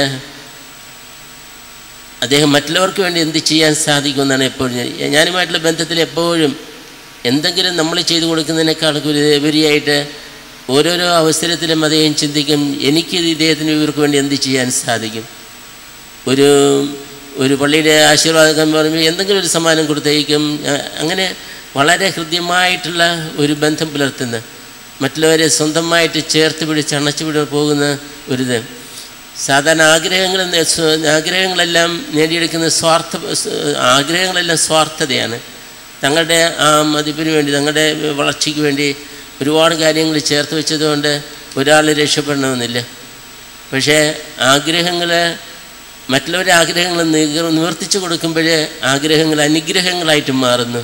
അദ്ദേഹം മറ്റുള്ളവർക്ക് വേണ്ടി എന്ത് ചെയ്യാൻ സാധിക്കുമെന്നാണ് എപ്പോഴും ഞാൻ- ഞാനുമായിട്ടുള്ള ബന്ധത്തിൽ എപ്പോഴും എന്തെങ്കിലും നമ്മൾ ചെയ്തു കൊടുക്കുന്നതിനേക്കാൾ ഉപരി- ഉപരിയായിട്ട് ഓരോരോ അവസരത്തിലും അദ്ദേഹം ചിന്തിക്കും എനിക്ക് ഇദ്ദേഹത്തിന് ഇവർക്ക് വേണ്ടി എന്ത് ചെയ്യാൻ സാധിക്കും ഒരു ഒരു പള്ളിയുടെ ആശീർവാദം പറയുമ്പോൾ എന്തെങ്കിലും ഒരു സമ്മാനം കൊടുത്തേക്കും അ- അങ്ങനെ വളരെ ഹൃദ്യമായിട്ടുള്ള ഒരു ബന്ധം പുലർത്തുന്ന മറ്റുള്ളവരെ സ്വന്തമായിട്ട് ചേർത്ത് പിടിച്ച് അണച്ചു പിടി പോകുന്ന ഒരിത് സാധാരണ ആഗ്രഹങ്ങൾ നേ- സ്വ- ആഗ്രഹങ്ങളെല്ലാം നേടിയെടുക്കുന്ന സ്വാർത്ഥ സ്- ആഗ്രഹങ്ങളെല്ലാം സ്വാർത്ഥതയാണ് തങ്ങളുടെ ആ മതിപ്പിന് വേണ്ടി തങ്ങളുടെ വളർച്ചയ്ക്ക് വേണ്ടി ഒരുപാട് കാര്യങ്ങൾ ചേർത്ത് വെച്ചതുകൊണ്ട് ഒരാൾ രക്ഷപ്പെടണമെന്നില്ല പക്ഷേ ആഗ്രഹങ്ങൾ മറ്റുള്ളവരുടെ ആഗ്രഹങ്ങൾ നിഗ നിവർത്തിച്ചു കൊടുക്കുമ്പോഴേ ആഗ്രഹങ്ങൾ അനുഗ്രഹങ്ങളായിട്ട് മാറുന്നു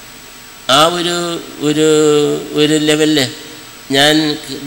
ആ ഒരു ഒരു ഒരു ലെവലിൽ ഞാൻ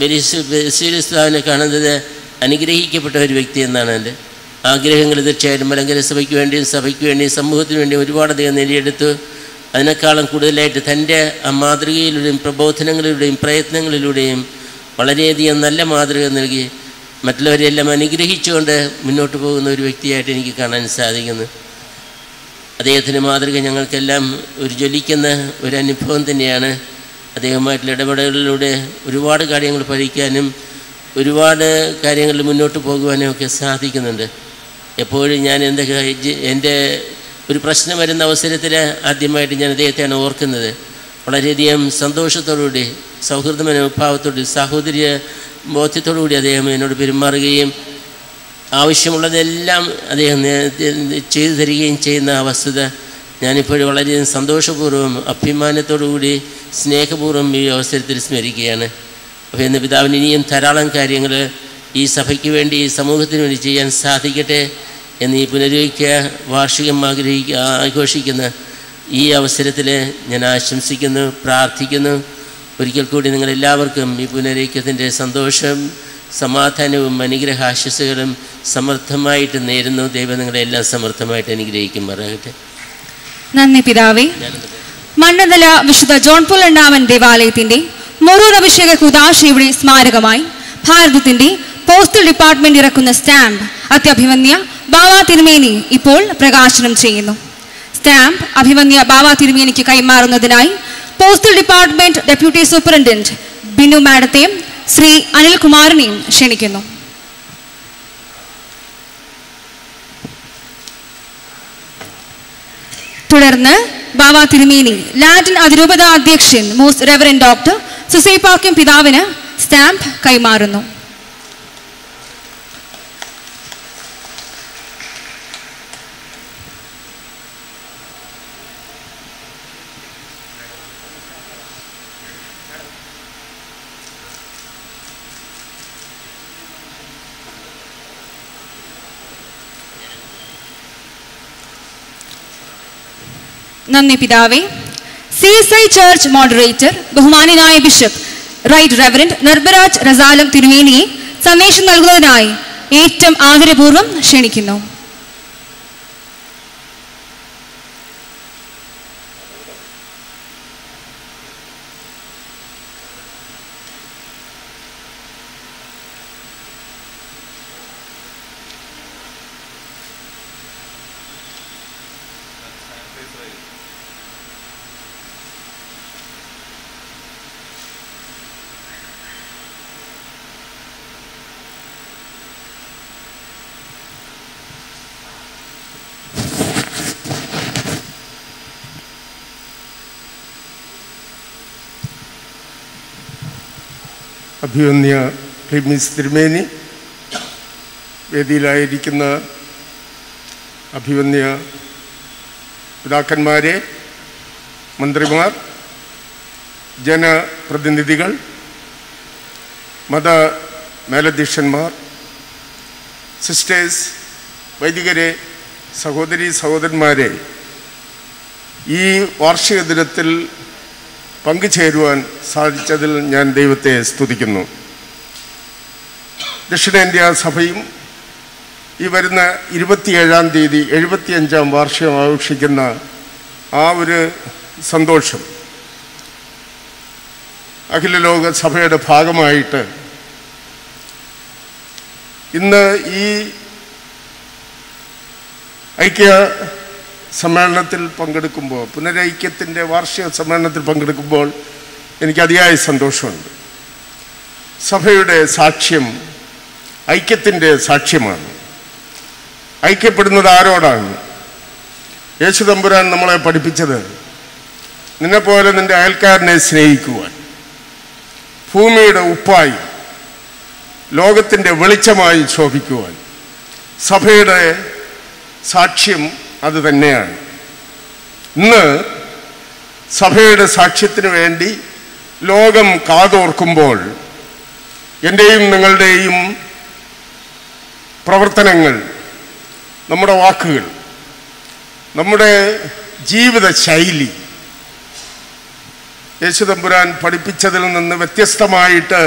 ബലീസ്ലാമിനെ കാണുന്നത് അനുഗ്രഹിക്കപ്പെട്ട ഒരു വ്യക്തി എന്നാണ് എൻ്റെ ആഗ്രഹങ്ങൾ തീർച്ചയായിട്ടും മലങ്കര സഭയ്ക്ക് വേണ്ടിയും സഭയ്ക്ക് വേണ്ടിയും സമൂഹത്തിന് വേണ്ടിയും ഒരുപാട് അധികം നേടിയെടുത്തു അതിനേക്കാളും കൂടുതലായിട്ട് തൻ്റെ ആ മാതൃകയിലൂടെയും പ്രബോധനങ്ങളിലൂടെയും പ്രയത്നങ്ങളിലൂടെയും വളരെയധികം നല്ല മാതൃക നൽകി മറ്റുള്ളവരെല്ലാം അനുഗ്രഹിച്ചുകൊണ്ട് മുന്നോട്ട് പോകുന്ന ഒരു വ്യക്തിയായിട്ട് എനിക്ക് കാണാൻ സാധിക്കുന്നു അദ്ദേഹത്തിൻ്റെ മാതൃക ഞങ്ങൾക്കെല്ലാം ഒരു ജ്വലിക്കുന്ന ഒരു അനുഭവം തന്നെയാണ് അദ്ദേഹമായിട്ടുള്ള ഇടപെടലുകളിലൂടെ ഒരുപാട് കാര്യങ്ങൾ പഠിക്കാനും ഒരുപാട് കാര്യങ്ങളിൽ മുന്നോട്ട് പോകുവാനും ഒക്കെ സാധിക്കുന്നുണ്ട് എപ്പോഴും ഞാൻ എൻ്റെ ക- എൻ്റെ ഒരു പ്രശ്നം വരുന്ന അവസരത്തിൽ ആദ്യമായിട്ട് ഞാൻ അദ്ദേഹത്തെയാണ് ഓർക്കുന്നത് വളരെയധികം സന്തോഷത്തോടുകൂടി സൗഹൃദ മനോഭാവത്തോടുകൂടി സാഹോദര്യ ബോധ്യത്തോടുകൂടി അദ്ദേഹം എന്നോട് പെരുമാറുകയും ആവശ്യമുള്ളതെല്ലാം അദ്ദേഹം നേ- ചെയ്തു തരികയും ചെയ്യുന്ന ആ വസ്തുത ഞാനിപ്പോഴും വളരെയധികം സന്തോഷപൂർവ്വം അഭിമാനത്തോടുകൂടി സ്നേഹപൂർവ്വം ഈ അവസരത്തിൽ സ്മരിക്കുകയാണ് അപ്പോൾ ഇന്ന് പിതാവിന് ഇനിയും ധാരാളം കാര്യങ്ങൾ ഈ സഭയ്ക്ക് വേണ്ടി ഈ സമൂഹത്തിന് വേണ്ടി ചെയ്യാൻ സാധിക്കട്ടെ എന്ന് ഈ പുനരുവിക്ക വാർഷികം ആഗ്രഹിക്കുക ആഘോഷിക്കുന്ന ഈ അവസരത്തിൽ ഞാൻ ആശംസിക്കുന്നു പ്രാർത്ഥിക്കുന്നു ഒരിക്കൽ കൂടി നിങ്ങളെല്ലാവർക്കും ഈ പുനരൈക്യത്തിൻ്റെ സന്തോഷം സമാധാനവും അനുഗ്രഹാശസ്സുകളും സമർത്ഥമായിട്ട് നേരുന്നു ദൈവം നിങ്ങളെല്ലാം സമർത്ഥമായിട്ട് അനുഗ്രഹിക്കുമാറാകട്ടെ നന്ദി പിതാവേ മണ്ണതല വിശുദ്ധ ജോൺ പോൾ രണ്ടാമൻ ദേവാലയത്തിന്റെ മൊറൂർ അഭിഷേക കുദാശയുടെ സ്മാരകമായി ഭാരതത്തിന്റെ പോസ്റ്റൽ ഡിപ്പാർട്ട്മെന്റ് ഇറക്കുന്ന സ്റ്റാമ്പ് അത്യഭിമന്യ ബാവ തിരുമേനി ഇപ്പോൾ പ്രകാശനം ചെയ്യുന്നു സ്റ്റാമ്പ് അഭിമന്യ ബാവ തിരുമേനിക്ക് കൈമാറുന്നതിനായി postal department deputy superintendent Binu മാഡത്തെയും ശ്രീ അനിൽകുമാറിനെയും ക്ഷണിക്കുന്നു തുടർന്ന് ബാബ തിരുമേനി ലാറ്റിൻ അതിരൂപത അധ്യക്ഷൻ മോസ്റ്റ് റെവറൻ ഡോക്ടർ സുസൈപാക്യം പിതാവിന് സ്റ്റാമ്പ് കൈമാറുന്നു നന്ദി പിതാവേ C S I church moderator ബഹുമാനായ ബിഷപ്പ് റൈറ്റ് റെവറൻഡ് നിർബരാജ് റസാലം തിരുമേനിയെ സന്ദേശം നൽകുന്നതിനായി ഏറ്റവും ആദരപൂർവ്വം ക്ഷണിക്കുന്നു അഭിവന്യ ക്ലിമിസ് തിരുമേനി വേദിയിലായിരിക്കുന്ന അഭിവന്യ പിതാക്കന്മാരെ മന്ത്രിമാർ ജനപ്രതിനിധികൾ മത മേലധ്യക്ഷന്മാർ സിസ്റ്റേഴ്സ് വൈദികരെ സഹോദരി സഹോദരന്മാരെ ഈ വാർഷിക ദിനത്തിൽ പങ്കുചേരുവാൻ സാധിച്ചതിൽ ഞാൻ ദൈവത്തെ സ്തുതിക്കുന്നു ദക്ഷിണേന്ത്യ സഭയും ഈ വരുന്ന ഇരുപത്തിയേഴാം തീയതി എഴുപത്തിയഞ്ചാം വാർഷികം ആഘോഷിക്കുന്ന ആ ഒരു സന്തോഷം അഖില ലോക സഭയുടെ ഭാഗമായിട്ട് ഇന്ന് ഈ ഐക്യ സമ്മേളനത്തിൽ പങ്കെടുക്കുമ്പോൾ പുനരൈക്യത്തിൻ്റെ വാർഷിക സമ്മേളനത്തിൽ പങ്കെടുക്കുമ്പോൾ എനിക്ക് അതിയായ സന്തോഷമുണ്ട് സഭയുടെ സാക്ഷ്യം ഐക്യത്തിൻ്റെ സാക്ഷ്യമാണ് ഐക്യപ്പെടുന്നത് ആരോടാണ് യേശു തമ്പുരാൻ നമ്മളെ പഠിപ്പിച്ചത് നിന്നെപ്പോലെ നിന്റെ അയൽക്കാരനെ സ്നേഹിക്കുവാൻ ഭൂമിയുടെ ഉപ്പായി ലോകത്തിൻ്റെ വെളിച്ചമായി ശോഭിക്കുവാൻ സഭയുടെ സാക്ഷ്യം അത് തന്നെയാണ് ഇന്ന് സഭയുടെ സാക്ഷ്യത്തിന് വേണ്ടി ലോകം കാതോർക്കുമ്പോൾ എൻ്റെയും നിങ്ങളുടെയും പ്രവർത്തനങ്ങൾ നമ്മുടെ വാക്കുകൾ നമ്മുടെ ജീവിത ശൈലി യേശുതമ്പുരാൻ പഠിപ്പിച്ചതിൽ നിന്ന് വ്യത്യസ്തമായിട്ട്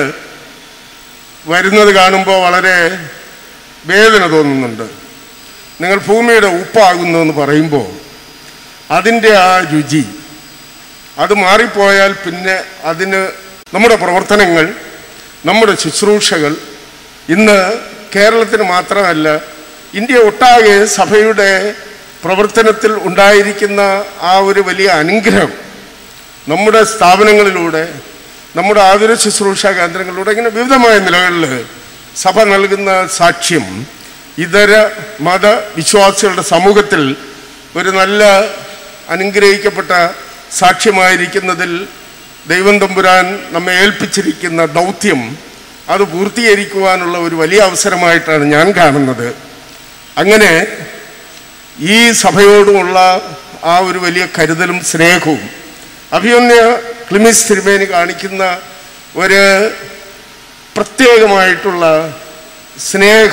വരുന്നത് കാണുമ്പോൾ വളരെ വേദന തോന്നുന്നുണ്ട് നിങ്ങൾ ഭൂമിയുടെ ഉപ്പാകുന്നു എന്ന് പറയുമ്പോൾ അതിൻ്റെ ആ രുചി അത് മാറിപ്പോയാൽ പിന്നെ അതിന് നമ്മുടെ പ്രവർത്തനങ്ങൾ നമ്മുടെ ശുശ്രൂഷകൾ ഇന്ന് കേരളത്തിന് മാത്രമല്ല ഇന്ത്യ ഒട്ടാകെ സഭയുടെ പ്രവർത്തനത്തിൽ ഉണ്ടായിരിക്കുന്ന ആ ഒരു വലിയ അനുഗ്രഹം നമ്മുടെ സ്ഥാപനങ്ങളിലൂടെ നമ്മുടെ ആതുര ശുശ്രൂഷ കേന്ദ്രങ്ങളിലൂടെ ഇങ്ങനെ വിവിധമായ നിലകളിൽ സഭ നൽകുന്ന സാക്ഷ്യം ഇതര മത വിശ്വാസികളുടെ സമൂഹത്തിൽ ഒരു നല്ല അനുഗ്രഹിക്കപ്പെട്ട സാക്ഷ്യമായിരിക്കുന്നതിൽ ദൈവം തമ്പുരാൻ നമ്മെ ഏൽപ്പിച്ചിരിക്കുന്ന ദൗത്യം അത് പൂർത്തീകരിക്കുവാനുള്ള ഒരു വലിയ അവസരമായിട്ടാണ് ഞാൻ കാണുന്നത് അങ്ങനെ ഈ സഭയോടുമുള്ള ആ ഒരു വലിയ കരുതലും സ്നേഹവും അഭിമന്യ ക്ലിമിസ് തിരുമേനി കാണിക്കുന്ന ഒരു പ്രത്യേകമായിട്ടുള്ള സ്നേഹ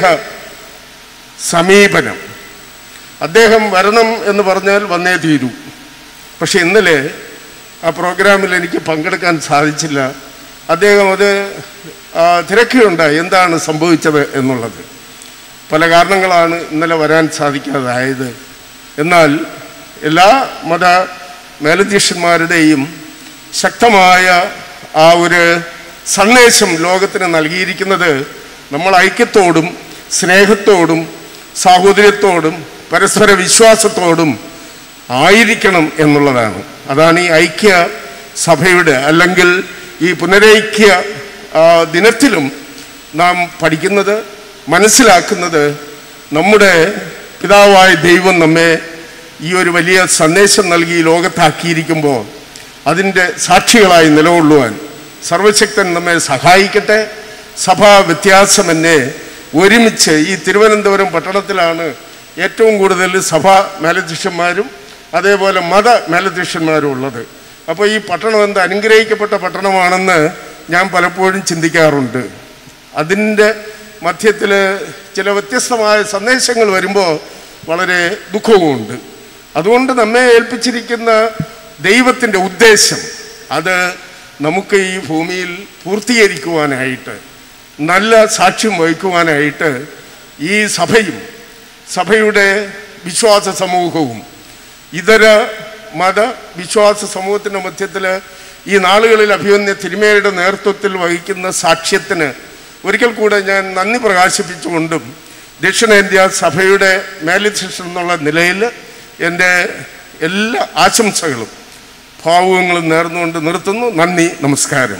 സമീപനം അദ്ദേഹം വരണം എന്ന് പറഞ്ഞാൽ വന്നേ തീരൂ പക്ഷെ ഇന്നലെ ആ പ്രോഗ്രാമിൽ എനിക്ക് പങ്കെടുക്കാൻ സാധിച്ചില്ല അദ്ദേഹം അത് ആ, തിരക്കുകയുണ്ടായി എന്താണ് സംഭവിച്ചത് എന്നുള്ളത് പല കാരണങ്ങളാണ് ഇന്നലെ വരാൻ സാധിക്കാതായത് എന്നാൽ എല്ലാ മത മേലധ്യക്ഷന്മാരുടെയും ശക്തമായ ആ ഒരു സന്ദേശം ലോകത്തിന് നൽകിയിരിക്കുന്നത് നമ്മൾ ഐക്യത്തോടും സ്നേഹത്തോടും സാഹോദര്യത്തോടും പരസ്പര വിശ്വാസത്തോടും ആയിരിക്കണം എന്നുള്ളതാണ് അതാണ് ഈ ഐക്യ സഭയുടെ അല്ലെങ്കിൽ ഈ പുനരൈക്യ ആ, ദിനത്തിലും നാം പഠിക്കുന്നത് മനസ്സിലാക്കുന്നത് നമ്മുടെ പിതാവായ ദൈവം നമ്മെ ഈ ഒരു വലിയ സന്ദേശം നൽകി ഈ ലോകത്താക്കിയിരിക്കുമ്പോൾ അതിൻ്റെ സാക്ഷികളായി നിലകൊള്ളുവാൻ സർവശക്തൻ നമ്മെ സഹായിക്കട്ടെ സഭാ വ്യത്യാസമെന്നെ ഒരുമിച്ച് ഈ തിരുവനന്തപുരം പട്ടണത്തിലാണ് ഏറ്റവും കൂടുതൽ സഭാ മേലധ്യക്ഷന്മാരും അതേപോലെ മത മേലധ്യക്ഷന്മാരും ഉള്ളത് അപ്പോൾ ഈ പട്ടണം എന്ത് അനുഗ്രഹിക്കപ്പെട്ട പട്ടണമാണെന്ന് ഞാൻ പലപ്പോഴും ചിന്തിക്കാറുണ്ട് അതിൻ്റെ മധ്യത്തിൽ ചില വ്യത്യസ്തമായ സന്ദേശങ്ങൾ വരുമ്പോൾ വളരെ ദുഃഖവുമുണ്ട് അതുകൊണ്ട് നമ്മെ ഏൽപ്പിച്ചിരിക്കുന്ന ദൈവത്തിൻ്റെ ഉദ്ദേശം അത് നമുക്ക് ഈ ഭൂമിയിൽ പൂർത്തീകരിക്കുവാനായിട്ട് നല്ല സാക്ഷ്യം വഹിക്കുവാനായിട്ട് ഈ സഭയും സഭയുടെ വിശ്വാസ സമൂഹവും ഇതര മത വിശ്വാസ സമൂഹത്തിൻ്റെ മധ്യത്തിൽ ഈ നാളുകളിൽ അഭിമന്യ തിരുമേനിയുടെ നേതൃത്വത്തിൽ വഹിക്കുന്ന സാക്ഷ്യത്തിന് ഒരിക്കൽ കൂടെ ഞാൻ നന്ദി പ്രകാശിപ്പിച്ചുകൊണ്ടും ദക്ഷിണേന്ത്യ സഭയുടെ മേലധ്യക്ഷൻ എന്നുള്ള നിലയിൽ എൻ്റെ എല്ലാ ആശംസകളും ഭാവുകങ്ങളും നേർന്നുകൊണ്ട് നിർത്തുന്നു നന്ദി നമസ്കാരം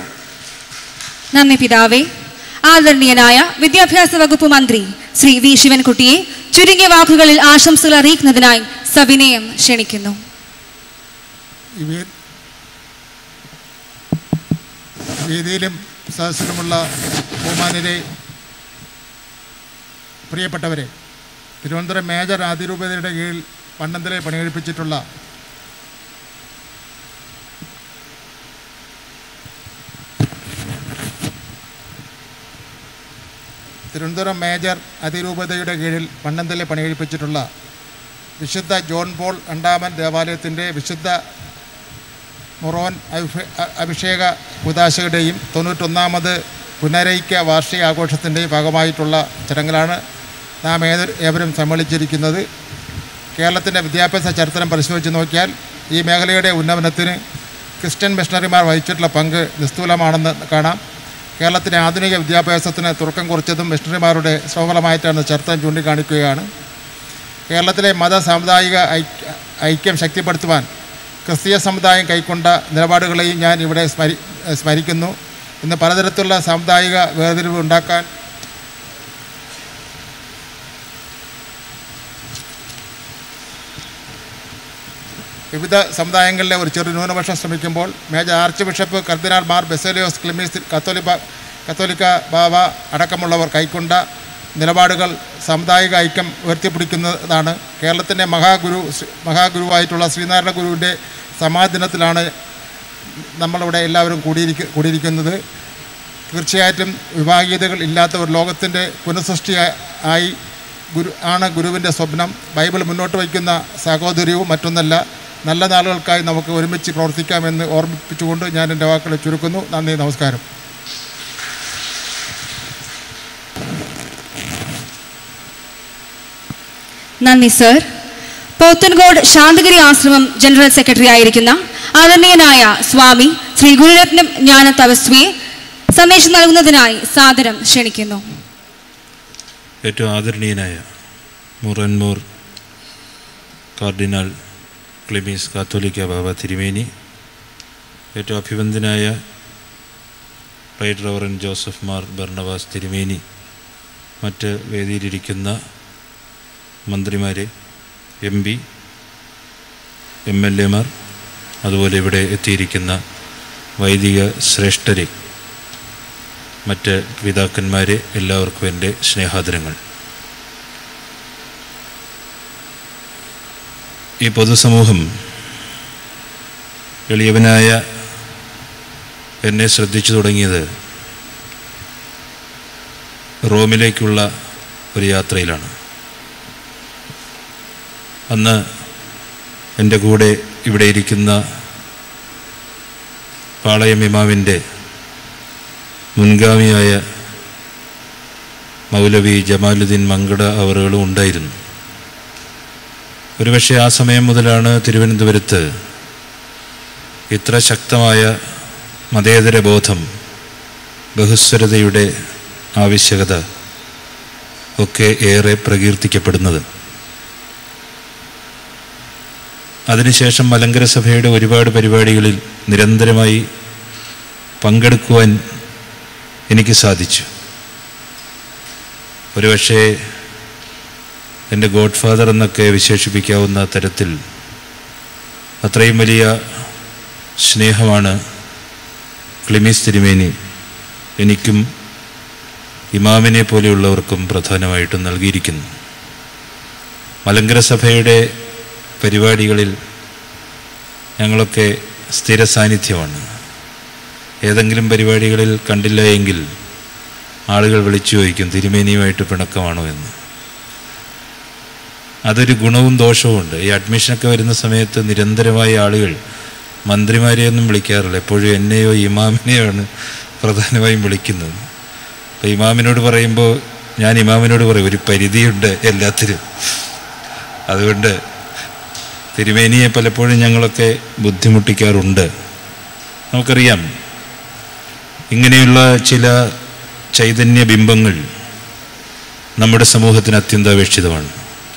നന്ദി പിതാവേ ആദരണീയനായ വിദ്യാഭ്യാസ വകുപ്പ് മന്ത്രി ശ്രീ വി ശിവൻകുട്ടിയെ ചുരുങ്ങിയ വാക്കുകളിൽ ആശംസകൾ അറിയിക്കുന്നതിനായി സവിനയം ക്ഷണിക്കുന്നു ഈ വേ- വേദിയിലും സദസ്സിലുമുള്ള ബഹുമാനരെ പ്രിയപ്പെട്ടവരെ തിരുവനന്തപുരം മേജർ അതിരൂപതയുടെ കീഴിൽ പണ്ടന്തലെ പണികഴിപ്പിച്ചിട്ടുള്ള തിരുവനന്തപുരം മേജർ അതിരൂപതയുടെ കീഴിൽ പണ്ടന്തലെ പണികഴിപ്പിച്ചിട്ടുള്ള വിശുദ്ധ ജോൺ പോൾ രണ്ടാമൻ ദേവാലയത്തിൻ്റെ വിശുദ്ധ മൊറോൻ അഭിഷേ- അ- അഭിഷേക കുദാശയുടെയും തൊണ്ണൂറ്റൊന്നാമത് പുനരൈക്യ വാർഷിക ആഘോഷത്തിൻ്റെയും ഭാഗമായിട്ടുള്ള ചടങ്ങിലാണ് നാം ഏതൊരു ഏവരും സമ്മേളിച്ചിരിക്കുന്നത് കേരളത്തിൻ്റെ വിദ്യാഭ്യാസ ചരിത്രം പരിശോധിച്ച് നോക്കിയാൽ ഈ മേഖലയുടെ ഉന്നമനത്തിന് ക്രിസ്ത്യൻ മിഷണറിമാർ വഹിച്ചിട്ടുള്ള പങ്ക് നിസ്തൂലമാണെന്ന് കാണാം കേരളത്തിലെ ആധുനിക വിദ്യാഭ്യാസത്തിന് തുടക്കം കുറിച്ചതും മിഷണറിമാരുടെ സഫലമായിട്ടാണ് ചരിത്രം ചൂണ്ടിക്കാണിക്കുകയാണ് കേരളത്തിലെ മത സാമുദായിക ഐക്യ ഐക്യം ശക്തിപ്പെടുത്തുവാൻ ക്രിസ്തീയ സമുദായം കൈക്കൊണ്ട നിലപാടുകളെയും ഞാൻ ഇവിടെ സ്മരി സ്മരിക്കുന്നു ഇന്ന് പലതരത്തിലുള്ള സാമുദായിക വേർതിരിവ് ഉണ്ടാക്കാൻ വിവിധ സമുദായങ്ങളിലെ ഒരു ചെറു ന്യൂനപക്ഷം ശ്രമിക്കുമ്പോൾ major archbishop cardinal Mar Baselios Cleemis കത്തോലിക്ക കത്തോലിക്ക ബാബ അടക്കമുള്ളവർ കൈക്കൊണ്ട നിലപാടുകൾ സാമുദായിക ഐക്യം ഉയർത്തിപ്പിടിക്കുന്നതാണ് കേരളത്തിൻ്റെ മഹാഗുരു ശ്രീ- മഹാഗുരുവായിട്ടുള്ള ശ്രീനാരായണ ഗുരുവിൻ്റെ സമാധിനത്തിലാണ് നമ്മളിവിടെ എല്ലാവരും കൂടിയിരിക്ക കൂടിയിരിക്കുന്നത് തീർച്ചയായിട്ടും വിഭാഗീയതകൾ ഇല്ലാത്ത ഒരു ലോകത്തിൻ്റെ പുനഃസൃഷ്ടി ആയി ഗുരു ആണ് ഗുരുവിൻ്റെ സ്വപ്നം ബൈബിൾ മുന്നോട്ട് വയ്ക്കുന്ന സഹോദര്യവും മറ്റൊന്നല്ല നല്ല നാളുകൾക്കായി നമുക്ക് ഒരുമിച്ച് പ്രവർത്തിക്കാമെന്ന് ഓർമ്മിപ്പിച്ചുകൊണ്ട് ഞാൻ എൻ്റെ വാക്കുകൾ ചുരുക്കുന്നു നന്ദി നമസ്കാരം നന്ദി സർ പോത്തൻകോട് ശാന്തഗിരി ആശ്രമം ജനറൽ സെക്രട്ടറി ആയിരിക്കുന്ന ആദരണീയനായ സ്വാമി ശ്രീ ഗുരുരത്നം ജ്ഞാന തപസ്വിയെ സന്ദേശം നൽകുന്നതിനായി സാദരം ക്ഷണിക്കുന്നു ഏറ്റവും ആദരണീയനായ മുറൻമൂർ കാർഡിനാൾ ക്ലിമീസ് കാത്തോലിക്ക ബാബ തിരുമേനി ഏറ്റവും അഭിവന്ദനായ right reverend Joseph Mar Barnabas തിരുമേനി മറ്റ് വേദിയിലിരിക്കുന്ന മന്ത്രിമാരെ എം പി എം എൽ എമാർ അതുപോലെ ഇവിടെ എത്തിയിരിക്കുന്ന വൈദിക ശ്രേഷ്ഠരെ മറ്റ് പിതാക്കന്മാരെ എല്ലാവർക്കും എൻ്റെ സ്നേഹാദരങ്ങൾ ഈ പൊതുസമൂഹം എളിയവനായ എന്നെ ശ്രദ്ധിച്ചു തുടങ്ങിയത് റോമിലേക്കുള്ള ഒരു യാത്രയിലാണ് അന്ന് എൻ്റെ കൂടെ ഇവിടെ ഇരിക്കുന്ന പാളയം ഇമാവിൻ്റെ മുൻഗാമിയായ മൗലവി ജമാലുദ്ദീൻ മങ്കട അവറുകളും ഉണ്ടായിരുന്നു ഒരുപക്ഷെ ആ സമയം മുതലാണ് തിരുവനന്തപുരത്ത് ഇത്ര ശക്തമായ മതേതര ബോധം ബഹുസ്വരതയുടെ ആവശ്യകത ഒക്കെ ഏറെ പ്രകീർത്തിക്കപ്പെടുന്നത് അതിനുശേഷം മലങ്കര സഭയുടെ ഒരുപാട് പരിപാടികളിൽ നിരന്തരമായി പങ്കെടുക്കുവാൻ എനിക്ക് സാധിച്ചു ഒരുപക്ഷേ എൻ്റെ ഗോഡ് ഫാദർ എന്നൊക്കെ വിശേഷിപ്പിക്കാവുന്ന തരത്തിൽ അത്രയും വലിയ സ്നേഹമാണ് ക്ലിമീസ് തിരുമേനി എനിക്കും ഇമാമിനെ പോലെയുള്ളവർക്കും പ്രധാനമായിട്ടും നൽകിയിരിക്കുന്നു മലങ്കര സഭയുടെ പരിപാടികളിൽ ഞങ്ങളൊക്കെ സ്ഥിര സാന്നിധ്യമാണ് ഏതെങ്കിലും പരിപാടികളിൽ കണ്ടില്ല എങ്കിൽ ആളുകൾ വിളിച്ചു ചോദിക്കും തിരുമേനിയുമായിട്ട് പിണക്കമാണോ എന്ന് അതൊരു ഗുണവും ദോഷവും ഉണ്ട് ഈ അഡ്മിഷനൊക്കെ വരുന്ന സമയത്ത് നിരന്തരമായ ആളുകൾ മന്ത്രിമാരെയൊന്നും വിളിക്കാറില്ല എപ്പോഴും എന്നെയോ ഇമാമിനെയോ ആണ് പ്രധാനമായും വിളിക്കുന്നത് അപ്പോൾ ഇമാമിനോട് പറയുമ്പോൾ ഞാൻ ഇമാമിനോട് പറയും ഒരു പരിധിയുണ്ട് എല്ലാത്തിനും അതുകൊണ്ട് തിരുമേനിയെ പലപ്പോഴും ഞങ്ങളൊക്കെ ബുദ്ധിമുട്ടിക്കാറുണ്ട് നമുക്കറിയാം ഇങ്ങനെയുള്ള ചില ചൈതന്യ ബിംബങ്ങൾ നമ്മുടെ സമൂഹത്തിന് അത്യന്താപേക്ഷിതമാണ്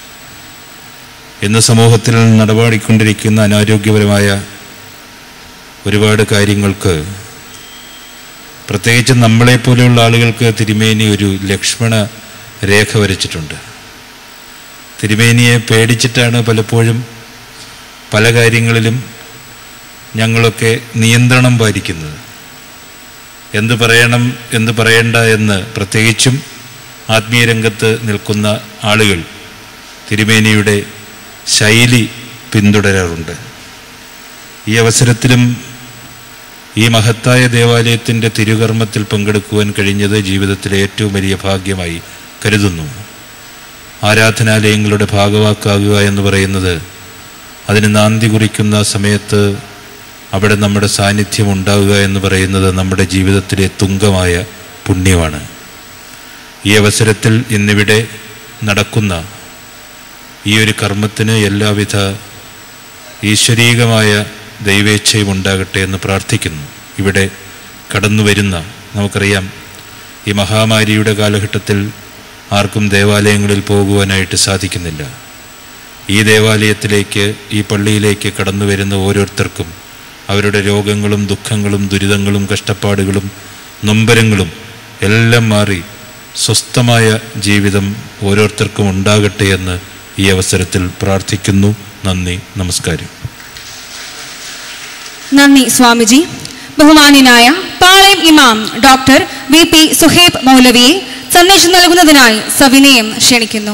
ഇന്ന് സമൂഹത്തിൽ നടപാടിക്കൊണ്ടിരിക്കുന്ന അനാരോഗ്യപരമായ ഒരുപാട് കാര്യങ്ങൾക്ക് പ്രത്യേകിച്ച് നമ്മളെപ്പോലെയുള്ള ആളുകൾക്ക് തിരുമേനി ഒരു ലക്ഷ്മണ രേഖ വരച്ചിട്ടുണ്ട് തിരുമേനിയെ പേടിച്ചിട്ടാണ് പലപ്പോഴും പല കാര്യങ്ങളിലും ഞങ്ങളൊക്കെ നിയന്ത്രണം പാലിക്കുന്നത് എന്ത് പറയണം എന്ത് പറയണ്ട എന്ന് പ്രത്യേകിച്ചും ആത്മീയ രംഗത്ത് നിൽക്കുന്ന ആളുകൾ തിരുമേനിയുടെ ശൈലി പിന്തുടരാറുണ്ട് ഈ അവസരത്തിലും ഈ മഹത്തായ ദേവാലയത്തിൻ്റെ തിരുകർമ്മത്തിൽ പങ്കെടുക്കുവാൻ കഴിഞ്ഞത് ജീവിതത്തിലെ ഏറ്റവും വലിയ ഭാഗ്യമായി കരുതുന്നു ആരാധനാലയങ്ങളുടെ ഭാഗവാക്കാകുക എന്ന് പറയുന്നത് അതിന് നാന്തി കുറിക്കുന്ന സമയത്ത് അവിടെ നമ്മുടെ സാന്നിധ്യം ഉണ്ടാവുക എന്ന് പറയുന്നത് നമ്മുടെ ജീവിതത്തിലെ തുങ്കമായ പുണ്യമാണ് ഈ അവസരത്തിൽ ഇന്നിവിടെ നടക്കുന്ന ഈ ഒരു കർമ്മത്തിന് എല്ലാവിധ ഈശ്വരീകമായ ദൈവേച്ഛയും ഉണ്ടാകട്ടെ എന്ന് പ്രാർത്ഥിക്കുന്നു ഇവിടെ കടന്നു വരുന്ന നമുക്കറിയാം ഈ മഹാമാരിയുടെ കാലഘട്ടത്തിൽ ആർക്കും ദേവാലയങ്ങളിൽ പോകുവാനായിട്ട് സാധിക്കുന്നില്ല ഈ ദേവാലയത്തിലേക്ക് ഈ പള്ളിയിലേക്ക് കടന്നു വരുന്ന ഓരോരുത്തർക്കും അവരുടെ രോഗങ്ങളും ദുഃഖങ്ങളും ദുരിതങ്ങളും കഷ്ടപ്പാടുകളും നൊമ്പരങ്ങളും എല്ലാം മാറി സ്വസ്ഥമായ ജീവിതം ഓരോരുത്തർക്കും ഉണ്ടാകട്ടെ എന്ന് ഈ അവസരത്തിൽ പ്രാർത്ഥിക്കുന്നു നന്ദി നമസ്കാരം നന്ദി സ്വാമിജി ബഹുമാന്യനായ പാളയം ഇമാം ഡോക്ടർ വി പി സുഹേബ് മൗലവിയെ സന്ദേശം നൽകുന്നതിനായി സവിനയം ക്ഷണിക്കുന്നു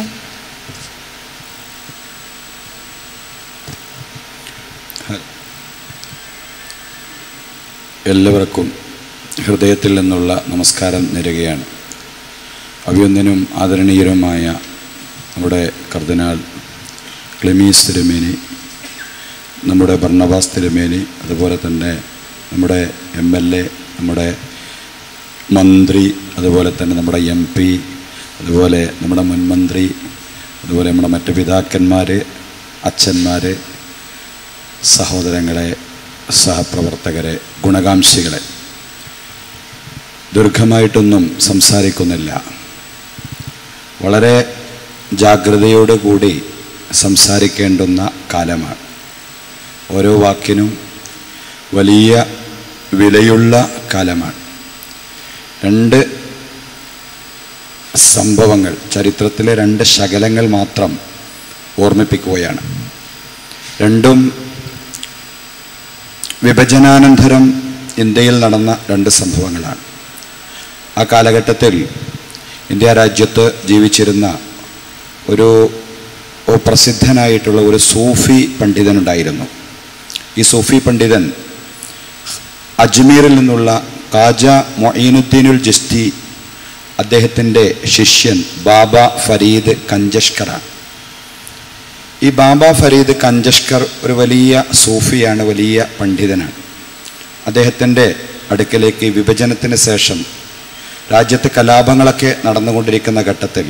എല്ലാവർക്കും ഹൃദയത്തിൽ നിന്നുള്ള നമസ്കാരം നേരുകയാണ് അഭിയൊന്നിനും ആദരണീയരുമായ നമ്മുടെ കർദിനാൾ ക്ലെമീസ് തിരുമേനി നമ്മുടെ ഭർണവാസ് തിരുമേനി അതുപോലെ തന്നെ നമ്മുടെ എം എൽ എ നമ്മുടെ മന്ത്രി അതുപോലെ തന്നെ നമ്മുടെ എം പി അതുപോലെ നമ്മുടെ മുൻമന്ത്രി അതുപോലെ നമ്മുടെ മറ്റ് പിതാക്കന്മാർ അച്ഛന്മാർ സഹോദരങ്ങളെ സഹപ്രവർത്തകരെ ഗുണകാംക്ഷികളെ ദീർഘമായിട്ടൊന്നും സംസാരിക്കുന്നില്ല വളരെ ജാഗ്രതയോടുകൂടി സംസാരിക്കേണ്ടുന്ന കാലമാണ് ഓരോ വാക്കിനും വലിയ വിലയുള്ള കാലമാണ് രണ്ട് സംഭവങ്ങൾ ചരിത്രത്തിലെ രണ്ട് ശകലങ്ങൾ മാത്രം ഓർമ്മിപ്പിക്കുകയാണ് രണ്ടും വിഭജനാനന്തരം ഇന്ത്യയിൽ നടന്ന രണ്ട് സംഭവങ്ങളാണ് ആ കാലഘട്ടത്തിൽ ഇന്ത്യ രാജ്യത്ത് ജീവിച്ചിരുന്ന ഒരു പ്രസിദ്ധനായിട്ടുള്ള ഒരു സൂഫി പണ്ഡിതനുണ്ടായിരുന്നു ഈ സൂഫി പണ്ഡിതൻ അജ്മീറിൽ നിന്നുള്ള കാജ മൊയ്നുദ്ദീനുൽ ജിസ്തി അദ്ദേഹത്തിൻ്റെ ശിഷ്യൻ ബാബ ഫരീദ് കഞ്ചഷ്കറാണ് ഈ ബാബ ഫരീദ് കഞ്ചഷ്കർ ഒരു വലിയ സൂഫിയാണ് വലിയ പണ്ഡിതനാണ് അദ്ദേഹത്തിൻ്റെ അടുക്കലേക്ക് വിഭജനത്തിന് ശേഷം രാജ്യത്ത് കലാപങ്ങളൊക്കെ നടന്നുകൊണ്ടിരിക്കുന്ന ഘട്ടത്തിൽ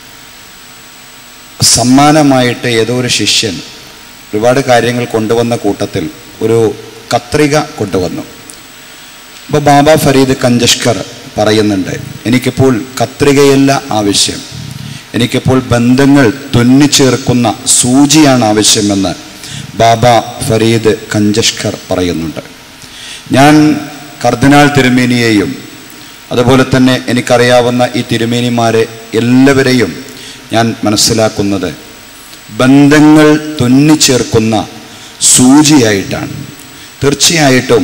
സമ്മാനമായിട്ട് ഏതോ ഒരു ശിഷ്യൻ ഒരുപാട് കാര്യങ്ങൾ കൊണ്ടുവന്ന കൂട്ടത്തിൽ ഒരു കത്രിക കൊണ്ടുവന്നു അപ്പോൾ ബാബ ഫരീദ് കഞ്ചഷ്കർ പറയുന്നുണ്ട് എനിക്കിപ്പോൾ കത്രികയല്ല ആവശ്യം എനിക്കിപ്പോൾ ബന്ധങ്ങൾ തുന്നിച്ചേർക്കുന്ന സൂചിയാണ് ആവശ്യമെന്ന് ബാബ ഫരീദ് കഞ്ചഷ്കർ പറയുന്നുണ്ട് ഞാൻ കർദിനാൾ തിരുമേനിയെയും അതുപോലെ തന്നെ എനിക്കറിയാവുന്ന ഈ തിരുമേനിമാരെ എല്ലാവരെയും ഞാൻ മനസ്സിലാക്കുന്നത് ബന്ധങ്ങൾ തുന്നിച്ചേർക്കുന്ന സൂചിയായിട്ടാണ് തീർച്ചയായിട്ടും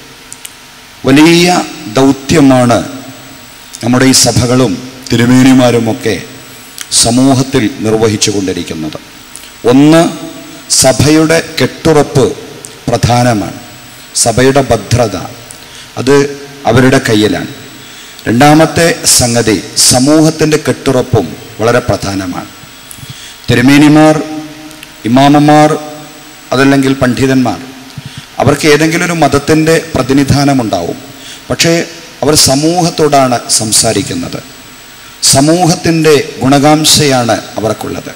വലിയ ദൗത്യമാണ് നമ്മുടെ ഈ സഭകളും തിരുമേനിമാരുമൊക്കെ സമൂഹത്തിൽ നിർവഹിച്ചു കൊണ്ടിരിക്കുന്നത് ഒന്ന് സഭയുടെ കെട്ടുറപ്പ് പ്രധാനമാണ് സഭയുടെ ഭദ്രത അത് അവരുടെ കയ്യിലാണ് രണ്ടാമത്തെ സംഗതി സമൂഹത്തിൻ്റെ കെട്ടുറപ്പും വളരെ പ്രധാനമാണ് തിരുമേനിമാർ ഇമാമമാർ അതല്ലെങ്കിൽ പണ്ഡിതന്മാർ അവർക്ക് ഏതെങ്കിലും ഒരു മതത്തിൻ്റെ പ്രതിനിധാനമുണ്ടാവും പക്ഷേ അവർ സമൂഹത്തോടാണ് സംസാരിക്കുന്നത് സമൂഹത്തിൻ്റെ ഗുണകാംക്ഷയാണ് അവർക്കുള്ളത്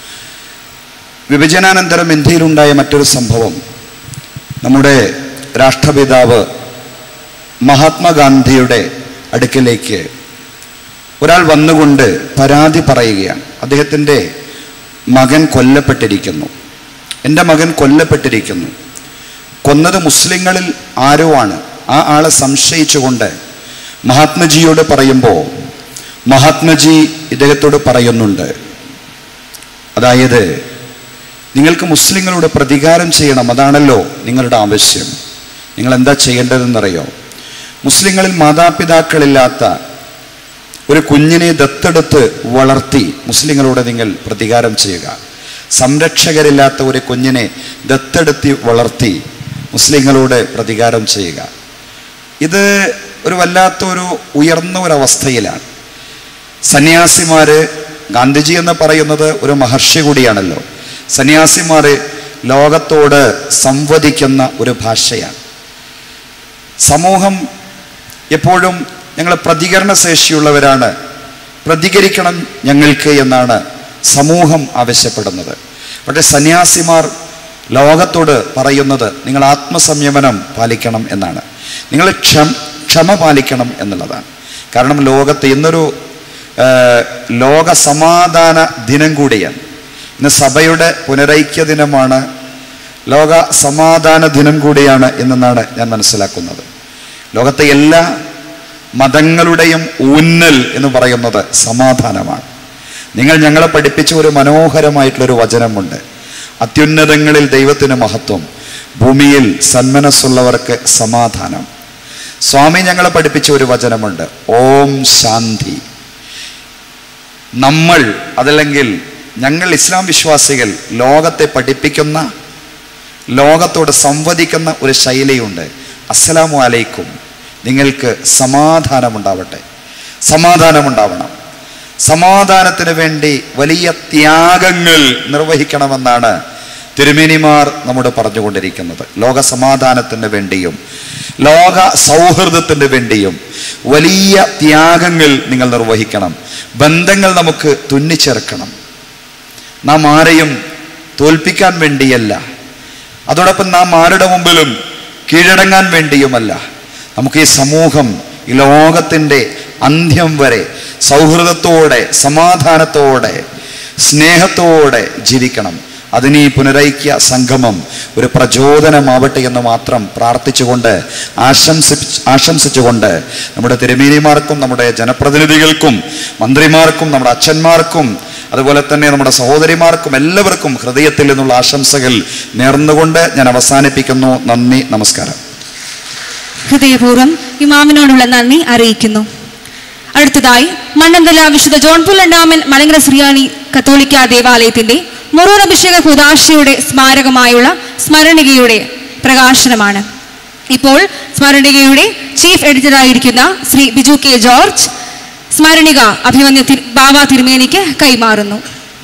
വിഭജനാനന്തരം ഇന്ത്യയിലുണ്ടായ മറ്റൊരു സംഭവം നമ്മുടെ രാഷ്ട്രപിതാവ് മഹാത്മാഗാന്ധിയുടെ അടുക്കലേക്ക് ഒരാൾ വന്നുകൊണ്ട് പരാതി പറയുകയാണ് അദ്ദേഹത്തിൻ്റെ മകൻ കൊല്ലപ്പെട്ടിരിക്കുന്നു എൻ്റെ മകൻ കൊല്ലപ്പെട്ടിരിക്കുന്നു കൊന്നത് മുസ്ലിങ്ങളിൽ ആരോ ആണ് ആ ആളെ സംശയിച്ചുകൊണ്ട് മഹാത്മജിയോട് പറയുമ്പോൾ മഹാത്മജി ഇദ്ദേഹത്തോട് പറയുന്നുണ്ട് അതായത് നിങ്ങൾക്ക് മുസ്ലിങ്ങളോട് പ്രതികാരം ചെയ്യണം അതാണല്ലോ നിങ്ങളുടെ ആവശ്യം നിങ്ങൾ എന്താ ചെയ്യേണ്ടതെന്നറിയോ മുസ്ലിങ്ങളിൽ മാതാപിതാക്കളില്ലാത്ത ഒരു കുഞ്ഞിനെ ദത്തെടുത്ത് വളർത്തി മുസ്ലിങ്ങളോട് നിങ്ങൾ പ്രതികാരം ചെയ്യുക സംരക്ഷകരില്ലാത്ത ഒരു കുഞ്ഞിനെ ദത്തെടുത്തി വളർത്തി മുസ്ലിങ്ങളോട് പ്രതികാരം ചെയ്യുക ഇത് ഒരു വല്ലാത്ത ഒരു ഉയർന്ന ഒരവസ്ഥയിലാണ് സന്യാസിമാര് ഗാന്ധിജി എന്ന് പറയുന്നത് ഒരു മഹർഷി കൂടിയാണല്ലോ സന്യാസിമാർ ലോകത്തോട് സംവദിക്കുന്ന ഒരു ഭാഷയാണ് സമൂഹം എപ്പോഴും ഞങ്ങൾ പ്രതികരണ ശേഷിയുള്ളവരാണ് പ്രതികരിക്കണം ഞങ്ങൾക്ക് എന്നാണ് സമൂഹം ആവശ്യപ്പെടുന്നത് പക്ഷേ സന്യാസിമാർ ലോകത്തോട് പറയുന്നത് നിങ്ങൾ ആത്മസംയമനം പാലിക്കണം എന്നാണ് നിങ്ങൾ ക്ഷമ ക്ഷമ പാലിക്കണം എന്നുള്ളതാണ് കാരണം ലോകത്ത് ഇന്നൊരു ആ, ലോക സമാധാന ദിനം കൂടിയാണ് ഇന്ന് സഭയുടെ പുനരൈക്യ ദിനമാണ് ലോക സമാധാന ദിനം കൂടിയാണ് എന്നെന്നാണ് ഞാൻ മനസ്സിലാക്കുന്നത് ലോകത്തെ എല്ലാ മതങ്ങളുടെയും ഊന്നൽ എന്ന് പറയുന്നത് സമാധാനമാണ് നിങ്ങൾ ഞങ്ങളെ പഠിപ്പിച്ച ഒരു മനോഹരമായിട്ടുള്ളൊരു വചനമുണ്ട് അത്യുന്നതങ്ങളിൽ ദൈവത്തിന് മഹത്വം ഭൂമിയിൽ സന്മനസ്സുള്ളവർക്ക് സമാധാനം സ്വാമി ഞങ്ങളെ പഠിപ്പിച്ച ഒരു വചനമുണ്ട് ഓം ശാന്തി നമ്മൾ അതല്ലെങ്കിൽ ഞങ്ങൾ ഇസ്ലാം വിശ്വാസികൾ ലോകത്തെ പഠിപ്പിക്കുന്ന ലോകത്തോട് സംവദിക്കുന്ന ഒരു ശൈലിയുണ്ട് അസ്സലാമു അലൈക്കും നിങ്ങൾക്ക് സമാധാനമുണ്ടാവട്ടെ സമാധാനമുണ്ടാവണം സമാധാനത്തിന് വേണ്ടി വലിയ ത്യാഗങ്ങൾ നിർവഹിക്കണമെന്നാണ് തിരുമേനിമാർ നമ്മോട് പറഞ്ഞുകൊണ്ടിരിക്കുന്നത് ലോക സമാധാനത്തിന് വേണ്ടിയും ലോക സൗഹൃദത്തിന് വേണ്ടിയും വലിയ ത്യാഗങ്ങൾ നിങ്ങൾ നിർവഹിക്കണം ബന്ധങ്ങൾ നമുക്ക് തുന്നിച്ചേർക്കണം നാം ആരെയും തോൽപ്പിക്കാൻ വേണ്ടിയല്ല അതോടൊപ്പം നാം ആരുടെ മുമ്പിലും കീഴടങ്ങാൻ വേണ്ടിയുമല്ല നമുക്ക് ഈ സമൂഹം ഈ ലോകത്തിൻ്റെ അന്ത്യം വരെ സൗഹൃദത്തോടെ സമാധാനത്തോടെ സ്നേഹത്തോടെ ജീവിക്കണം അതിന് ഈ പുനരൈക്യ സംഗമം ഒരു പ്രചോദനമാവട്ടെ എന്ന് മാത്രം പ്രാർത്ഥിച്ചുകൊണ്ട് ആശംസി ആശംസിച്ചുകൊണ്ട് നമ്മുടെ തിരുമേനിമാർക്കും നമ്മുടെ ജനപ്രതിനിധികൾക്കും മന്ത്രിമാർക്കും നമ്മുടെ അച്ഛന്മാർക്കും അതുപോലെ തന്നെ നമ്മുടെ സഹോദരിമാർക്കും എല്ലാവർക്കും ഹൃദയത്തിൽ നിന്നുള്ള ആശംസകൾ നേർന്നുകൊണ്ട് ഞാൻ അവസാനിപ്പിക്കുന്നു നന്ദി നമസ്കാരം ഹൃദയപൂർവ്വം ഇമാമിനോടുള്ള നന്ദി അറിയിക്കുന്നു അടുത്തതായി മണ്ണന്തല വിശുദ്ധ ജോൺ പുൽ രണ്ടാമൻ മലങ്കര ശ്രീയാണി കത്തോലിക്ക ദേവാലയത്തിന്റെ മുറൂർ അഭിഷേക കുദാശയുടെ സ്മാരകമായുള്ള സ്മരണികയുടെ പ്രകാശനമാണ് ഇപ്പോൾ സ്മരണികയുടെ ചീഫ് എഡിറ്ററായിരിക്കുന്ന ശ്രീ ബിജു കെ ജോർജ് സ്മരണിക അഭിമന്യ തിരു- ബാബ തിരുമേനിക്ക് കൈമാറുന്നു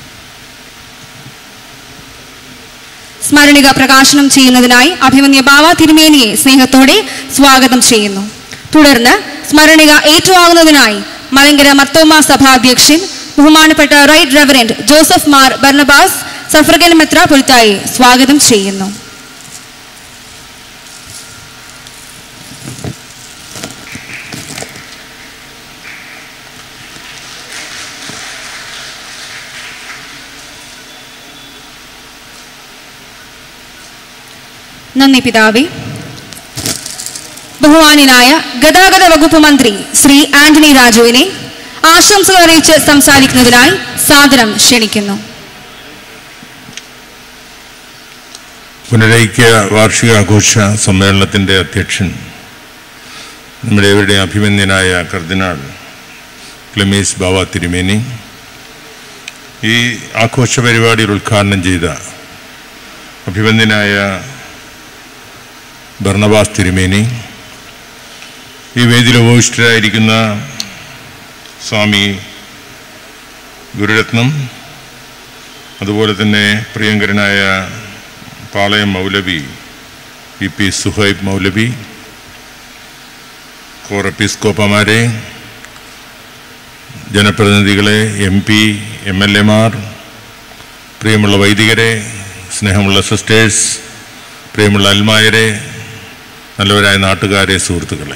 സ്മരണിക പ്രകാശനം ചെയ്യുന്നതിനായി അഭിമന്യ ബാവ തിരുമേനിയെ സ്നേഹത്തോടെ സ്വാഗതം ചെയ്യുന്നു തുടർന്ന് സ്മരണിക ഏറ്റുവാങ്ങുന്നതിനായി മലങ്കര മർത്തോമ സഭാധ്യക്ഷൻ ബഹുമാനപ്പെട്ട right reverend Joseph Mar Barnabas suffragan മെത്ര പൊരുത്തായി സ്വാഗതം ചെയ്യുന്നു നന്ദി പിതാവേ ബഹുമാനായ ഗതാഗത വകുപ്പ് മന്ത്രി ശ്രീ ആന്റണി രാജുവിനെ ആശംസകൾ അറിയിച്ച് സംസാരിക്കുന്നതിനായി സാദരം ക്ഷണിക്കുന്നു പുനരൈക്യ വാർഷികാഘോഷ സമ്മേളനത്തിൻ്റെ അധ്യക്ഷൻ നമ്മുടെ ഇവരുടെ അഭിമന്യനായ കർദിനാൾ ക്ലെമീസ് ബാവ തിരുമേനി ഈ ആഘോഷ പരിപാടിയിൽ ഉദ്ഘാടനം ചെയ്ത അഭിമന്യനായ ഭർണബാസ് തിരുമേനി ഈ വേദിയിൽ ഉപവിഷ്ടരായിരിക്കുന്ന സ്വാമി ഗുരുരത്നം അതുപോലെ തന്നെ പ്രിയങ്കരനായ പാളയം മൗലവി പി പി സുഹൈബ് മൗലവി കോറപ്പിസ്കോപ്പമാരെ ജനപ്രതിനിധികളെ എം പി എം എൽ എമാർ പ്രിയമുള്ള വൈദികരെ സ്നേഹമുള്ള സിസ്റ്റേഴ്സ് പ്രിയമുള്ള അൽമായരെ നല്ലവരായ നാട്ടുകാരെ സുഹൃത്തുക്കളെ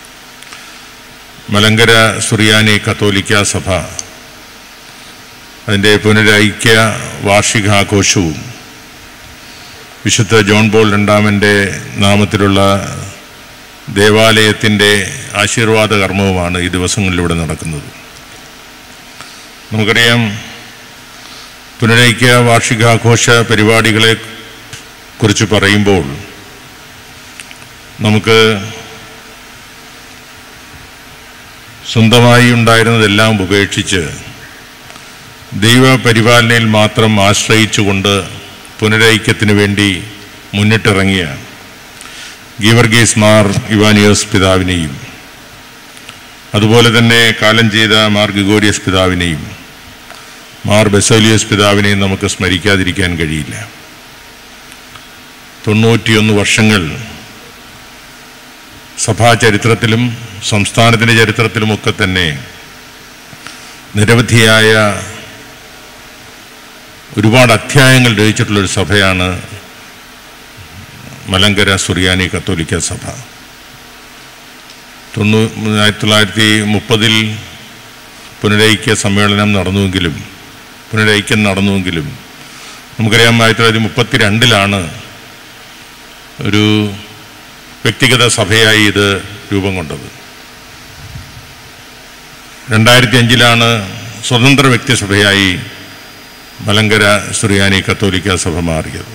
മലങ്കര സുറിയാനി കത്തോലിക്ക സഭ അതിൻ്റെ പുനരൈക്യ വാർഷികാഘോഷവും വിശുദ്ധ ജോൺ പോൾ രണ്ടാമൻ്റെ നാമത്തിലുള്ള ദേവാലയത്തിൻ്റെ ആശീർവാദ കർമ്മവുമാണ് ഈ ദിവസങ്ങളിലൂടെ നടക്കുന്നത് നമുക്കറിയാം പുനരൈക്യ വാർഷികാഘോഷ പരിപാടികളെ കുറിച്ച് പറയുമ്പോൾ നമുക്ക് സ്വന്തമായി ഉണ്ടായിരുന്നതെല്ലാം ഉപേക്ഷിച്ച് ദൈവപരിപാലനയിൽ മാത്രം ആശ്രയിച്ചുകൊണ്ട് പുനരൈക്യത്തിന് വേണ്ടി മുന്നിട്ടിറങ്ങിയ ഗീവർഗീസ് മാർ ഇവാനിയോസ് പിതാവിനെയും അതുപോലെ തന്നെ കാലം ചെയ്ത മാർ ഗിഗോരിയസ് പിതാവിനെയും മാർ ബെസോലിയസ് പിതാവിനെയും നമുക്ക് സ്മരിക്കാതിരിക്കാൻ കഴിയില്ല തൊണ്ണൂറ്റിയൊന്ന് വർഷങ്ങൾ സഭാ ചരിത്രത്തിലും സംസ്ഥാനത്തിൻ്റെ ചരിത്രത്തിലുമൊക്കെ തന്നെ നിരവധിയായ ഒരുപാട് അധ്യായങ്ങൾ രചിച്ചിട്ടുള്ളൊരു സഭയാണ് മലങ്കര സുറിയാനി കത്തോലിക്ക സഭ തൊണ്ണൂ ആയിരത്തി തൊള്ളായിരത്തി മുപ്പതിൽ പുനരൈക്യ സമ്മേളനം നടന്നുവെങ്കിലും പുനരൈക്യം നടന്നുവെങ്കിലും നമുക്കറിയാം ആയിരത്തി തൊള്ളായിരത്തി മുപ്പത്തി രണ്ടിലാണ് ഒരു വ്യക്തിഗത സഭയായി ഇത് രൂപം കൊണ്ടത് രണ്ടായിരത്തി അഞ്ചിലാണ് സ്വതന്ത്ര വ്യക്തിസഭയായി മലങ്കര സുറിയാനി കത്തോലിക്ക സഭ മാറിയത്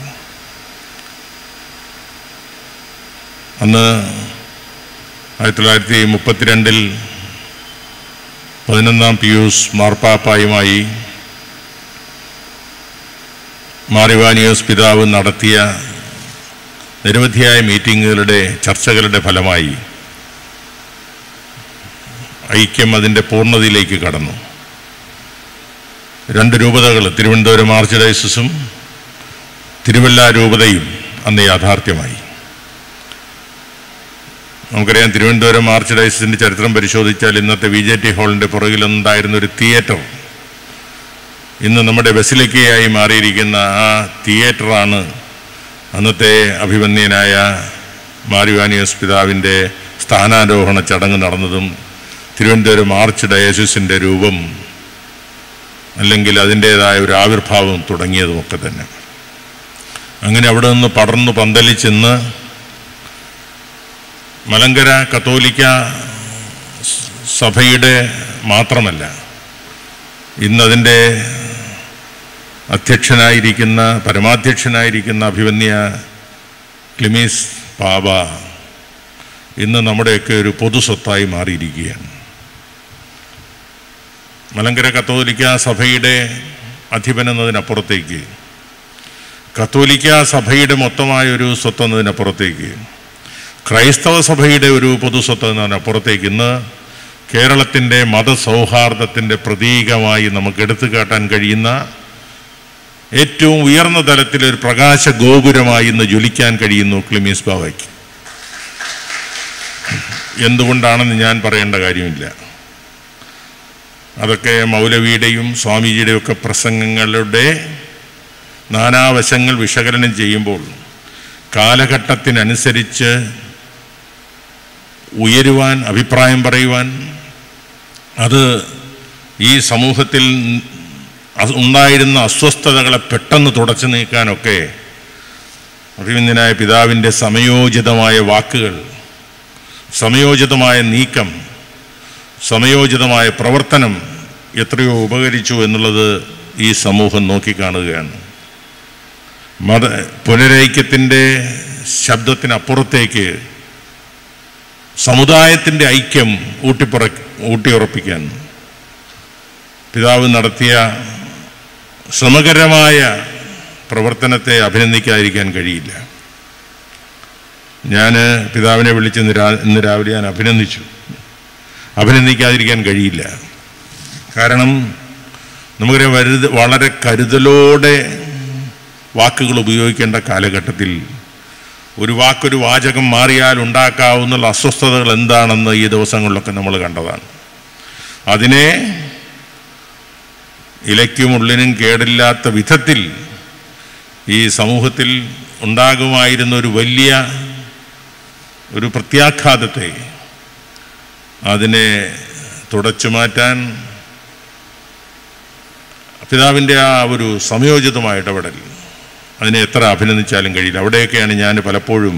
അന്ന് ആയിരത്തി തൊള്ളായിരത്തി മുപ്പത്തിരണ്ടിൽ പതിനൊന്നാം പിയൂസ് മാർപ്പാപ്പായുമായി മാറിവാനിയോസ് പിതാവ് നടത്തിയ നിരവധിയായ മീറ്റിങ്ങുകളുടെ ചർച്ചകളുടെ ഫലമായി ഐക്യം അതിൻ്റെ പൂർണ്ണതയിലേക്ക് കടന്നു രണ്ട് രൂപതകൾ തിരുവനന്തപുരം ആർച്ച് ഡയസിസും തിരുവല്ല രൂപതയും അന്ന് യാഥാർത്ഥ്യമായി നമുക്കറിയാം തിരുവനന്തപുരം ആർച്ച് ഡയസിൻ്റെ ചരിത്രം പരിശോധിച്ചാൽ ഇന്നത്തെ വി ജെ ടി ഹാളിൻ്റെ പുറകിലുണ്ടായിരുന്ന ഒരു തിയേറ്റർ ഇന്ന് നമ്മുടെ ബസിലിക്കയായി മാറിയിരിക്കുന്ന ആ തിയേറ്ററാണ് അന്നത്തെ അഭിമന്യനായ മാരിവാനിയസ് പിതാവിൻ്റെ സ്ഥാനാരോഹണ ചടങ്ങ് നടന്നതും തിരുവനന്തപുരം ആർച്ച് ഡയസിസിൻ്റെ രൂപം അല്ലെങ്കിൽ അതിൻ്റേതായ ഒരു ആവിർഭാവം തുടങ്ങിയതുമൊക്കെ തന്നെ അങ്ങനെ അവിടെ നിന്ന് പടർന്നു പന്തലിച്ചെന്ന് മലങ്കര കത്തോലിക്ക സഭയുടെ മാത്രമല്ല ഇന്നതിൻ്റെ അധ്യക്ഷനായിരിക്കുന്ന പരമാധ്യക്ഷനായിരിക്കുന്ന അഭിവന്യ ക്ലിമീസ് പാവ ഇന്ന് നമ്മുടെയൊക്കെ ഒരു പൊതു സ്വത്തായി മാറിയിരിക്കുകയാണ് മലങ്കര കത്തോലിക്ക സഭയുടെ അധിപൻ എന്നതിനപ്പുറത്തേക്ക് കത്തോലിക്ക സഭയുടെ മൊത്തമായ ഒരു സ്വത്ത് എന്നതിനപ്പുറത്തേക്ക് ക്രൈസ്തവ സഭയുടെ ഒരു പൊതു സ്വത്ത് എന്നതിനപ്പുറത്തേക്ക് ഇന്ന് കേരളത്തിൻ്റെ മതസൗഹാർദ്ദത്തിൻ്റെ പ്രതീകമായി നമുക്ക് എടുത്തു കാട്ടാൻ കഴിയുന്ന ഏറ്റവും ഉയർന്ന തലത്തിൽ ഒരു പ്രകാശ ഗോപുരമായി ഇന്ന് ജ്വലിക്കാൻ കഴിയുന്നു ക്ലിമീസ് ബാവയ്ക്ക് എന്തുകൊണ്ടാണെന്ന് ഞാൻ പറയേണ്ട കാര്യമില്ല അതൊക്കെ മൗലവിയുടെയും സ്വാമിജിയുടെയും ഒക്കെ പ്രസംഗങ്ങളുടെ നാനാവശങ്ങൾ വിശകലനം ചെയ്യുമ്പോൾ കാലഘട്ടത്തിനനുസരിച്ച് ഉയരുവാൻ അഭിപ്രായം പറയുവാൻ അത് ഈ സമൂഹത്തിൽ അ- ഉണ്ടായിരുന്ന അസ്വസ്ഥതകളെ പെട്ടെന്ന് തുടച്ചു നീക്കാനൊക്കെ അഭിമന്യനായ പിതാവിൻ്റെ സമയോചിതമായ വാക്കുകൾ സമയോചിതമായ നീക്കം സമയോചിതമായ പ്രവർത്തനം എത്രയോ ഉപകരിച്ചു എന്നുള്ളത് ഈ സമൂഹം നോക്കിക്കാണുകയാണ് മത പുനരൈക്യത്തിൻ്റെ ശബ്ദത്തിനപ്പുറത്തേക്ക് സമുദായത്തിൻ്റെ ഐക്യം ഊട്ടിപ്പുറ ഊട്ടിയുറപ്പിക്കാൻ പിതാവ് നടത്തിയ ശ്രമകരമായ പ്രവർത്തനത്തെ അഭിനന്ദിക്കാതിരിക്കാൻ കഴിയില്ല ഞാൻ പിതാവിനെ വിളിച്ച് ഇന്ന് രാ ഇന്ന് രാവിലെ ഞാൻ അഭിനന്ദിച്ചു അഭിനന്ദിക്കാതിരിക്കാൻ കഴിയില്ല കാരണം നമുക്കറിയാം വലുത് വളരെ കരുതലോടെ വാക്കുകൾ ഉപയോഗിക്കേണ്ട കാലഘട്ടത്തിൽ ഒരു വാക്കൊരു വാചകം മാറിയാൽ ഉണ്ടാക്കാവുന്ന അസ്വസ്ഥതകൾ എന്താണെന്ന് ഈ ദിവസങ്ങളിലൊക്കെ നമ്മൾ കണ്ടതാണ് അതിനെ ഇലയ്ക്കും ഉള്ളിനും കേടില്ലാത്ത വിധത്തിൽ ഈ സമൂഹത്തിൽ ഉണ്ടാകുമായിരുന്ന ഒരു വലിയ ഒരു പ്രത്യാഘാതത്തെ അതിനെ തുടച്ചു മാറ്റാൻ പിതാവിൻ്റെ ആ ഒരു സംയോജിതമായ ഇടപെടൽ അതിനെ എത്ര അഭിനന്ദിച്ചാലും കഴിയില്ല അവിടെയൊക്കെയാണ് ഞാൻ പലപ്പോഴും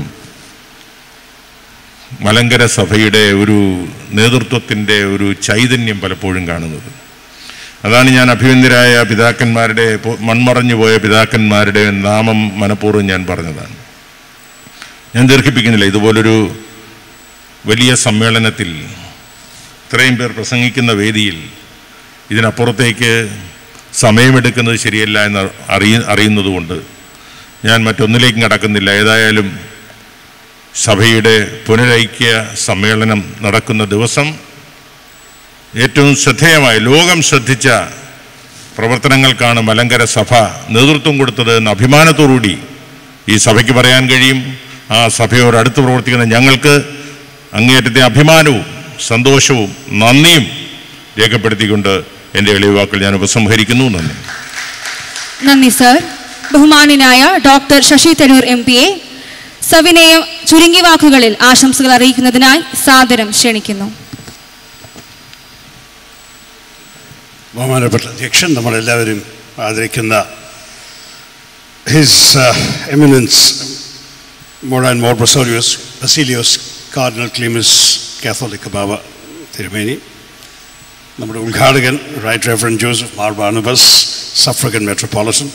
മലങ്കര സഭയുടെ ഒരു നേതൃത്വത്തിൻ്റെ ഒരു ചൈതന്യം പലപ്പോഴും കാണുന്നത് അതാണ് ഞാൻ അഭിനന്ദരായ പിതാക്കന്മാരുടെ പോ- മൺമറഞ്ഞു പോയ പിതാക്കന്മാരുടെ നാമം മനഃപൂർവ്വം ഞാൻ പറഞ്ഞതാണ് ഞാൻ ദീർഘിപ്പിക്കുന്നില്ല ഇതുപോലൊരു വലിയ സമ്മേളനത്തിൽ ഇത്രയും പേർ പ്രസംഗിക്കുന്ന വേദിയിൽ ഇതിനപ്പുറത്തേക്ക് സമയമെടുക്കുന്നത് ശരിയല്ല എന്ന് അറിയ അറിയുന്നതുകൊണ്ട് ഞാൻ മറ്റൊന്നിലേക്കും കടക്കുന്നില്ല ഏതായാലും സഭയുടെ പുനരൈക്യ സമ്മേളനം നടക്കുന്ന ദിവസം ഏറ്റവും ശ്രദ്ധേയമായ ലോകം ശ്രദ്ധിച്ച പ്രവർത്തനങ്ങൾക്കാണ് മലങ്കര സഭ നേതൃത്വം കൊടുത്തത് എന്ന അഭിമാനത്തോടുകൂടി ഈ സഭയ്ക്ക് പറയാൻ കഴിയും ആ സഭയോട് അടുത്ത് പ്രവർത്തിക്കുന്ന ഞങ്ങൾക്ക് അങ്ങേയറ്റത്തെ അഭിമാനവും സന്തോഷവും നന്ദിയും രേഖപ്പെടുത്തിക്കൊണ്ട് എൻ്റെ എളിയ വാക്കുകൾ ഞാൻ ഉപസംഹരിക്കുന്നു നന്ദി നന്ദി സർ ബഹുമാന്യനായ ഡോക്ടർ ശശി തരൂർ എം പിയെ സവിനയം ചുരുങ്ങിയ വാക്കുകളിൽ ആശംസകൾ അറിയിക്കുന്നതിനായി സാദരം ക്ഷണിക്കുന്നു ബഹുമാനപ്പെട്ട അധ്യക്ഷൻ നമ്മളെല്ലാവരും ആദരിക്കുന്ന his eminence Mor and Mor Baselios Baselios cardinal Cleemis കാത്തോലിക് ബാബ തിരുമേനി നമ്മുടെ ഉദ്ഘാടകൻ റൈറ്റ് റെഫറൻ Joseph Mar Barnabas suffragan metropolitan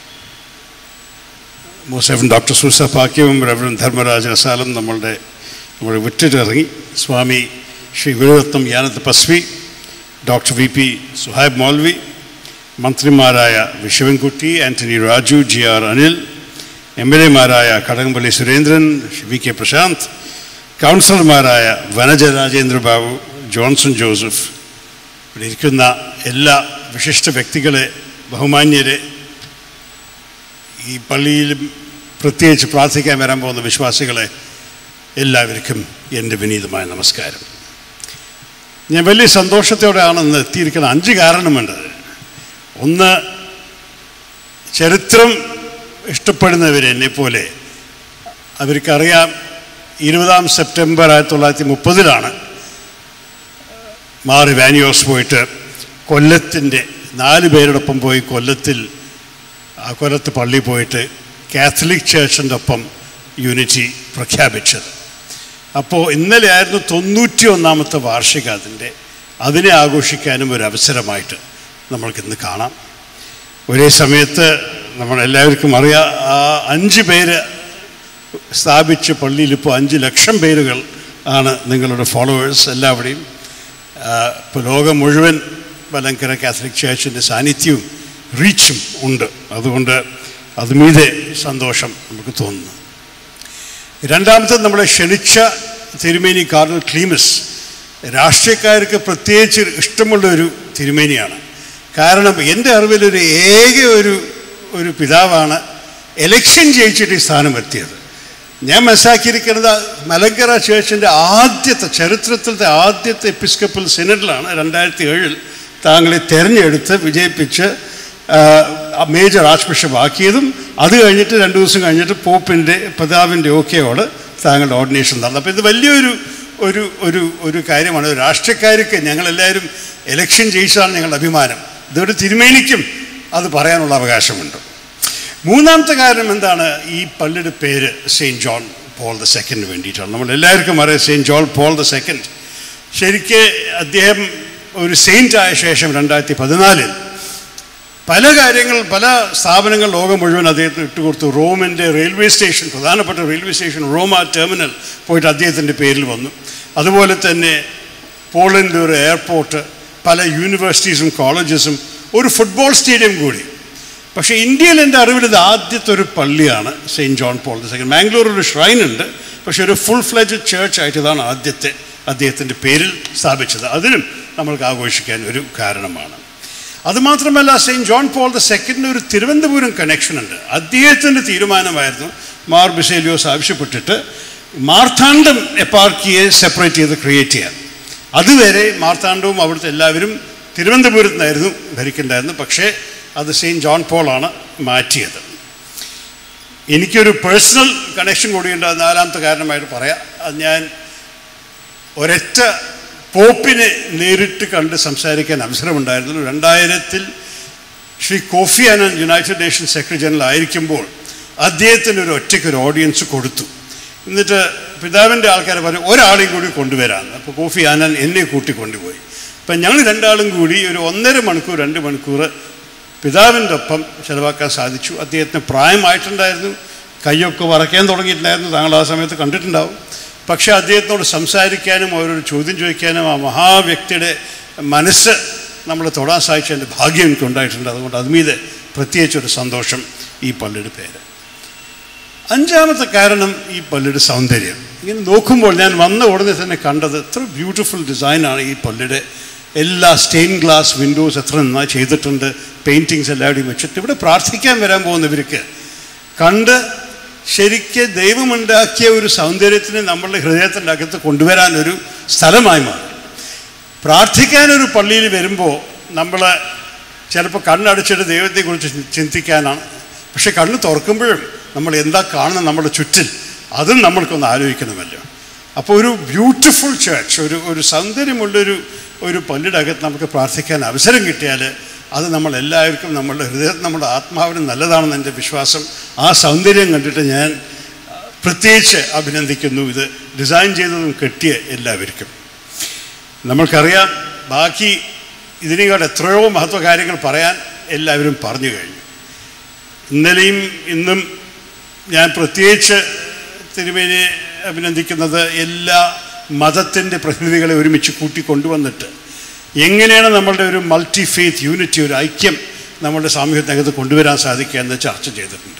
മൂസേഫൻ ഡോക്ടർ സൂസപ്പാക്യവും റെവറൻ ധർമ്മരാജ അസാലും നമ്മളുടെ നമ്മൾ വിട്ടിട്ടിറങ്ങി സ്വാമി ശ്രീ ഗുരുരത്നം യാനത്ത് പസ്വി doctor V P Suhaib Maulavi മന്ത്രിമാരായ Vishwankutty Antony Raju G R Anil M L എമാരായ കടകംപള്ളി സുരേന്ദ്രൻ വി കെ പ്രശാന്ത് കൗൺസിലർമാരായ വനജ രാജേന്ദ്ര ബാബു ജോൺസൺ ജോസഫ് ഇവിടെ ഇരിക്കുന്ന എല്ലാ വിശിഷ്ട വ്യക്തികളെ ബഹുമാന്യരെ ഈ പള്ളിയിലും പ്രത്യേകിച്ച് പ്രാർത്ഥിക്കാൻ വരാൻ പോകുന്ന വിശ്വാസികളെ എല്ലാവർക്കും എൻ്റെ വിനീതമായ നമസ്കാരം ഞാൻ വലിയ സന്തോഷത്തോടെയാണ് ഇന്ന് എത്തിയിരിക്കുന്ന അഞ്ച് കാരണമുണ്ട് ഒന്ന് ചരിത്രം ഇഷ്ടപ്പെടുന്നവർ എന്നെപ്പോലെ അവർക്കറിയാം ഇരുപതാം സെപ്റ്റംബർ ആയിരത്തി തൊള്ളായിരത്തി മുപ്പതിലാണ് മാറി വാനിയോസ് പോയിട്ട് കൊല്ലത്തിൻ്റെ നാല് പേരോടൊപ്പം പോയി കൊല്ലത്തിൽ ആ കൊല്ലത്ത് പള്ളി പോയിട്ട് കാത്തലിക് ചേർച്ചിൻ്റെ ഒപ്പം യൂണിറ്റി പ്രഖ്യാപിച്ചത് അപ്പോൾ ഇന്നലെ ആയിരുന്നു തൊണ്ണൂറ്റി ഒന്നാമത്തെ വാർഷിക അതിൻ്റെ അതിനെ ആഘോഷിക്കാനും ഒരു അവസരമായിട്ട് നമ്മൾക്കിന്ന് കാണാം ഒരേ സമയത്ത് നമ്മളെല്ലാവർക്കും അറിയാം ആ അഞ്ച് പേര് സ്ഥാപിച്ച പള്ളിയിൽ ഇപ്പോൾ അഞ്ച് ലക്ഷം പേരുകൾ ആണ് നിങ്ങളുടെ ഫോളോവേഴ്സ് എല്ലാവരുടെയും ഇപ്പോൾ ലോകം മുഴുവൻ മലങ്കര കാത്തലിക് ചേർച്ചിൻ്റെ സാന്നിധ്യവും റീച്ചും ഉണ്ട് അതുകൊണ്ട് അതുമീതെ സന്തോഷം നമുക്ക് തോന്നുന്നു രണ്ടാമത്തത് നമ്മളെ ക്ഷണിച്ച തിരുമേനി കാർണൽ ക്ലീമസ് രാഷ്ട്രീയക്കാർക്ക് പ്രത്യേകിച്ച് ഇഷ്ടമുള്ള ഒരു തിരുമേനിയാണ് കാരണം എൻ്റെ അറിവിലൊരു ഏക ഒരു ഒരു പിതാവാണ് എലക്ഷൻ ജയിച്ചിട്ട് ഈ സ്ഥാനം എത്തിയത് ഞാൻ മനസ്സിലാക്കിയിരിക്കുന്നത് മലങ്കര ചേർച്ചിൻ്റെ ആദ്യത്തെ ചരിത്രത്തിലത്തെ ആദ്യത്തെ എപ്പിസ്കപ്പൽ സിനഡിലാണ് രണ്ടായിരത്തി ഏഴിൽ താങ്കളെ തിരഞ്ഞെടുത്ത് വിജയിപ്പിച്ച് മേജർ ആർച്ച് ബിഷപ്പ് ആക്കിയതും അത് കഴിഞ്ഞിട്ട് രണ്ട് ദിവസം കഴിഞ്ഞിട്ട് പോപ്പിൻ്റെ പിതാവിൻ്റെ ഓക്കെയോട് താങ്കളുടെ ഓർഡിനേഷൻ നടന്നു അപ്പോൾ ഇത് വലിയൊരു ഒരു ഒരു ഒരു കാര്യമാണ് ഒരു രാഷ്ട്രീയക്കാർക്ക് ഞങ്ങളെല്ലാവരും എലക്ഷൻ ജയിച്ചതാണ് ഞങ്ങളുടെ അഭിമാനം ഇതൊരു തിരുമേനിക്കും അത് പറയാനുള്ള അവകാശമുണ്ട് മൂന്നാമത്തെ കാരണം എന്താണ് ഈ പള്ളിയുടെ പേര് സെയിൻറ്റ് ജോൺ പോൾ ദ സെക്കൻഡിന് വേണ്ടിയിട്ടാണ് നമ്മൾ എല്ലാവർക്കും അറിയാം saint John Paul the second ശരിക്ക് അദ്ദേഹം ഒരു സെയിൻ്റ് ആയ ശേഷം രണ്ടായിരത്തി പതിനാലിൽ പല കാര്യങ്ങൾ പല സ്ഥാപനങ്ങൾ ലോകം മുഴുവൻ അദ്ദേഹത്തിന് ഇട്ടുകൊടുത്തു റോമിൻ്റെ റെയിൽവേ സ്റ്റേഷൻ പ്രധാനപ്പെട്ട റെയിൽവേ സ്റ്റേഷൻ റോമ ടെർമിനൽ പോയിട്ട് അദ്ദേഹത്തിൻ്റെ പേരിൽ വന്നു അതുപോലെ തന്നെ പോളണ്ടിൽ ഒരു എയർപോർട്ട് പല യൂണിവേഴ്സിറ്റീസും കോളേജസും ഒരു ഫുട്ബോൾ സ്റ്റേഡിയം കൂടി പക്ഷേ ഇന്ത്യയിൽ എൻ്റെ അറിവിൽ ഇത് ആദ്യത്തെ ഒരു പള്ളിയാണ് saint John Paul the second Mangalore ഒരു ഷ്രൈൻ ഉണ്ട് പക്ഷേ ഒരു ഫുൾ ഫ്ലെജ് ചേർച്ച് ആയിട്ട് ഇതാണ് ആദ്യത്തെ അദ്ദേഹത്തിൻ്റെ പേരിൽ സ്ഥാപിച്ചത് അതിനും നമ്മൾക്ക് ആഘോഷിക്കാൻ ഒരു കാരണമാണ് അതുമാത്രമല്ല സെയിൻറ്റ് ജോൺ പോൾ ദ സെക്കൻഡിന് ഒരു തിരുവനന്തപുരം കണക്ഷൻ ഉണ്ട് അദ്ദേഹത്തിൻ്റെ തീരുമാനമായിരുന്നു മാർ ബിസേലിയോസ് ആവശ്യപ്പെട്ടിട്ട് മാർത്താണ്ഡം എപ്പാർക്കിയെ സെപ്പറേറ്റ് ചെയ്ത് ക്രിയേറ്റ് ചെയ്യാൻ അതുവരെ മാർത്താണ്ഡവും അവിടുത്തെ എല്ലാവരും തിരുവനന്തപുരത്ത് നിന്നായിരുന്നു ഭരിക്കേണ്ടായിരുന്നു പക്ഷേ അത് സെയിൻറ്റ് ജോൺ പോളാണ് മാറ്റിയത് എനിക്കൊരു പേഴ്സണൽ കണക്ഷൻ കൂടിയുണ്ട് അത് നാലാമത്തെ കാരണമായിട്ട് പറയാം അത് ഞാൻ ഒരൊറ്റ പോപ്പിനെ നേരിട്ട് കണ്ട് സംസാരിക്കാൻ അവസരമുണ്ടായിരുന്നു രണ്ടായിരത്തിൽ Shri Kofi Annan united nation secretary general ആയിരിക്കുമ്പോൾ അദ്ദേഹത്തിന് ഒരു ഒറ്റയ്ക്ക് ഒരു ഓഡിയൻസ് കൊടുത്തു എന്നിട്ട് പിതാവിൻ്റെ ആൾക്കാരെ പറഞ്ഞു ഒരാളെയും കൂടി കൊണ്ടുവരാമെന്ന് അപ്പോൾ കോഫി ആനൻ എന്നെ കൂട്ടി കൊണ്ടുപോയി അപ്പം ഞങ്ങൾ രണ്ടാളും കൂടി ഒരു ഒന്നര മണിക്കൂർ രണ്ട് മണിക്കൂർ പിതാവിൻ്റെ ഒപ്പം ചിലവാക്കാൻ സാധിച്ചു അദ്ദേഹത്തിന് പ്രായമായിട്ടുണ്ടായിരുന്നു കൈയൊക്കെ വറയ്ക്കാൻ തുടങ്ങിയിട്ടുണ്ടായിരുന്നു താങ്കൾ ആ സമയത്ത് കണ്ടിട്ടുണ്ടാവും പക്ഷേ അദ്ദേഹത്തിനോട് സംസാരിക്കാനും അവരോട് ചോദ്യം ചോദിക്കാനും ആ മഹാവ്യക്തിയുടെ മനസ്സ് നമ്മൾ തൊടാൻ സാധിച്ചതിൻ്റെ ഭാഗ്യം എനിക്ക് ഉണ്ടായിട്ടുണ്ട് അതുകൊണ്ട് അതുമീതെ പ്രത്യേകിച്ചൊരു സന്തോഷം ഈ പള്ളിയുടെ പേര് അഞ്ചാമത്തെ കാരണം ഈ പള്ളിയുടെ സൗന്ദര്യം ഇങ്ങനെ നോക്കുമ്പോൾ ഞാൻ വന്ന ഉടനെ തന്നെ കണ്ടത് എത്ര ബ്യൂട്ടിഫുൾ ഡിസൈനാണ് ഈ പള്ളിയുടെ എല്ലാ സ്റ്റെയിൻ ഗ്ലാസ് വിൻഡോസ് എത്ര നന്നായി ചെയ്തിട്ടുണ്ട് പെയിൻറ്റിങ്സ് എല്ലാവരുടെയും വെച്ചിട്ട് ഇവിടെ പ്രാർത്ഥിക്കാൻ വരാൻ പോകുന്നവർക്ക് കണ്ട് ശരിക്ക് ദൈവമുണ്ടാക്കിയ ഒരു സൗന്ദര്യത്തിനെ നമ്മളുടെ ഹൃദയത്തിൻ്റെ അകത്ത് കൊണ്ടുവരാനൊരു സ്ഥലമായി മാറി പ്രാർത്ഥിക്കാനൊരു പള്ളിയിൽ വരുമ്പോൾ നമ്മൾ ചിലപ്പോൾ കണ്ണടച്ചിട്ട് ദൈവത്തെക്കുറിച്ച് ചി- ചിന്തിക്കാനാണ് പക്ഷെ കണ്ണ് തുറക്കുമ്പോഴും നമ്മൾ എന്താ കാണുന്നത് നമ്മുടെ ചുറ്റിൽ അതും നമ്മൾക്കൊന്ന് ആലോചിക്കണമല്ലോ അപ്പോൾ ഒരു ബ്യൂട്ടിഫുൾ ചേർച്ച് ഒരു ഒരു സൗന്ദര്യമുള്ളൊരു ഒരു പള്ളിയുടെ അകത്ത് നമുക്ക് പ്രാർത്ഥിക്കാൻ അവസരം കിട്ടിയാൽ അത് നമ്മൾ എല്ലാവർക്കും നമ്മളുടെ ഹൃദയത്തിൽ നമ്മുടെ ആത്മാവിന് നല്ലതാണെന്ന് എൻ്റെ വിശ്വാസം ആ സൗന്ദര്യം കണ്ടിട്ട് ഞാൻ പ്രത്യേകിച്ച് അഭിനന്ദിക്കുന്നു ഇത് ഡിസൈൻ ചെയ്തതും കെട്ടിയ എല്ലാവർക്കും നമ്മൾക്കറിയാം ബാക്കി ഇതിനേക്കാൾ എത്രയോ മഹത്വ കാര്യങ്ങൾ പറയാൻ എല്ലാവരും പറഞ്ഞു കഴിഞ്ഞു ഇന്നലെയും ഇന്നും ഞാൻ പ്രത്യേകിച്ച് തിരുമേനിയെ അഭിനന്ദിക്കുന്നത് എല്ലാ മതത്തിൻ്റെ പ്രതിനിധികളെ ഒരുമിച്ച് കൂട്ടിക്കൊണ്ടുവന്നിട്ട് എങ്ങനെയാണ് നമ്മളുടെ ഒരു മൾട്ടി ഫെയ്ത്ത് യൂണിറ്റി ഒരു ഐക്യം നമ്മുടെ സാമൂഹ്യത്തിനകത്ത് കൊണ്ടുവരാൻ സാധിക്കുക എന്ന് ചർച്ച ചെയ്തിട്ടുണ്ട്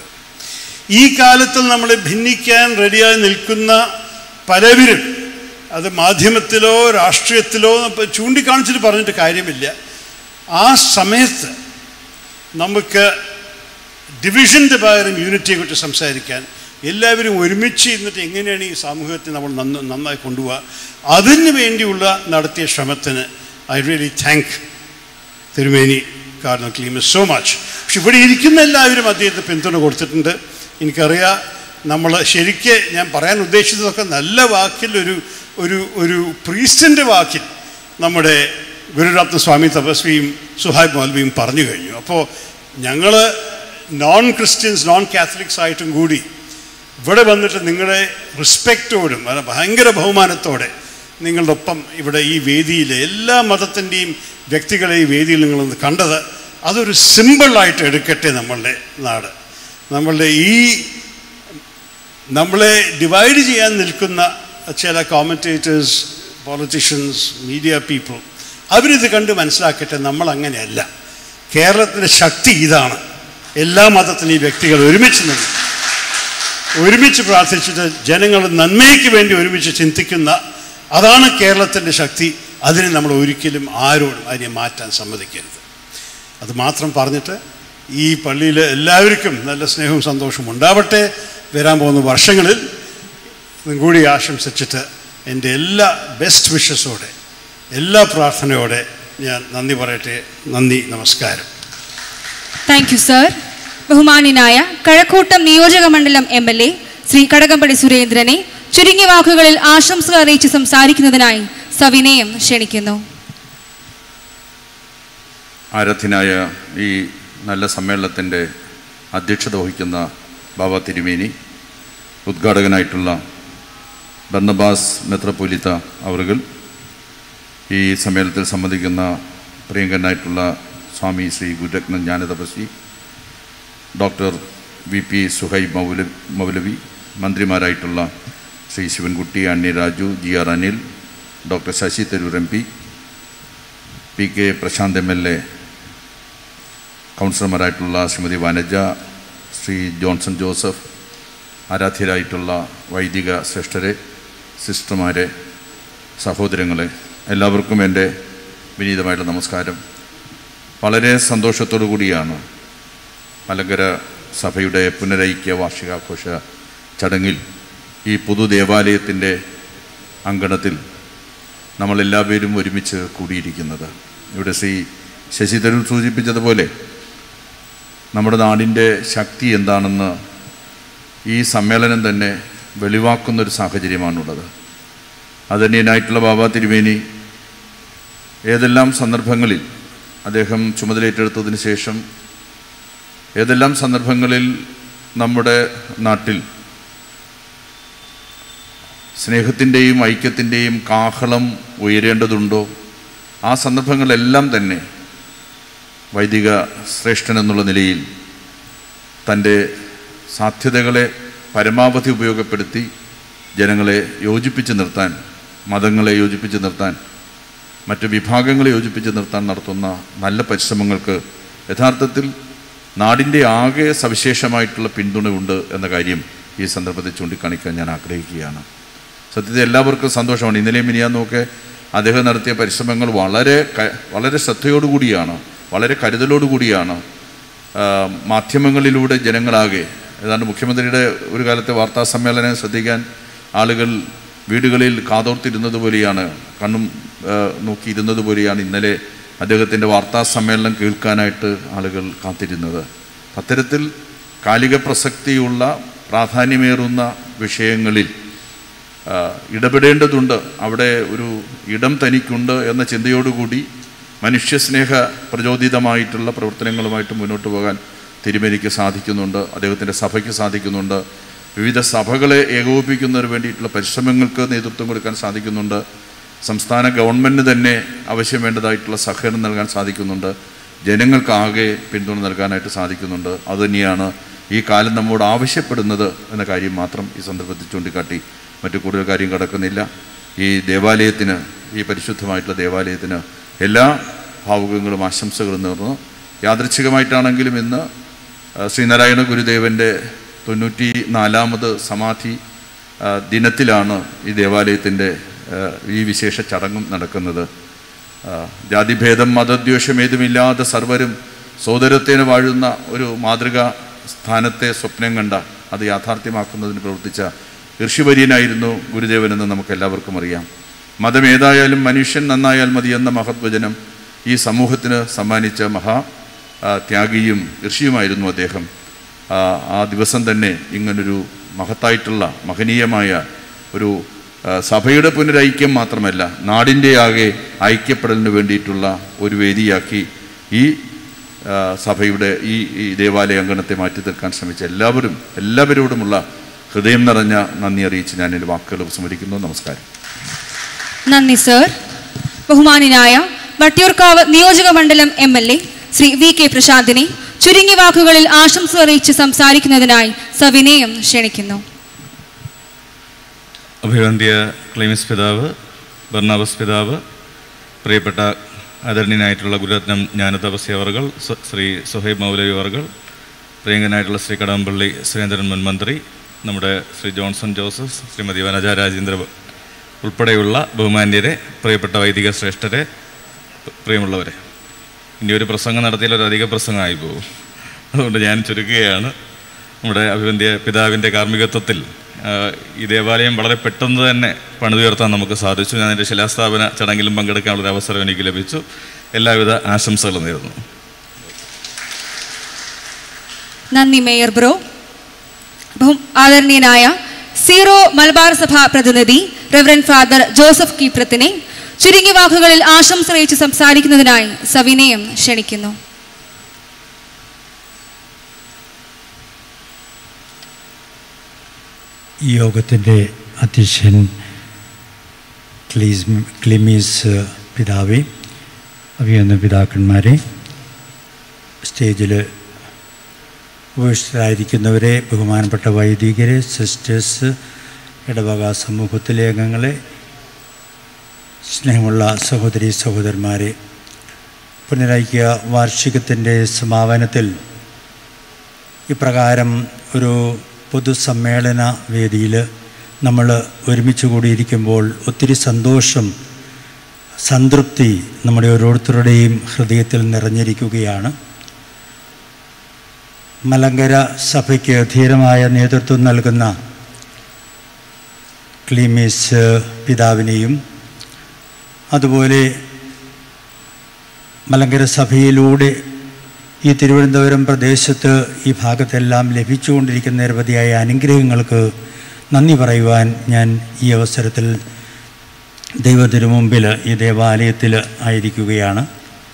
ഈ കാലത്ത് നമ്മൾ ഭിന്നിക്കാൻ റെഡിയായി നിൽക്കുന്ന പലവരും അത് മാധ്യമത്തിലോ രാഷ്ട്രീയത്തിലോ ഇപ്പം ചൂണ്ടിക്കാണിച്ചിട്ട് പറഞ്ഞിട്ട് കാര്യമില്ല ആ സമയത്ത് നമുക്ക് ഡിവിഷൻ്റെ പകരം യൂണിറ്റിയെക്കുറിച്ച് സംസാരിക്കാൻ എല്ലാവരും ഒരുമിച്ച് ഇരുന്നിട്ട് എങ്ങനെയാണ് ഈ സമൂഹത്തെ നമ്മൾ നന്ന നന്നായി കൊണ്ടുപോവുക അതിന് വേണ്ടിയുള്ള നടത്തിയ ശ്രമത്തിന് ഐ റിയലി താങ്ക് തിരുമേനി കാരണം ക്ലീമസ് സോ മച്ച് പക്ഷെ ഇവിടെ ഇരിക്കുന്ന എല്ലാവരും അദ്ദേഹത്തെ പിന്തുണ കൊടുത്തിട്ടുണ്ട് എനിക്കറിയാം നമ്മൾ ശരിക്ക് ഞാൻ പറയാൻ ഉദ്ദേശിച്ചതൊക്കെ നല്ല വാക്കിൽ ഒരു ഒരു ഒരു പ്രീസ്റ്റിൻ്റെ വാക്കിൽ നമ്മുടെ ഗുരുരത്ന സ്വാമി തപസ്വിയും സുഹാബ് മൗലവിയും പറഞ്ഞു കഴിഞ്ഞു അപ്പോൾ ഞങ്ങൾ നോൺ ക്രിസ്ത്യൻസ് നോൺ കാത്തലിക്സ് ആയിട്ടും കൂടി ഇവിടെ വന്നിട്ട് നിങ്ങളുടെ റിസ്പെക്റ്റോടും അല്ല ഭയങ്കര ബഹുമാനത്തോടെ നിങ്ങളുടെ ഒപ്പം ഇവിടെ ഈ വേദിയിൽ എല്ലാ മതത്തിൻ്റെയും വ്യക്തികളെ ഈ വേദിയിൽ നിങ്ങളൊന്ന് കണ്ടത് അതൊരു സിമ്പിളായിട്ട് എടുക്കട്ടെ നമ്മളുടെ നാട് നമ്മളുടെ ഈ നമ്മളെ ഡിവൈഡ് ചെയ്യാൻ നിൽക്കുന്ന ചില കോമൻറ്റേറ്റേഴ്സ് പൊളിറ്റീഷ്യൻസ് മീഡിയ പീപ്പിൾ അവരിത് കണ്ട് മനസ്സിലാക്കട്ടെ നമ്മൾ അങ്ങനെയല്ല കേരളത്തിൻ്റെ ശക്തി ഇതാണ് എല്ലാ മതത്തിനും ഈ വ്യക്തികൾ ഒരുമിച്ച് നിന്ന് ഒരുമിച്ച് പ്രാർത്ഥിച്ചിട്ട് ജനങ്ങൾ നന്മയ്ക്ക് വേണ്ടി ഒരുമിച്ച് ചിന്തിക്കുന്ന അതാണ് കേരളത്തിൻ്റെ ശക്തി അതിനെ നമ്മൾ ഒരിക്കലും ആരോടും അതിനെ മാറ്റാൻ സമ്മതിക്കരുത് അത് മാത്രം പറഞ്ഞിട്ട് ഈ പള്ളിയിൽ എല്ലാവർക്കും നല്ല സ്നേഹവും സന്തോഷവും ഉണ്ടാവട്ടെ വരാൻ പോകുന്ന വർഷങ്ങളിൽ ഇതും കൂടി ആശംസിച്ചിട്ട് എൻ്റെ എല്ലാ ബെസ്റ്റ് വിഷസോടെ എല്ലാ പ്രാർത്ഥനയോടെ ഞാൻ നന്ദി പറയട്ടെ നന്ദി നമസ്കാരം താങ്ക് യു സർ ബഹുമാന്യനായ കഴക്കൂട്ടം നിയോജക മണ്ഡലം M L A Shri Kadakampally സുരേന്ദ്രനെ ചുരുങ്ങിയ വാക്കുകളിൽ ആശംസകൾ അറിയിച്ച് സംസാരിക്കുന്നതിനായി സവിനയം ക്ഷണിക്കുന്നു ആരാധ്യനായ ഈ നല്ല സമ്മേളനത്തിൻ്റെ അധ്യക്ഷത വഹിക്കുന്ന ബാബ തിരുമേനി ഉദ്ഘാടകനായിട്ടുള്ള ബർണബാസ് മെത്രപ്പൊലിത്ത അവറുകൾ ഈ സമ്മേളനത്തിൽ സംബന്ധിക്കുന്ന പ്രിയങ്കരനായിട്ടുള്ള Swami Shri Gururatna Jnanathapaswi doctor V P Suhaib മൗല മൗലവി മന്ത്രിമാരായിട്ടുള്ള ശ്രീ ശിവൻകുട്ടി അന്യ Raju G R Anil doctor Shashi Tharoor M P P K Prasanth M L A കൗൺസിലർമാരായിട്ടുള്ള ശ്രീമതി വനജ ശ്രീ ജോൺസൺ ജോസഫ് ആരാധ്യരായിട്ടുള്ള വൈദിക ശ്രേഷ്ഠരെ സിസ്റ്റർമാരെ സഹോദരങ്ങളെ എല്ലാവർക്കും എൻ്റെ വിനീതമായിട്ടുള്ള നമസ്കാരം വളരെ സന്തോഷത്തോടു കൂടിയാണ് മലങ്കര സഭയുടെ പുനരൈക്യ വാർഷികാഘോഷ ചടങ്ങിൽ ഈ പൊതു ദേവാലയത്തിൻ്റെ അങ്കണത്തിൽ നമ്മളെല്ലാവരും ഒരുമിച്ച് കൂടിയിരിക്കുന്നത് ഇവിടെ ശ്രീ ശശി തരൂർ സൂചിപ്പിച്ചതുപോലെ നമ്മുടെ നാടിൻ്റെ ശക്തി എന്താണെന്ന് ഈ സമ്മേളനം തന്നെ വെളിവാക്കുന്നൊരു സാഹചര്യമാണുള്ളത് അതന്യനായിട്ടുള്ള ബാബ തിരുമേനി ഏതെല്ലാം സന്ദർഭങ്ങളിൽ അദ്ദേഹം ചുമതലയേറ്റെടുത്തതിന് ശേഷം ഏതെല്ലാം സന്ദർഭങ്ങളിൽ നമ്മുടെ നാട്ടിൽ സ്നേഹത്തിൻ്റെയും ഐക്യത്തിൻ്റെയും കാഹളം ഉയരേണ്ടതുണ്ടോ ആ സന്ദർഭങ്ങളെല്ലാം തന്നെ വൈദിക ശ്രേഷ്ഠൻ എന്നുള്ള നിലയിൽ തൻ്റെ സാധ്യതകളെ പരമാവധി ഉപയോഗപ്പെടുത്തി ജനങ്ങളെ യോജിപ്പിച്ച് നിർത്താൻ മതങ്ങളെ യോജിപ്പിച്ച് നിർത്താൻ മറ്റ് വിഭാഗങ്ങളെ യോജിപ്പിച്ച് നിർത്താൻ നടത്തുന്ന നല്ല പരിശ്രമങ്ങൾക്ക് യഥാർത്ഥത്തിൽ നാടിൻ്റെ ആകെ സവിശേഷമായിട്ടുള്ള പിന്തുണയുണ്ട് എന്ന കാര്യം ഈ സന്ദർഭത്തിൽ ചൂണ്ടിക്കാണിക്കാൻ ഞാൻ ആഗ്രഹിക്കുകയാണ് സത്യത്തിൽ എല്ലാവർക്കും സന്തോഷമാണ് ഇന്നലെയും മിനിയാന്നൊക്കെ അദ്ദേഹം നടത്തിയ പരിശ്രമങ്ങൾ വളരെ ക- വളരെ ശ്രദ്ധയോടുകൂടിയാണ് വളരെ കരുതലോടുകൂടിയാണ് ആ, മാധ്യമങ്ങളിലൂടെ ജനങ്ങളാകെ ഏതാണ്ട് മുഖ്യമന്ത്രിയുടെ ഒരു കാലത്തെ വാർത്താ സമ്മേളനം ശ്രദ്ധിക്കാൻ ആളുകൾ വീടുകളിൽ കാതോർത്തിരുന്നത് പോലെയാണ് കണ്ണും ആ, നോക്കിയിരുന്നത് പോലെയാണ് ഇന്നലെ അദ്ദേഹത്തിൻ്റെ വാർത്താ സമ്മേളനം കേൾക്കാനായിട്ട് ആളുകൾ കാത്തിരുന്നത് അത്തരത്തിൽ കാലിക പ്രസക്തിയുള്ള പ്രാധാന്യമേറുന്ന വിഷയങ്ങളിൽ ആ, ഇടപെടേണ്ടതുണ്ട് അവിടെ ഒരു ഇടം തനിക്കുണ്ട് എന്ന ചിന്തയോടുകൂടി മനുഷ്യസ്നേഹ പ്രചോദിതമായിട്ടുള്ള പ്രവർത്തനങ്ങളുമായിട്ട് മുന്നോട്ട് പോകാൻ തിരുമേനിക്ക് സാധിക്കുന്നുണ്ട് അദ്ദേഹത്തിൻ്റെ സഭയ്ക്ക് സാധിക്കുന്നുണ്ട് വിവിധ സഭകളെ ഏകോപിപ്പിക്കുന്നതിന് വേണ്ടിയിട്ടുള്ള പരിശ്രമങ്ങൾക്ക് നേതൃത്വം കൊടുക്കാൻ സാധിക്കുന്നുണ്ട് സംസ്ഥാന ഗവൺമെൻറ്റിന് തന്നെ ആവശ്യം വേണ്ടതായിട്ടുള്ള സഹകരണം നൽകാൻ സാധിക്കുന്നുണ്ട് ജനങ്ങൾക്കാകെ പിന്തുണ നൽകാനായിട്ട് സാധിക്കുന്നുണ്ട് അതുതന്നെയാണ് ഈ കാലം നമ്മോട് ആവശ്യപ്പെടുന്നത് എന്ന കാര്യം മാത്രം ഈ സന്ദർഭത്തിൽ ചൂണ്ടിക്കാട്ടി മറ്റു കൂടുതൽ കാര്യം കടക്കുന്നില്ല ഈ ദേവാലയത്തിന് ഈ പരിശുദ്ധമായിട്ടുള്ള ദേവാലയത്തിന് എല്ലാ ഭാവുകങ്ങളും ആശംസകളും നേർന്നു യാദൃച്ഛികമായിട്ടാണെങ്കിലും ഇന്ന് ആ, ശ്രീനാരായണ ഗുരുദേവൻ്റെ തൊണ്ണൂറ്റി നാലാമത് സമാധി ആ, ദിനത്തിലാണ് ഈ ദേവാലയത്തിൻ്റെ ആ, ഈ വിശേഷ ചടങ്ങും നടക്കുന്നത് ആ, ജാതിഭേദം മതദ്വേഷം ഏതുമില്ലാതെ സർവരും സോദരത്തേന് വാഴുന്ന ഒരു മാതൃകാ സ്ഥാനത്തെ സ്വപ്നം കണ്ട അത് യാഥാർത്ഥ്യമാക്കുന്നതിന് പ്രവർത്തിച്ച ഋഷിവര്യനായിരുന്നു ഗുരുദേവനെന്ന് നമുക്ക് എല്ലാവർക്കും അറിയാം മതം ഏതായാലും മനുഷ്യൻ നന്നായാൽ മതി എന്ന മഹത്വചനം ഈ സമൂഹത്തിന് സമ്മാനിച്ച മഹാ ആ, ത്യാഗിയും ഋഷിയുമായിരുന്നു അദ്ദേഹം ആ, ആ ദിവസം തന്നെ ഇങ്ങനൊരു മഹത്തായിട്ടുള്ള മഹനീയമായ ഒരു ആ, സഭയുടെ പുനരൈക്യം മാത്രമല്ല നാടിൻ്റെ ആകെ ഐക്യപ്പെടലിന് വേണ്ടിയിട്ടുള്ള ഒരു വേദിയാക്കി ഈ ആ, സഭയുടെ ഈ ഈ ദേവാലയ അങ്കണത്തെ മാറ്റി തീർക്കാൻ ശ്രമിച്ച എല്ലാവരും എല്ലാവരോടുമുള്ള ഹൃദയം നിറഞ്ഞ നന്ദി അറിയിച്ച് ഞാൻ എൻ്റെ വാക്കുകൾ സ്മരിക്കുന്നു നമസ്കാരം നന്ദി സർ ബഹുമാനായ വട്ടിയൂർക്കാവ് നിയോജക മണ്ഡലം M L A Shri V K പ്രശാന്തിനെ ചുരുങ്ങിയ വാക്കുകളിൽ ആശംസ അറിയിച്ച് സംസാരിക്കുന്നതിനായി സവിനയം ക്ഷണിക്കുന്നു അഭിവന്ധ്യ ക്ലൈമിസ് പിതാവ് ബർണാബസ് പിതാവ് പ്രിയപ്പെട്ട ആദരണീയനായിട്ടുള്ള ഗുരുരത്നം ജ്ഞാനതപസ്യ അവർകൾ സ- ശ്രീ സുഹൈബ് മൗലവി അവർകൾ പ്രിയങ്കനായിട്ടുള്ള ശ്രീ കടമ്പള്ളി സുരേന്ദ്രൻ മുൻ മന്ത്രി നമ്മുടെ ശ്രീ ജോൺസൺ ജോസഫ് ശ്രീമതി വനജ രാജേന്ദ്ര ഉൾപ്പെടെയുള്ള ബഹുമാന്യരെ പ്രിയപ്പെട്ട വൈദിക ശ്രേഷ്ഠരെ പ്രിയമുള്ളവരെ ഇനി ഒരു പ്രസംഗം നടത്തിയാൽ ഒരു അധിക പ്രസംഗമായി പോകും അതുകൊണ്ട് ഞാൻ ചുരുക്കുകയാണ് നമ്മുടെ അഭിവന്ധ്യ പിതാവിൻ്റെ കാർമ്മികത്വത്തിൽ ആ, ഈ ദേവാലയം വളരെ പെട്ടെന്ന് തന്നെ പണിതുയർത്താൻ നമുക്ക് സാധിച്ചു ഞാൻ എൻ്റെ ശിലാസ്ഥാപന ചടങ്ങിലും പങ്കെടുക്കാനുള്ള ഒരു അവസരം എനിക്ക് ലഭിച്ചു എല്ലാവിധ ആശംസകളും നേരുന്നു നന്ദി മേയർ ബ്രോ ബഹു ആദരണീയനായ സീറോ മലബാർ സഭ പ്രതിനിധി റെവറൻ ഫാദർ ജോസഫ് കീപ്രത്തിനെ ചുരുങ്ങിയ വാക്കുകളിൽ ആശംസ അറിയിച്ച് സംസാരിക്കുന്നതിനായി സവിനയം ക്ഷണിക്കുന്നു ഈ യോഗത്തിൻ്റെ അധ്യക്ഷൻ ക്ലീസ് ക്ലിമീസ് പിതാവെ അഭിയന്ന പിതാക്കന്മാരെ സ്റ്റേജിൽ ഉപവിഷ്ടരായിരിക്കുന്നവരെ ബഹുമാനപ്പെട്ട വൈദികരെ സിസ്റ്റേഴ്സ് ഇടവക സമൂഹത്തിലെ അംഗങ്ങളെ സ്നേഹമുള്ള സഹോദരി സഹോദരന്മാരെ പുനരൈക്യ വാർഷികത്തിൻ്റെ സമാപനത്തിൽ ഇപ്രകാരം ഒരു പൊതുസമ്മേളന വേദിയിൽ നമ്മൾ ഒരുമിച്ച് കൂടിയിരിക്കുമ്പോൾ ഒത്തിരി സന്തോഷം സംതൃപ്തി നമ്മുടെ ഓരോരുത്തരുടെയും ഹൃദയത്തിൽ നിറഞ്ഞിരിക്കുകയാണ് മലങ്കര സഭയ്ക്ക് ധീരമായ നേതൃത്വം നൽകുന്ന ക്ലീമീസ് പിതാവിനെയും അതുപോലെ മലങ്കര സഭയിലൂടെ ഈ തിരുവനന്തപുരം പ്രദേശത്ത് ഈ ഭാഗത്തെല്ലാം ലഭിച്ചുകൊണ്ടിരിക്കുന്ന നിരവധിയായ അനുഗ്രഹങ്ങൾക്ക് നന്ദി പറയുവാൻ ഞാൻ ഈ അവസരത്തിൽ ദൈവത്തിനു മുമ്പിൽ ഈ ദേവാലയത്തിൽ ആയിരിക്കുകയാണ്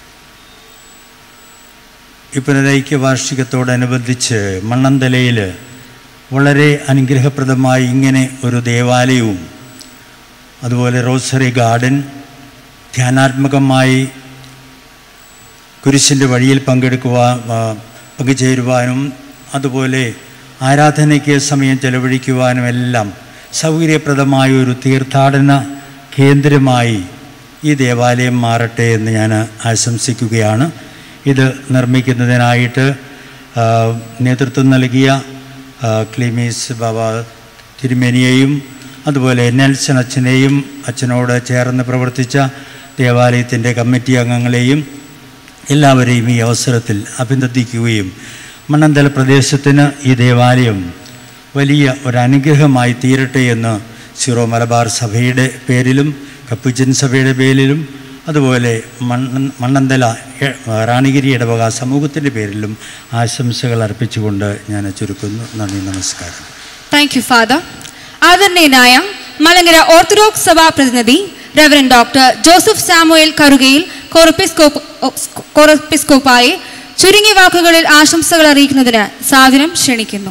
ഈ പുനരൈക്യ വാർഷികത്തോടനുബന്ധിച്ച് മണ്ണന്തലയിൽ വളരെ അനുഗ്രഹപ്രദമായി ഇങ്ങനെ ഒരു ദേവാലയവും അതുപോലെ റോസറി ഗാർഡൻ ധ്യാനാത്മകമായി കുരിശിൻ്റെ വഴിയിൽ പങ്കെടുക്കുവാൻ പങ്കുചേരുവാനും അതുപോലെ ആരാധനയ്ക്ക് സമയം ചെലവഴിക്കുവാനും എല്ലാം സൗകര്യപ്രദമായ ഒരു തീർത്ഥാടന കേന്ദ്രമായി ഈ ദേവാലയം മാറട്ടെ എന്ന് ഞാൻ ആശംസിക്കുകയാണ് ഇത് നിർമ്മിക്കുന്നതിനായിട്ട് ആ, നേതൃത്വം നൽകിയ ആ, ക്ലീമീസ് ബാബ തിരുമേനിയെയും അതുപോലെ നെൽസൺ അച്ഛനെയും അച്ഛനോട് ചേർന്ന് പ്രവർത്തിച്ച ദേവാലയത്തിൻ്റെ കമ്മിറ്റി അംഗങ്ങളെയും എല്ലാവരെയും ഈ അവസരത്തിൽ അഭിനന്ദിക്കുകയും മണ്ണന്തല പ്രദേശത്തിന് ഈ ദേവാലയം വലിയ ഒരു അനുഗ്രഹമായി തീരട്ടെ എന്ന് സിറോ മലബാർ സഭയുടെ പേരിലും കപ്പുച്ചൻ സഭയുടെ പേരിലും അതുപോലെ മണ്ണ മണ്ണന്തല എ- റാണിഗിരി ഇടവക സമൂഹത്തിൻ്റെ പേരിലും ആശംസകൾ അർപ്പിച്ചുകൊണ്ട് ഞാൻ ചുരുക്കുന്നു നന്ദി നമസ്കാരം താങ്ക് യു ഫാദർ ആദരണീയനായ മലങ്കര ഓർത്തഡോക്സ് സഭാ പ്രതിനിധി reverend doctor Joseph Samuel Karukayil കോറപ്പിസ്കോപ്പ് കോറപ്പിസ്കോപ്പായി ചുരുങ്ങിയ വാക്കുകളിൽ ആശംസകൾ അറിയിക്കുന്നതിന് സാധനം ക്ഷണിക്കുന്നു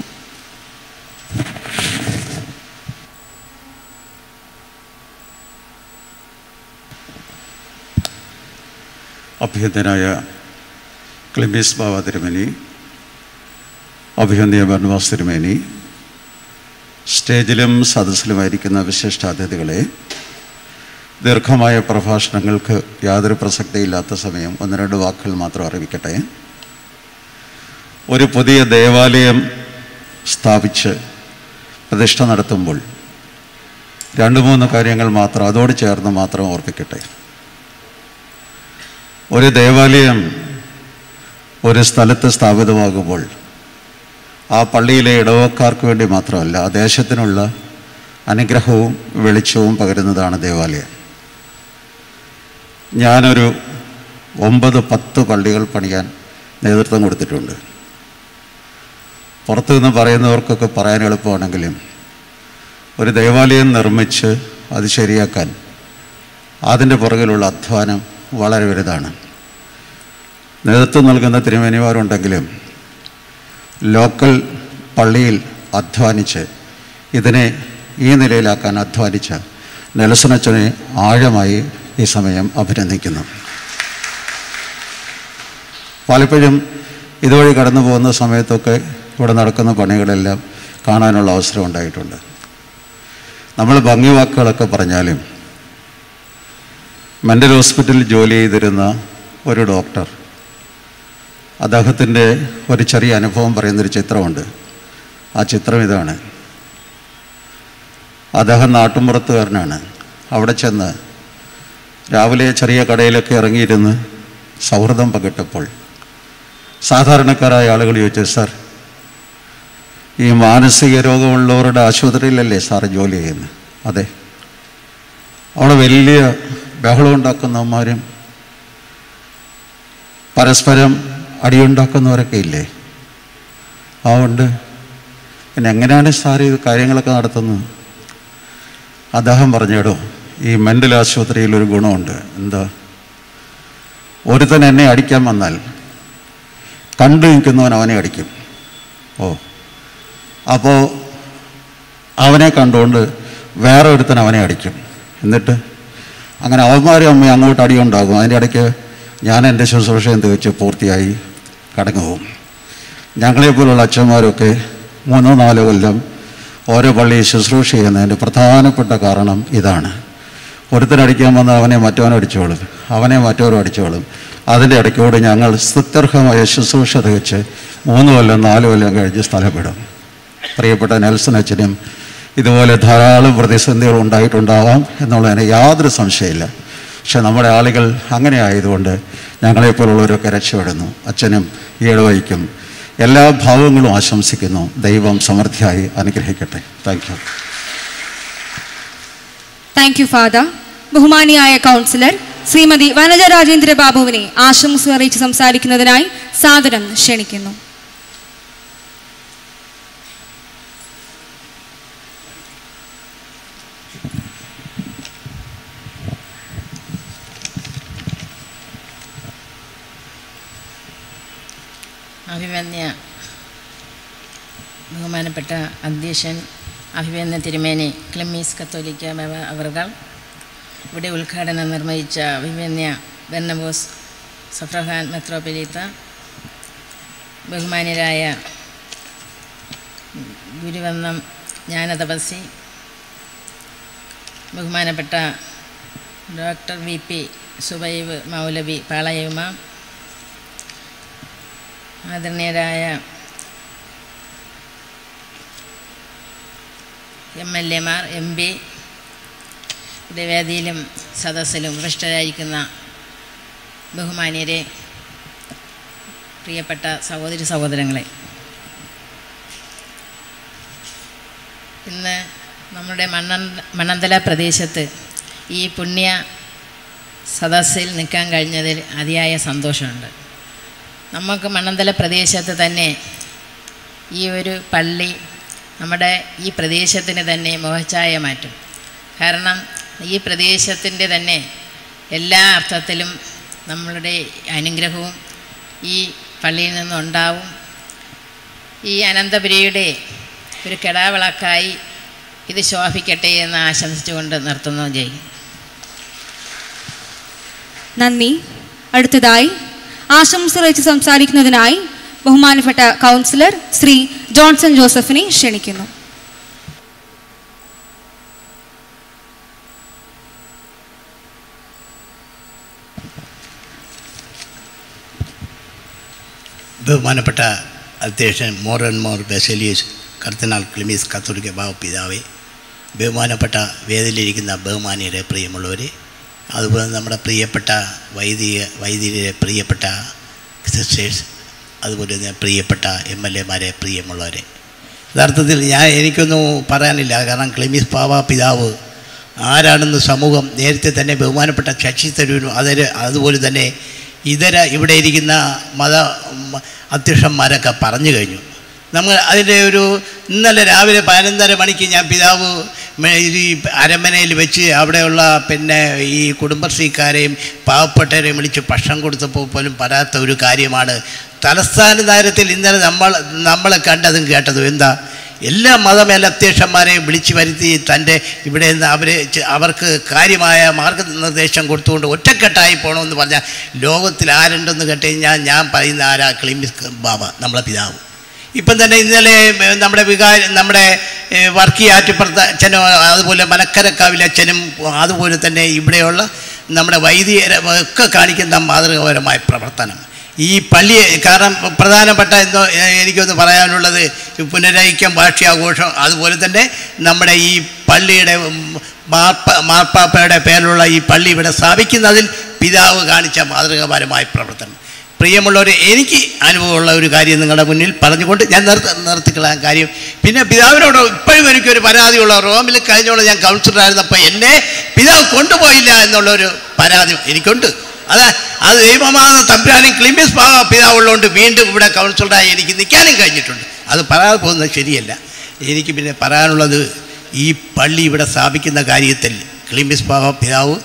അഭ്യന്തനായ ക്ലിമിസ് ബാബ തിരുമേനി അഭിഹന്യ ബർണവാസ് തിരുമേനി സ്റ്റേജിലും സദസ്സിലുമായിരിക്കുന്ന വിശിഷ്ടാതിഥികളെ ദീർഘമായ പ്രഭാഷണങ്ങൾക്ക് യാതൊരു പ്രസക്തിയില്ലാത്ത സമയം ഒന്ന് രണ്ട് വാക്കുകൾ മാത്രം അറിയിക്കട്ടെ ഒരു പുതിയ ദേവാലയം സ്ഥാപിച്ച് പ്രതിഷ്ഠ നടത്തുമ്പോൾ രണ്ട് മൂന്ന് കാര്യങ്ങൾ മാത്രം അതോട് ചേർന്ന് മാത്രം ഓർപ്പിക്കട്ടെ ഒരു ദേവാലയം ഒരു സ്ഥലത്ത് സ്ഥാപിതമാകുമ്പോൾ ആ പള്ളിയിലെ ഇടവക്കാർക്ക് വേണ്ടി മാത്രമല്ല ആ ദേശത്തിനുള്ള അനുഗ്രഹവും വെളിച്ചവും പകരുന്നതാണ് ദേവാലയം ഞാനൊരു ഒമ്പത് പത്ത് പള്ളികൾ പണിയാൻ നേതൃത്വം കൊടുത്തിട്ടുണ്ട് പുറത്തു നിന്ന് പറയുന്നവർക്കൊക്കെ പറയാൻ എളുപ്പമാണെങ്കിലും ഒരു ദേവാലയം നിർമ്മിച്ച് അത് ശരിയാക്കാൻ അതിൻ്റെ പുറകിലുള്ള അധ്വാനം വളരെ വലുതാണ് നേതൃത്വം നൽകുന്ന തിരുമേനിമാരുണ്ടെങ്കിലും ലോക്കൽ പള്ളിയിൽ അധ്വാനിച്ച് ഇതിനെ ഈ നിലയിലാക്കാൻ അധ്വാനിച്ച നെൽസണച്ചനെ ആഴമായി ഈ സമയം അഭിനന്ദിക്കുന്നു പലപ്പോഴും ഇതുവഴി കടന്നു പോകുന്ന സമയത്തൊക്കെ ഇവിടെ നടക്കുന്ന പണികളെല്ലാം കാണാനുള്ള അവസരം ഉണ്ടായിട്ടുണ്ട് നമ്മൾ ഭംഗി വാക്കുകളൊക്കെ പറഞ്ഞാലും മെൻ്റൽ ഹോസ്പിറ്റലിൽ ജോലി ചെയ്തിരുന്ന ഒരു ഡോക്ടർ അദ്ദേഹത്തിൻ്റെ ഒരു ചെറിയ അനുഭവം പറയുന്നൊരു ചിത്രമുണ്ട് ആ ചിത്രം ഇതാണ് അദ്ദേഹം നാട്ടുമ്പുറത്തുകാരനാണ് അവിടെ ചെന്ന് രാവിലെ ചെറിയ കടയിലൊക്കെ ഇറങ്ങിയിരുന്ന് സൗഹൃദം പങ്കിട്ടപ്പോൾ സാധാരണക്കാരായ ആളുകൾ ചോദിച്ചു സാർ ഈ മാനസിക രോഗമുള്ളവരുടെ ആശുപത്രിയിലല്ലേ സാർ ജോലി ചെയ്യുന്നത് അതെ അവിടെ വലിയ ബഹളം ഉണ്ടാക്കുന്നവന്മാരും പരസ്പരം അടിയുണ്ടാക്കുന്നവരൊക്കെ ഇല്ലേ ആ ഉണ്ട് പിന്നെ എങ്ങനെയാണ് സാർ ഇത് കാര്യങ്ങളൊക്കെ നടത്തുന്നത് അദ്ദേഹം പറഞ്ഞേടോ ഈ മെൻ്റൽ ആശുപത്രിയിൽ ഒരു ഗുണമുണ്ട് എന്താ ഒരുത്തൻ എന്നെ അടിക്കാൻ വന്നാൽ കണ്ടു നിൽക്കുന്നവൻ അവനെ അടിക്കും ഓ അപ്പോൾ അവനെ കണ്ടുകൊണ്ട് വേറെ ഒരുത്തൻ അവനെ അടിക്കും എന്നിട്ട് അങ്ങനെ അവന്മാരും അമ്മയും അങ്ങോട്ട് അടിയുണ്ടാകും അതിൻ്റെ ഇടയ്ക്ക് ഞാൻ എൻ്റെ ശുശ്രൂഷയും തികച്ച് പൂർത്തിയായി കടന്നു പോകും ഞങ്ങളെപ്പോലുള്ള അച്ഛന്മാരൊക്കെ മൂന്നോ നാലോ കൊല്ലം ഓരോ പള്ളിയിൽ ശുശ്രൂഷ ചെയ്യുന്നതിൻ്റെ പ്രധാനപ്പെട്ട കാരണം ഇതാണ് ഒരുത്തനടിക്കാൻ വന്ന അവനെ മറ്റവനും അടിച്ചോളും അവനെ മറ്റവരും അടിച്ചോളും അതിൻ്റെ ഇടയ്ക്കൂടെ ഞങ്ങൾ സ്തുത്യർഹമായ ശുശ്രൂഷ തികച്ച് മൂന്ന് കൊല്ലം നാല് കൊല്ലം കഴിഞ്ഞ് സ്ഥലപ്പെടും പ്രിയപ്പെട്ട നെൽസൺ അച്ഛനും ഇതുപോലെ ധാരാളം പ്രതിസന്ധികൾ ഉണ്ടായിട്ടുണ്ടാവാം എന്നുള്ളതിന് യാതൊരു സംശയമില്ല പക്ഷെ നമ്മുടെ ആളുകൾ അങ്ങനെ ആയതുകൊണ്ട് ഞങ്ങളെപ്പോലുള്ളവരൊക്കെ രക്ഷപ്പെടുന്നു അച്ഛനും ഈഴവയ്ക്കും എല്ലാ ഭാവങ്ങളും ആശംസിക്കുന്നു ദൈവം സമൃദ്ധിയായി അനുഗ്രഹിക്കട്ടെ thank you thank you father ബഹുമാനിയായ കൗൺസിലർ ശ്രീമതി വനജ രാജേന്ദ്ര ബാബുവിനെ ആശംസ അറിയിച്ച് സംസാരിക്കുന്നതിനായി സാദരം ക്ഷണിക്കുന്നു അഭിമന്യ ബഹുമാനപ്പെട്ട അധ്യക്ഷൻ അഭിമന്യ തിരുമേനി ക്ലെമ്മീസ് കത്തോലിക്ക ബാബ അവർകൾ ഇവിടെ ഉദ്ഘാടനം നിർവഹിച്ച അഭിമന്യ ബെർണബോസ് സഫ്രഹാൻ മെത്രോപൊലീത്ത ബഹുമാന്യരായ ഗുരുവന്നം ജ്ഞാനതപസി ബഹുമാനപ്പെട്ട doctor V P Suhaib Maulavi പാളയമ്മ ആദരണീയരായ എം എൽ എമാർ എം പി ഇവിടെ വേദിയിലും സദസ്സിലും ഉപൃഷ്ടരായിരിക്കുന്ന ബഹുമാന്യരെ പ്രിയപ്പെട്ട സഹോദരി സഹോദരങ്ങളെ ഇന്ന് നമ്മുടെ മണ്ണ മണ്ണന്തല പ്രദേശത്ത് ഈ പുണ്യ സദസ്സിൽ നിൽക്കാൻ കഴിഞ്ഞതിൽ അതിയായ സന്തോഷമുണ്ട് നമുക്ക് മണ്ണന്തല പ്രദേശത്ത് തന്നെ ഈ ഒരു പള്ളി നമ്മുടെ ഈ പ്രദേശത്തിന് തന്നെ മുഖച്ഛായ മാറ്റും കാരണം ഈ പ്രദേശത്തിൻ്റെ തന്നെ എല്ലാ അർത്ഥത്തിലും നമ്മളുടെ അനുഗ്രഹവും ഈ പള്ളിയിൽ നിന്നുണ്ടാവും ഈ അനന്തപുരിയുടെ ഒരു കെടാവിളക്കായി ഇത് ശോഭിക്കട്ടെ എന്ന് ആശംസിച്ചുകൊണ്ട് നിർത്തുന്നു ജയ് നന്ദി അടുത്തതായി ആശംസ അറിയിച്ച് സംസാരിക്കുന്നതിനായി ബഹുമാനപ്പെട്ട കൗൺസിലർ ശ്രീ ജോൺസൺ ജോസഫിനെ ക്ഷണിക്കുന്നു ബഹുമാനപ്പെട്ട അധ്യക്ഷൻ മോർ ആൻഡ് മോർ ബെസലിയസ് കർത്തനാൽ ക്ലിമീസ് കത്തോലിക്ക ബാബ പിതാവേ ബഹുമാനപ്പെട്ട വേദിയിലിരിക്കുന്ന ബഹുമാനിയുടെ പ്രിയമുള്ളവരെ അതുപോലെ നമ്മുടെ പ്രിയപ്പെട്ട വൈദിക വൈദികരെ പ്രിയപ്പെട്ട സിസ്റ്റേഴ്സ് അതുപോലെ തന്നെ പ്രിയപ്പെട്ട എം എൽ എമാരെ പ്രിയമുള്ളവരെ യഥാർത്ഥത്തിൽ ഞാൻ എനിക്കൊന്നും പറയാനില്ല കാരണം ക്ലിമീസ് പാവ പിതാവ് ആരാണെന്ന് സമൂഹം നേരത്തെ തന്നെ ബഹുമാനപ്പെട്ട ശശി തരൂരും അതിന് അതുപോലെ തന്നെ ഇതര ഇവിടെ ഇരിക്കുന്ന മത മ- അധ്യക്ഷന്മാരൊക്കെ പറഞ്ഞു കഴിഞ്ഞു നമ്മൾ അതിൻ്റെ ഒരു ഇന്നലെ രാവിലെ പതിനൊന്നര മണിക്ക് ഞാൻ പിതാവ് മേ- ഈ അരമനയിൽ വെച്ച് അവിടെയുള്ള പിന്നെ ഈ കുടുംബശ്രീക്കാരെയും പാവപ്പെട്ടവരെയും വിളിച്ച് ഭക്ഷണം കൊടുത്തപ്പോൾ പോലും പറയാത്ത ഒരു കാര്യമാണ് തലസ്ഥാന നഗരത്തിൽ ഇന്നലെ നമ്മൾ നമ്മളെ കണ്ടതും കേട്ടതും എന്താ എല്ലാ മതമേലധ്യക്ഷന്മാരെയും വിളിച്ചു വരുത്തി തൻ്റെ ഇവിടെ നിന്ന് അവർ അവർക്ക് കാര്യമായ മാർഗനിർദ്ദേശം കൊടുത്തുകൊണ്ട് ഒറ്റക്കെട്ടായി പോകണമെന്ന് പറഞ്ഞാൽ ലോകത്തിൽ ആരുണ്ടെന്ന് കേട്ട് കഴിഞ്ഞാൽ ഞാൻ പറയുന്ന ആരാ ക്ലിമിസ് ബാബ നമ്മളെ പിതാവ് ഇപ്പം തന്നെ ഇന്നലെ ഏ, നമ്മുടെ വികാര നമ്മുടെ ഏ, വർക്കി ആറ്റുപുറത്ത് അച്ഛനും അതുപോലെ മലക്കരക്കാവിലെ അച്ഛനും അതുപോലെ തന്നെ ഇവിടെയുള്ള നമ്മുടെ വൈദികരെ ഒക്കെ കാണിക്കുന്ന മാതൃകാപരമായ പ്രവർത്തനം ഈ പള്ളി കാരണം പ്രധാനപ്പെട്ട എന്തോ ഏ, എനിക്കൊന്ന് പറയാനുള്ളത് ഈ പുനരൈക്യം ഭാഷ്യാഘോഷം അതുപോലെ തന്നെ നമ്മുടെ ഈ പള്ളിയുടെ ഉം, മാർപ്പ മാർപ്പാപ്പയുടെ പേരിലുള്ള ഈ പള്ളി ഇവിടെ സ്ഥാപിക്കുന്നതിൽ പിതാവ് കാണിച്ച മാതൃകാപരമായ പ്രവർത്തനം പ്രിയമുള്ളവരെ എനിക്ക് അനുഭവമുള്ള ഒരു കാര്യം നിങ്ങളുടെ മുന്നിൽ പറഞ്ഞുകൊണ്ട് ഞാൻ നിർത്തി നിർത്തിക്കളയാൻ കാര്യം പിന്നെ പിതാവിനോട് ഇപ്പോഴും എനിക്കൊരു പരാതിയുള്ള റോമിൽ കഴിഞ്ഞോളം ഞാൻ കൗൺസിലറായിരുന്നപ്പോൾ എന്നെ പിതാവ് കൊണ്ടുപോയില്ല എന്നുള്ളൊരു പരാതി എനിക്കുണ്ട് അത് അത് ദൈവമാകുന്ന തമ്പുരാനും ക്ലിമിസ് പാവ പിതാവുള്ളതുകൊണ്ട് വീണ്ടും ഇവിടെ കൗൺസിലറായി എനിക്ക് നിൽക്കാനും കഴിഞ്ഞിട്ടുണ്ട് അത് പറയാതെ പോകുന്നത് ശരിയല്ല എനിക്ക് പിന്നെ പറയാനുള്ളത് ഈ പള്ളി ഇവിടെ സ്ഥാപിക്കുന്ന കാര്യത്തിൽ ക്ലിമിസ് പാവ പിതാവ്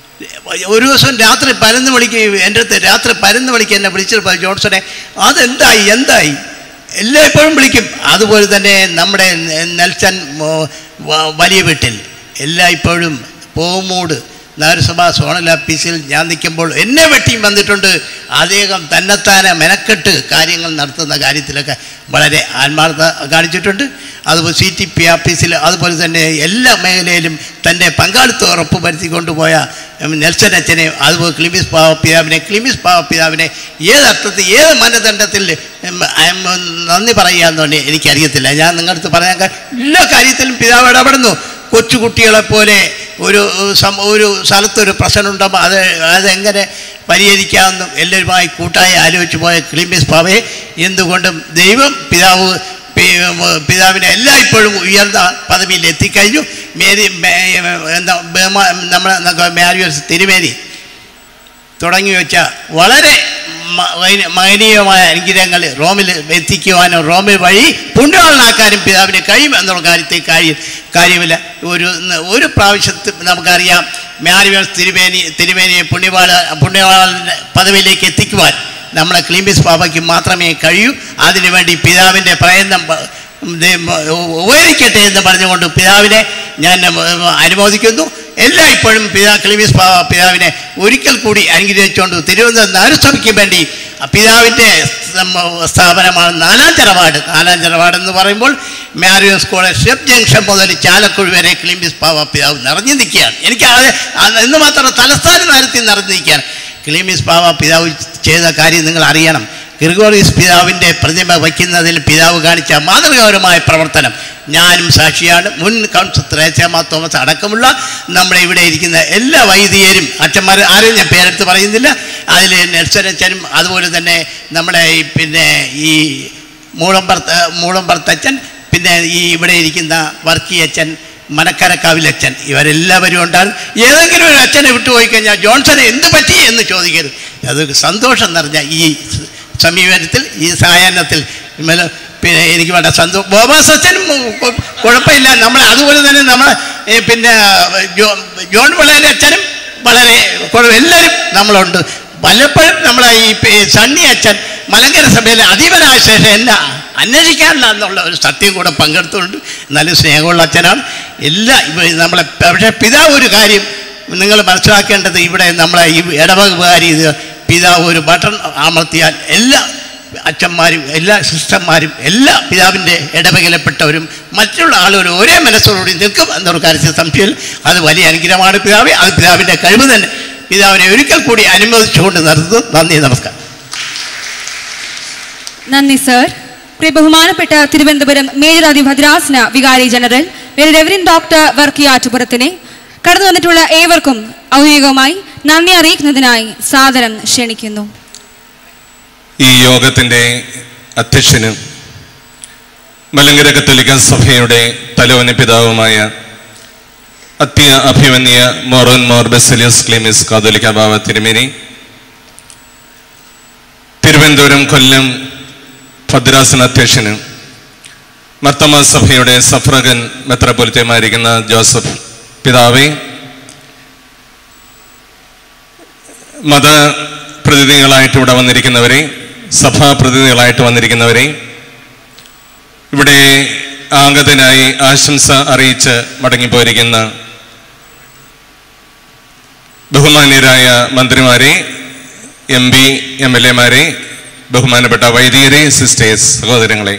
ഒരു ദിവസം രാത്രി പരന്ന് മണിക്ക് എൻ്റെ അടുത്ത് രാത്രി പരന്ന് മണിക്ക് എന്നെ വിളിച്ചപ്പോൾ ജോൺസനെ അതെന്തായി എന്തായി എല്ലാം എപ്പോഴും വിളിക്കും അതുപോലെ തന്നെ നമ്മുടെ നെ- നെൽസൺ മോ- വ- വലിയ വീട്ടിൽ എല്ലാ ഇപ്പോഴും പോമൂട് നഗരസഭാ സോണൽ ഓഫീസിൽ ഞാൻ നിൽക്കുമ്പോൾ എന്നെ വെട്ടിയും വന്നിട്ടുണ്ട് അദ്ദേഹം തന്നെത്താനെ മെനക്കെട്ട് കാര്യങ്ങൾ നടത്തുന്ന കാര്യത്തിലൊക്കെ വളരെ ആത്മാർത്ഥ കാണിച്ചിട്ടുണ്ട് അതുപോലെ സി ടി പി ഓഫീസിൽ അതുപോലെ തന്നെ എല്ലാ മേഖലയിലും തൻ്റെ പങ്കാളിത്തം ഉറപ്പ് വരുത്തി കൊണ്ടുപോയ ഉം, നെൽസൺ അച്ഛനെ അതുപോലെ ക്ലിമിസ് പാവ പിതാവിനെ ക്ലിമിസ് പാവ പിതാവിനെ ഏത് അർത്ഥത്തിൽ ഏത് മാനദണ്ഡത്തിൽ ഉം, ഉം, നന്ദി പറയാമെന്നുണ്ട് എനിക്കറിയത്തില്ല ഞാൻ നിങ്ങളുടെ അടുത്ത് പറയാൻ കാ- എല്ലാ കാര്യത്തിലും പിതാവ് ഇടപെടുന്നു കൊച്ചുകുട്ടികളെപ്പോലെ ഒരു സം ഒരു സ്ഥലത്തൊരു പ്രശ്നം ഉണ്ടാകുമ്പോൾ അത് അതെങ്ങനെ പരിഹരിക്കാമെന്നും എല്ലാവരുമായി കൂട്ടായി ആലോചിച്ച് പോയ ക്ലിമിസ് പാവയെ എന്തുകൊണ്ടും ദൈവം പിതാവ് പി- പിതാവിനെ എല്ലായ്പ്പോഴും ഉയർന്ന പദവിയിൽ എത്തിക്കഴിഞ്ഞു മേരി മേ- എന്താ ബഹുമാ- നമ്മുടെ മാരിയോസ് തിരുമേനി തുടങ്ങി വെച്ച വളരെ മ- വൈന- മഹനീയമായ അനുഗ്രഹങ്ങൾ റോമിൽ എത്തിക്കുവാനും റോമിൽ വഴി പുണ്യവാളനാക്കാനും പിതാവിന് കഴിയും എന്നുള്ള കാര്യത്തിൽ കാര്യം കാര്യമില്ല ഒരു ഒരു പ്രാവശ്യത്തിൽ നമുക്കറിയാം മാരിയോസ് തിരുമേനി തിരുമേനിയെ പുണ്യവാള പുണ്യവാളൻ്റെ പദവിയിലേക്ക് എത്തിക്കുവാൻ നമ്മളെ ക്ലീമിസ് ബാബയ്ക്ക് മാത്രമേ കഴിയൂ അതിനുവേണ്ടി പിതാവിൻ്റെ പ്രയത്നം പ- ദേ- ഉപകരിക്കട്ടെ എന്ന് പറഞ്ഞുകൊണ്ട് പിതാവിനെ ഞാൻ അനുമോദിക്കുന്നു എല്ലാ ഇപ്പോഴും പിതാ ക്ലിമിസ് പാവ പിതാവിനെ ഒരിക്കൽ കൂടി അനുഗ്രഹിച്ചുകൊണ്ട് തിരുവനന്തപുരം നഗരസഭയ്ക്ക് വേണ്ടി പിതാവിൻ്റെ സ്ഥാപനമാണ് നാലാം ചെറവാട് നാലാം ചെറവാട് എന്ന് പറയുമ്പോൾ മാരിയോ സ്കൂള് ഷെഫ് ജംഗ്ഷൻ മുതൽ ചാലക്കുഴി വരെ ക്ലിമിസ് പാവ പിതാവ് നിറഞ്ഞു നിൽക്കുകയാണ് എനിക്ക് അത് അത് എന്ന് മാത്രം തലസ്ഥാന നഗരത്തിൽ നിറഞ്ഞു നിൽക്കുകയാണ് ക്ലിമിസ് പാവ പിതാവ് ചെയ്ത കാര്യം നിങ്ങൾ അറിയണം ഗ്രിഗോറിയസ് പിതാവിൻ്റെ പ്രതിമ വയ്ക്കുന്നതിൽ പിതാവ് കാണിച്ച മാതൃകാപരമായ പ്രവർത്തനം ഞാനും സാക്ഷിയാണ് മുൻ കൗൺസിൽ ത്രേസ്യാമ തോമസ് അടക്കമുള്ള നമ്മുടെ ഇവിടെ ഇരിക്കുന്ന എല്ലാ വൈദികരും അച്ഛന്മാർ ആരെയും ഞാൻ പേരെടുത്ത് പറയുന്നില്ല അതിൽ നെൽസനച്ഛനും അതുപോലെ തന്നെ നമ്മുടെ ഈ പിന്നെ ഈ മൂളമ്പർത്ത മൂളമ്പർത്തച്ഛൻ പിന്നെ ഈ ഇവിടെ ഇരിക്കുന്ന വർക്കിയച്ഛൻ മനക്കരക്കാവിലച്ഛൻ ഇവരെല്ലാവരും ഉണ്ടാകും ഏതെങ്കിലും ഒരു അച്ഛനെ വിട്ടുപോയി കഴിഞ്ഞാൽ ജോൺസനെ എന്ത് പറ്റി എന്ന് ചോദിക്കരുത് അത് സന്തോഷം നിറഞ്ഞ ഈ സമീപനത്തിൽ ഈ സായാഹ്നത്തിൽ ഇന്നലെ പിന്നെ എനിക്ക് വേണ്ട സന്തോഷം ബോബാസ് അച്ഛനും കൊ- കുഴപ്പമില്ല നമ്മൾ അതുപോലെ തന്നെ നമ്മൾ പിന്നെ ജോ ജോൺ പിള്ളേൻ്റെ അച്ഛനും വളരെ കുഴപ്പം എല്ലാവരും നമ്മളുണ്ട് പലപ്പോഴും നമ്മളെ ഈ പി- സണ്ണി അച്ഛൻ മലങ്കര സഭയിലെ അധീപനായ ശേഷം എന്നെ അന്വേഷിക്കാനില്ല എന്നുള്ള ഒരു സത്യം കൂടെ പങ്കെടുത്തുകൊണ്ട് നല്ല സ്നേഹമുള്ള അച്ഛനാണ് എല്ലാ ഇവ- നമ്മളെ പക്ഷേ പിതാവ് ഒരു കാര്യം നിങ്ങൾ മനസ്സിലാക്കേണ്ടത് ഇവിടെ നമ്മളെ ഈ ഇടവകുകാരി ഇത് പിതാവ് ഒരു ബട്ടൺ അമർത്തിയാൽ എല്ലാ അച്ഛന്മാരും എല്ലാ സിസ്റ്റർമാരും എല്ലാ പിതാവിൻ്റെ ഇടവകയിൽപ്പെട്ടവരും മറ്റുള്ള ആളുകളും ഒരേ മനസ്സോടുകൂടി നിൽക്കും എന്നൊരു കാര്യത്തിൽ സംശയമില്ല അത് വലിയ അനുഗ്രഹമാണ് പിതാവ് അത് പിതാവിൻ്റെ കഴിവ് തന്നെ പിതാവിനെ ഒരിക്കൽ കൂടി അനുമോദിച്ചുകൊണ്ട് നിർത്തുന്നു നന്ദി നമസ്കാരം നന്ദി സർ പ്രിയ ബഹുമാനപ്പെട്ട തിരുവനന്തപുരം മേജർ അതിഭദ്രാസന വികാരി ജനറൽ റെവറിൻ ഡോക്ടർ വർക്കിയാറ്റുപുറത്തിനെ കടന്നു വന്നിട്ടുള്ള ഏവർക്കും ഔദ്യോഗികമായി നന്ദി അറിയിക്കുന്നതിനായി സാദരം ക്ഷണിക്കുന്നു ഈ യോഗത്തിൻ്റെ അധ്യക്ഷനും മലങ്കര കത്തോലിക്ക സഭയുടെ തലവന പിതാവുമായ അത്യ അഭിമന്യ മോറോൻ മോർ ബെസലിയസ് ക്ലീമിസ് കാതോലിക്ക ബാബ തിരുമേനി തിരുവനന്തപുരം കൊല്ലം ഭദ്രാസന അധ്യക്ഷനും മർത്തമ സഭയുടെ സഫ്രഗൻ മെത്രപൊലിത്തമായിരിക്കുന്ന ജോസഫ് പിതാവേ മത പ്രതിനിധികളായിട്ട് ഇവിടെ വന്നിരിക്കുന്നവരെ സഭാ പ്രതിനിധികളായിട്ട് വന്നിരിക്കുന്നവരെ ഇവിടെ ആഗതനായി ആശംസ അറിയിച്ച് മടങ്ങിപ്പോയിരിക്കുന്ന ബഹുമാന്യരായ മന്ത്രിമാരെ എം പി എം എൽ എമാരെ ബഹുമാനപ്പെട്ട വൈദികരെ സിസ്റ്റേഴ്സ് സഹോദരങ്ങളെ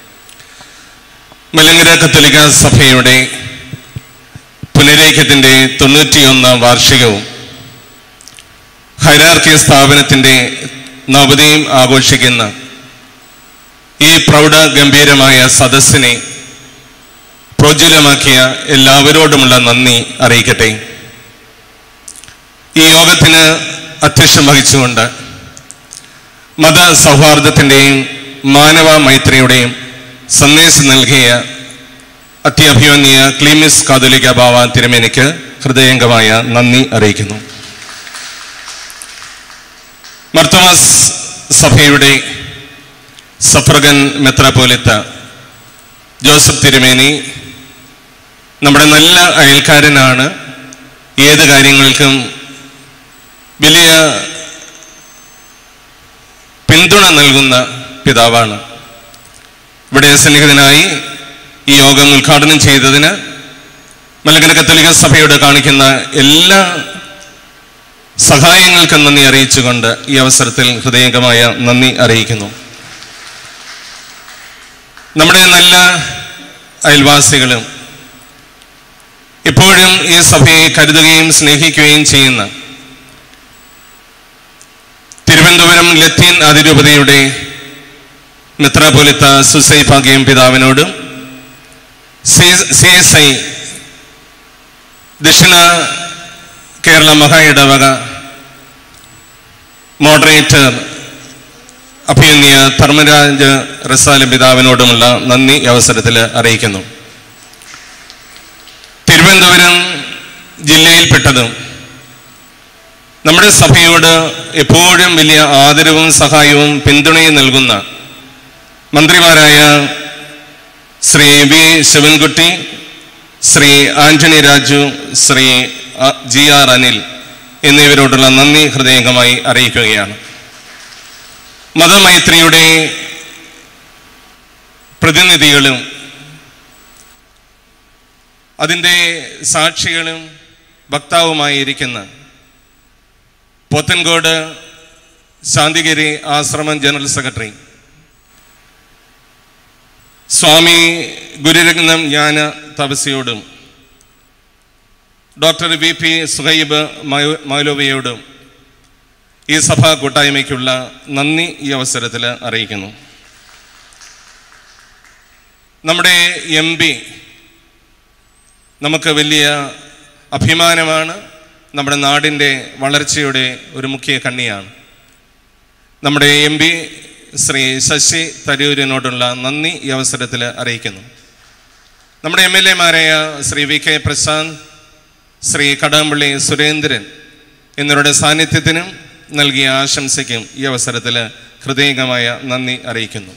മലങ്കര കത്തോലിക്ക സഭയുടെ പുനരേഖ്യത്തിൻ്റെ തൊണ്ണൂറ്റിയൊന്നാം വാർഷികവും ഹൈരാർക്കി സ്ഥാപനത്തിൻ്റെ നവതിയും ആഘോഷിക്കുന്ന ഈ പ്രൗഢ ഗംഭീരമായ സദസ്സിനെ പ്രോജ്വലമാക്കിയ എല്ലാവരോടുമുള്ള നന്ദി അറിയിക്കട്ടെ ഈ യോഗത്തിന് അധ്യക്ഷം വഹിച്ചുകൊണ്ട് മത സൗഹാർദ്ദത്തിൻ്റെയും മാനവ മൈത്രിയുടെയും സന്ദേശം നൽകിയ അത്യഭിമന്യ ക്ലീമിസ് കാതോലിക്ക ബാവ തിരുമേനിക്ക് ഹൃദയംഗമായ നന്ദി അറിയിക്കുന്നു മർത്തമാസ് സഭയുടെ സഫ്രഗൻ മെത്രാപോലിത്ത ജോസഫ് തിരുമേനി നമ്മുടെ നല്ല അയൽക്കാരനാണ് ഏത് കാര്യങ്ങൾക്കും വലിയ പിന്തുണ നൽകുന്ന പിതാവാണ് ഇവിടെ സന്നിഹിതനായി ഈ യോഗം ഉദ്ഘാടനം ചെയ്തതിന് മലങ്കര കത്തോലിക്ക സഭയോട് കാണിക്കുന്ന എല്ലാ സഹായങ്ങൾക്കും നന്ദി അറിയിച്ചുകൊണ്ട് ഈ അവസരത്തിൽ ഹൃദയംഗമായ നന്ദി അറിയിക്കുന്നു നമ്മുടെ നല്ല അയൽവാസികളും ഇപ്പോഴും ഈ സഭയെ കരുതുകയും സ്നേഹിക്കുകയും ചെയ്യുന്ന തിരുവനന്തപുരം ലത്തീൻ അതിരൂപതയുടെ മെത്രാപൊലിത്ത സുസൈ ഭാഗ്യം പിതാവിനോടും സി എസ് ഐ ദക്ഷിണ കേരള മഹാ ഇടവക മോഡറേറ്റർ അഭിയന്യ ധർമ്മരാജ് റസാല പിതാവിനോടുമുള്ള നന്ദി ഈ അവസരത്തിൽ അറിയിക്കുന്നു തിരുവനന്തപുരം ജില്ലയിൽപ്പെട്ടതും നമ്മുടെ സഭയോട് എപ്പോഴും വലിയ ആദരവും സഹായവും പിന്തുണയും നൽകുന്ന മന്ത്രിമാരായ ശ്രീ വി ശിവൻകുട്ടി ശ്രീ ആന്റണി രാജു ശ്രീ അ- ജി ആർ അനിൽ എന്നിവരോടുള്ള നന്ദി ഹൃദയംഗമായി അറിയിക്കുകയാണ് മതമൈത്രിയുടെ പ്രതിനിധികളും അതിൻ്റെ സാക്ഷികളും വക്താവുമായി ഇരിക്കുന്ന പോത്തൻകോട് ശാന്തിഗിരി ആശ്രമം ജനറൽ സെക്രട്ടറി സ്വാമി ഗുരുരത്നം ജ്ഞാന തപസ്യയോടും ഡോക്ടർ വി പി സുഹൈബ് മൗ- മൗലവിയോടും ഈ സഭാ കൂട്ടായ്മയ്ക്കുള്ള നന്ദി ഈ അവസരത്തിൽ അറിയിക്കുന്നു നമ്മുടെ എം പി നമുക്ക് വലിയ അഭിമാനമാണ് നമ്മുടെ നാടിൻ്റെ വളർച്ചയുടെ ഒരു മുഖ്യ കണ്ണിയാണ് നമ്മുടെ എം പി ശ്രീ ശശി തരൂരിനോടുള്ള നന്ദി ഈ അവസരത്തിൽ അറിയിക്കുന്നു നമ്മുടെ എം എൽ എമാരായ ശ്രീ വി കെ പ്രശാന്ത് ശ്രീ കടാമ്പള്ളി സുരേന്ദ്രൻ എന്നിവരുടെ സാന്നിധ്യത്തിനും നൽകിയ ആശംസയ്ക്കും ഈ അവസരത്തിൽ ഹൃദയംഗമായ നന്ദി അറിയിക്കുന്നു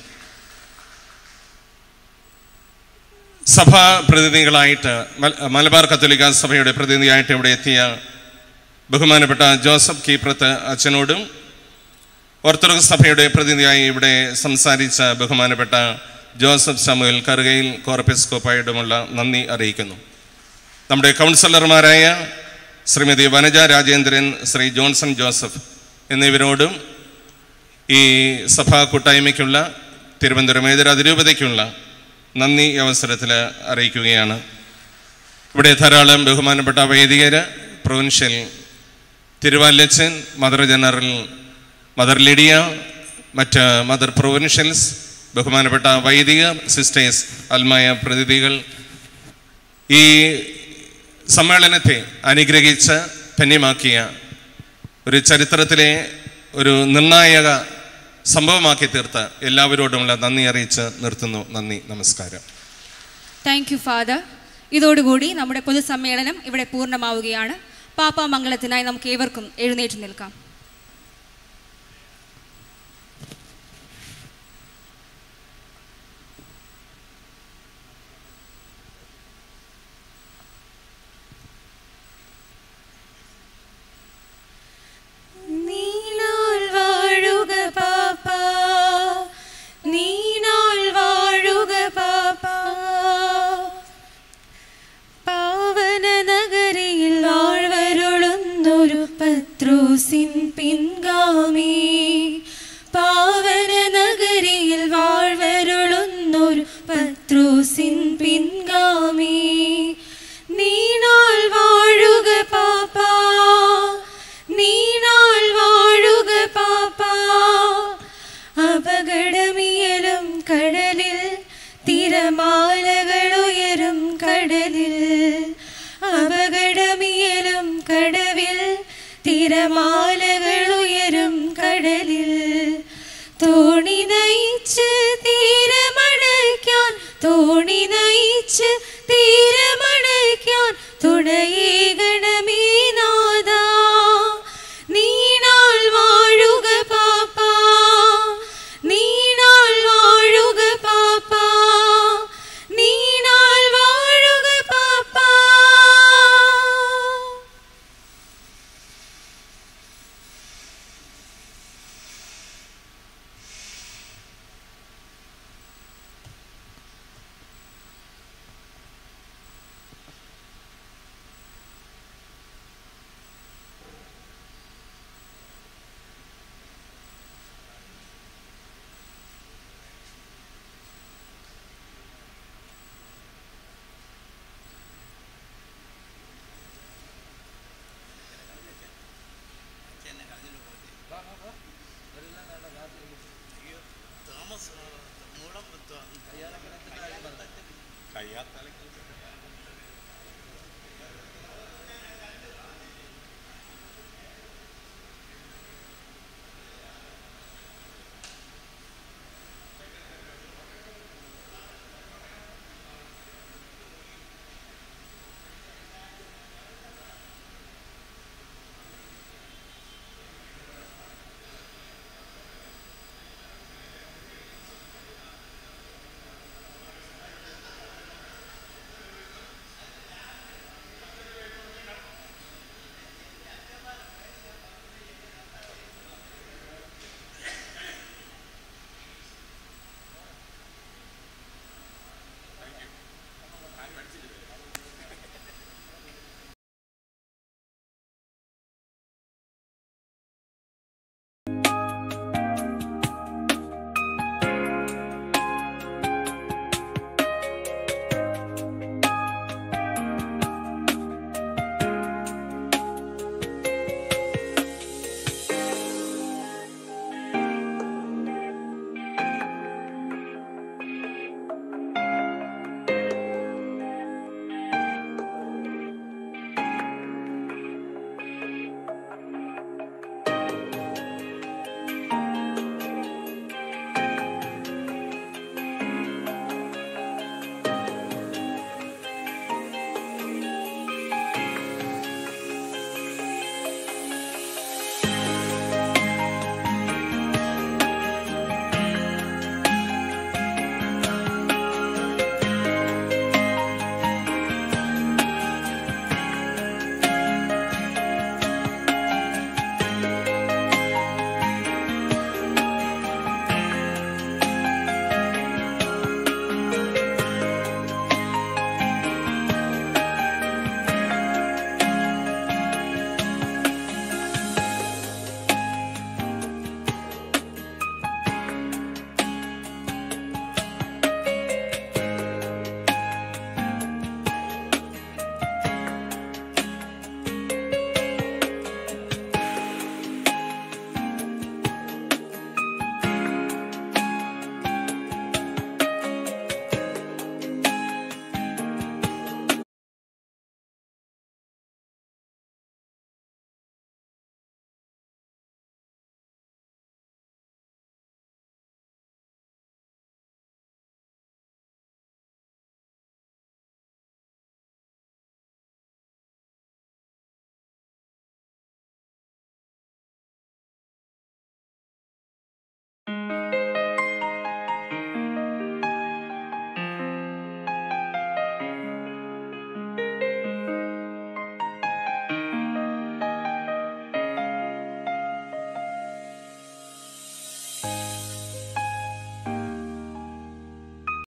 സഭാ പ്രതിനിധികളായിട്ട് മൽ- മലബാർ കത്തോലിക്ക സഭയുടെ പ്രതിനിധിയായിട്ട് ഇവിടെ എത്തിയ ബഹുമാനപ്പെട്ട ജോസഫ് കീപ്രത്ത് അച്ഛനോടും ഓർത്തഡോക്സ് സഭയുടെ പ്രതിനിധിയായി ഇവിടെ സംസാരിച്ച ബഹുമാനപ്പെട്ട ജോസഫ് സാമുവൽ കറുകയിൽ കോർപ്പിസ്കോപ്പായോടുമുള്ള നന്ദി അറിയിക്കുന്നു നമ്മുടെ കൗൺസിലർമാരായ ശ്രീമതി വനജ രാജേന്ദ്രൻ ശ്രീ ജോൺസൺ ജോസഫ് എന്നിവരോടും ഈ സഭാ കൂട്ടായ്മയ്ക്കുള്ള തിരുവനന്തപുരം ഏതൊരു അതിരൂപതയ്ക്കുള്ള നന്ദി ഈ അവസരത്തിൽ അറിയിക്കുകയാണ് ഇവിടെ ധാരാളം ബഹുമാനപ്പെട്ട വൈദികര് പ്രൊവിൻഷ്യൽ തിരുവല്ലച്ചൻ മദർ ജനറൽ മദർ ലിഡിയ മറ്റ് മദർ പ്രൊവിൻഷ്യൽസ് ബഹുമാനപ്പെട്ട വൈദിക സിസ്റ്റേഴ്സ് അൽമായ പ്രതിനിധികൾ ഈ സമ്മേളനത്തെ അനുഗ്രഹിച്ച് ധന്യമാക്കിയ ഒരു ചരിത്രത്തിലെ ഒരു നിർണായക സംഭവമാക്കി തീർത്ത എല്ലാവരോടുമുള്ള നന്ദി അറിയിച്ച് നിർത്തുന്നു നന്ദി നമസ്കാരം താങ്ക് യു ഫാദർ ഇതോടുകൂടി നമ്മുടെ പൊതുസമ്മേളനം ഇവിടെ പൂർണ്ണമാവുകയാണ് പാപ്പാമംഗളത്തിനായി നമുക്ക് ഏവർക്കും എഴുന്നേറ്റ് നിൽക്കാം നീനാൾ വാഴുക പാപ്പാ നീനാൾ വാഴുക പാപ്പാ പാവന നഗരിയിൽ വാഴ്വരുളുന്നൊരു പത്രൂസിൻ പിൻഗാമി പാവന നഗരിയിൽ വാഴ്വരുളുന്നൊരു പത്രൂസിൻ പിൻഗാമി നീനാൾ വാഴുക പാപ്പാ നീനാൾ വാഴുക പാപ്പാ അപകടമിയലും കടലിൽ തിരമാലകളുയരും കടലിൽ അപകടമിയലും കടവിൽ തിരമാലകളുയരും കടലിൽ തോണി നയിച്ച് തീരമടയ്ക്കാൻ തോണി നയിച്ച്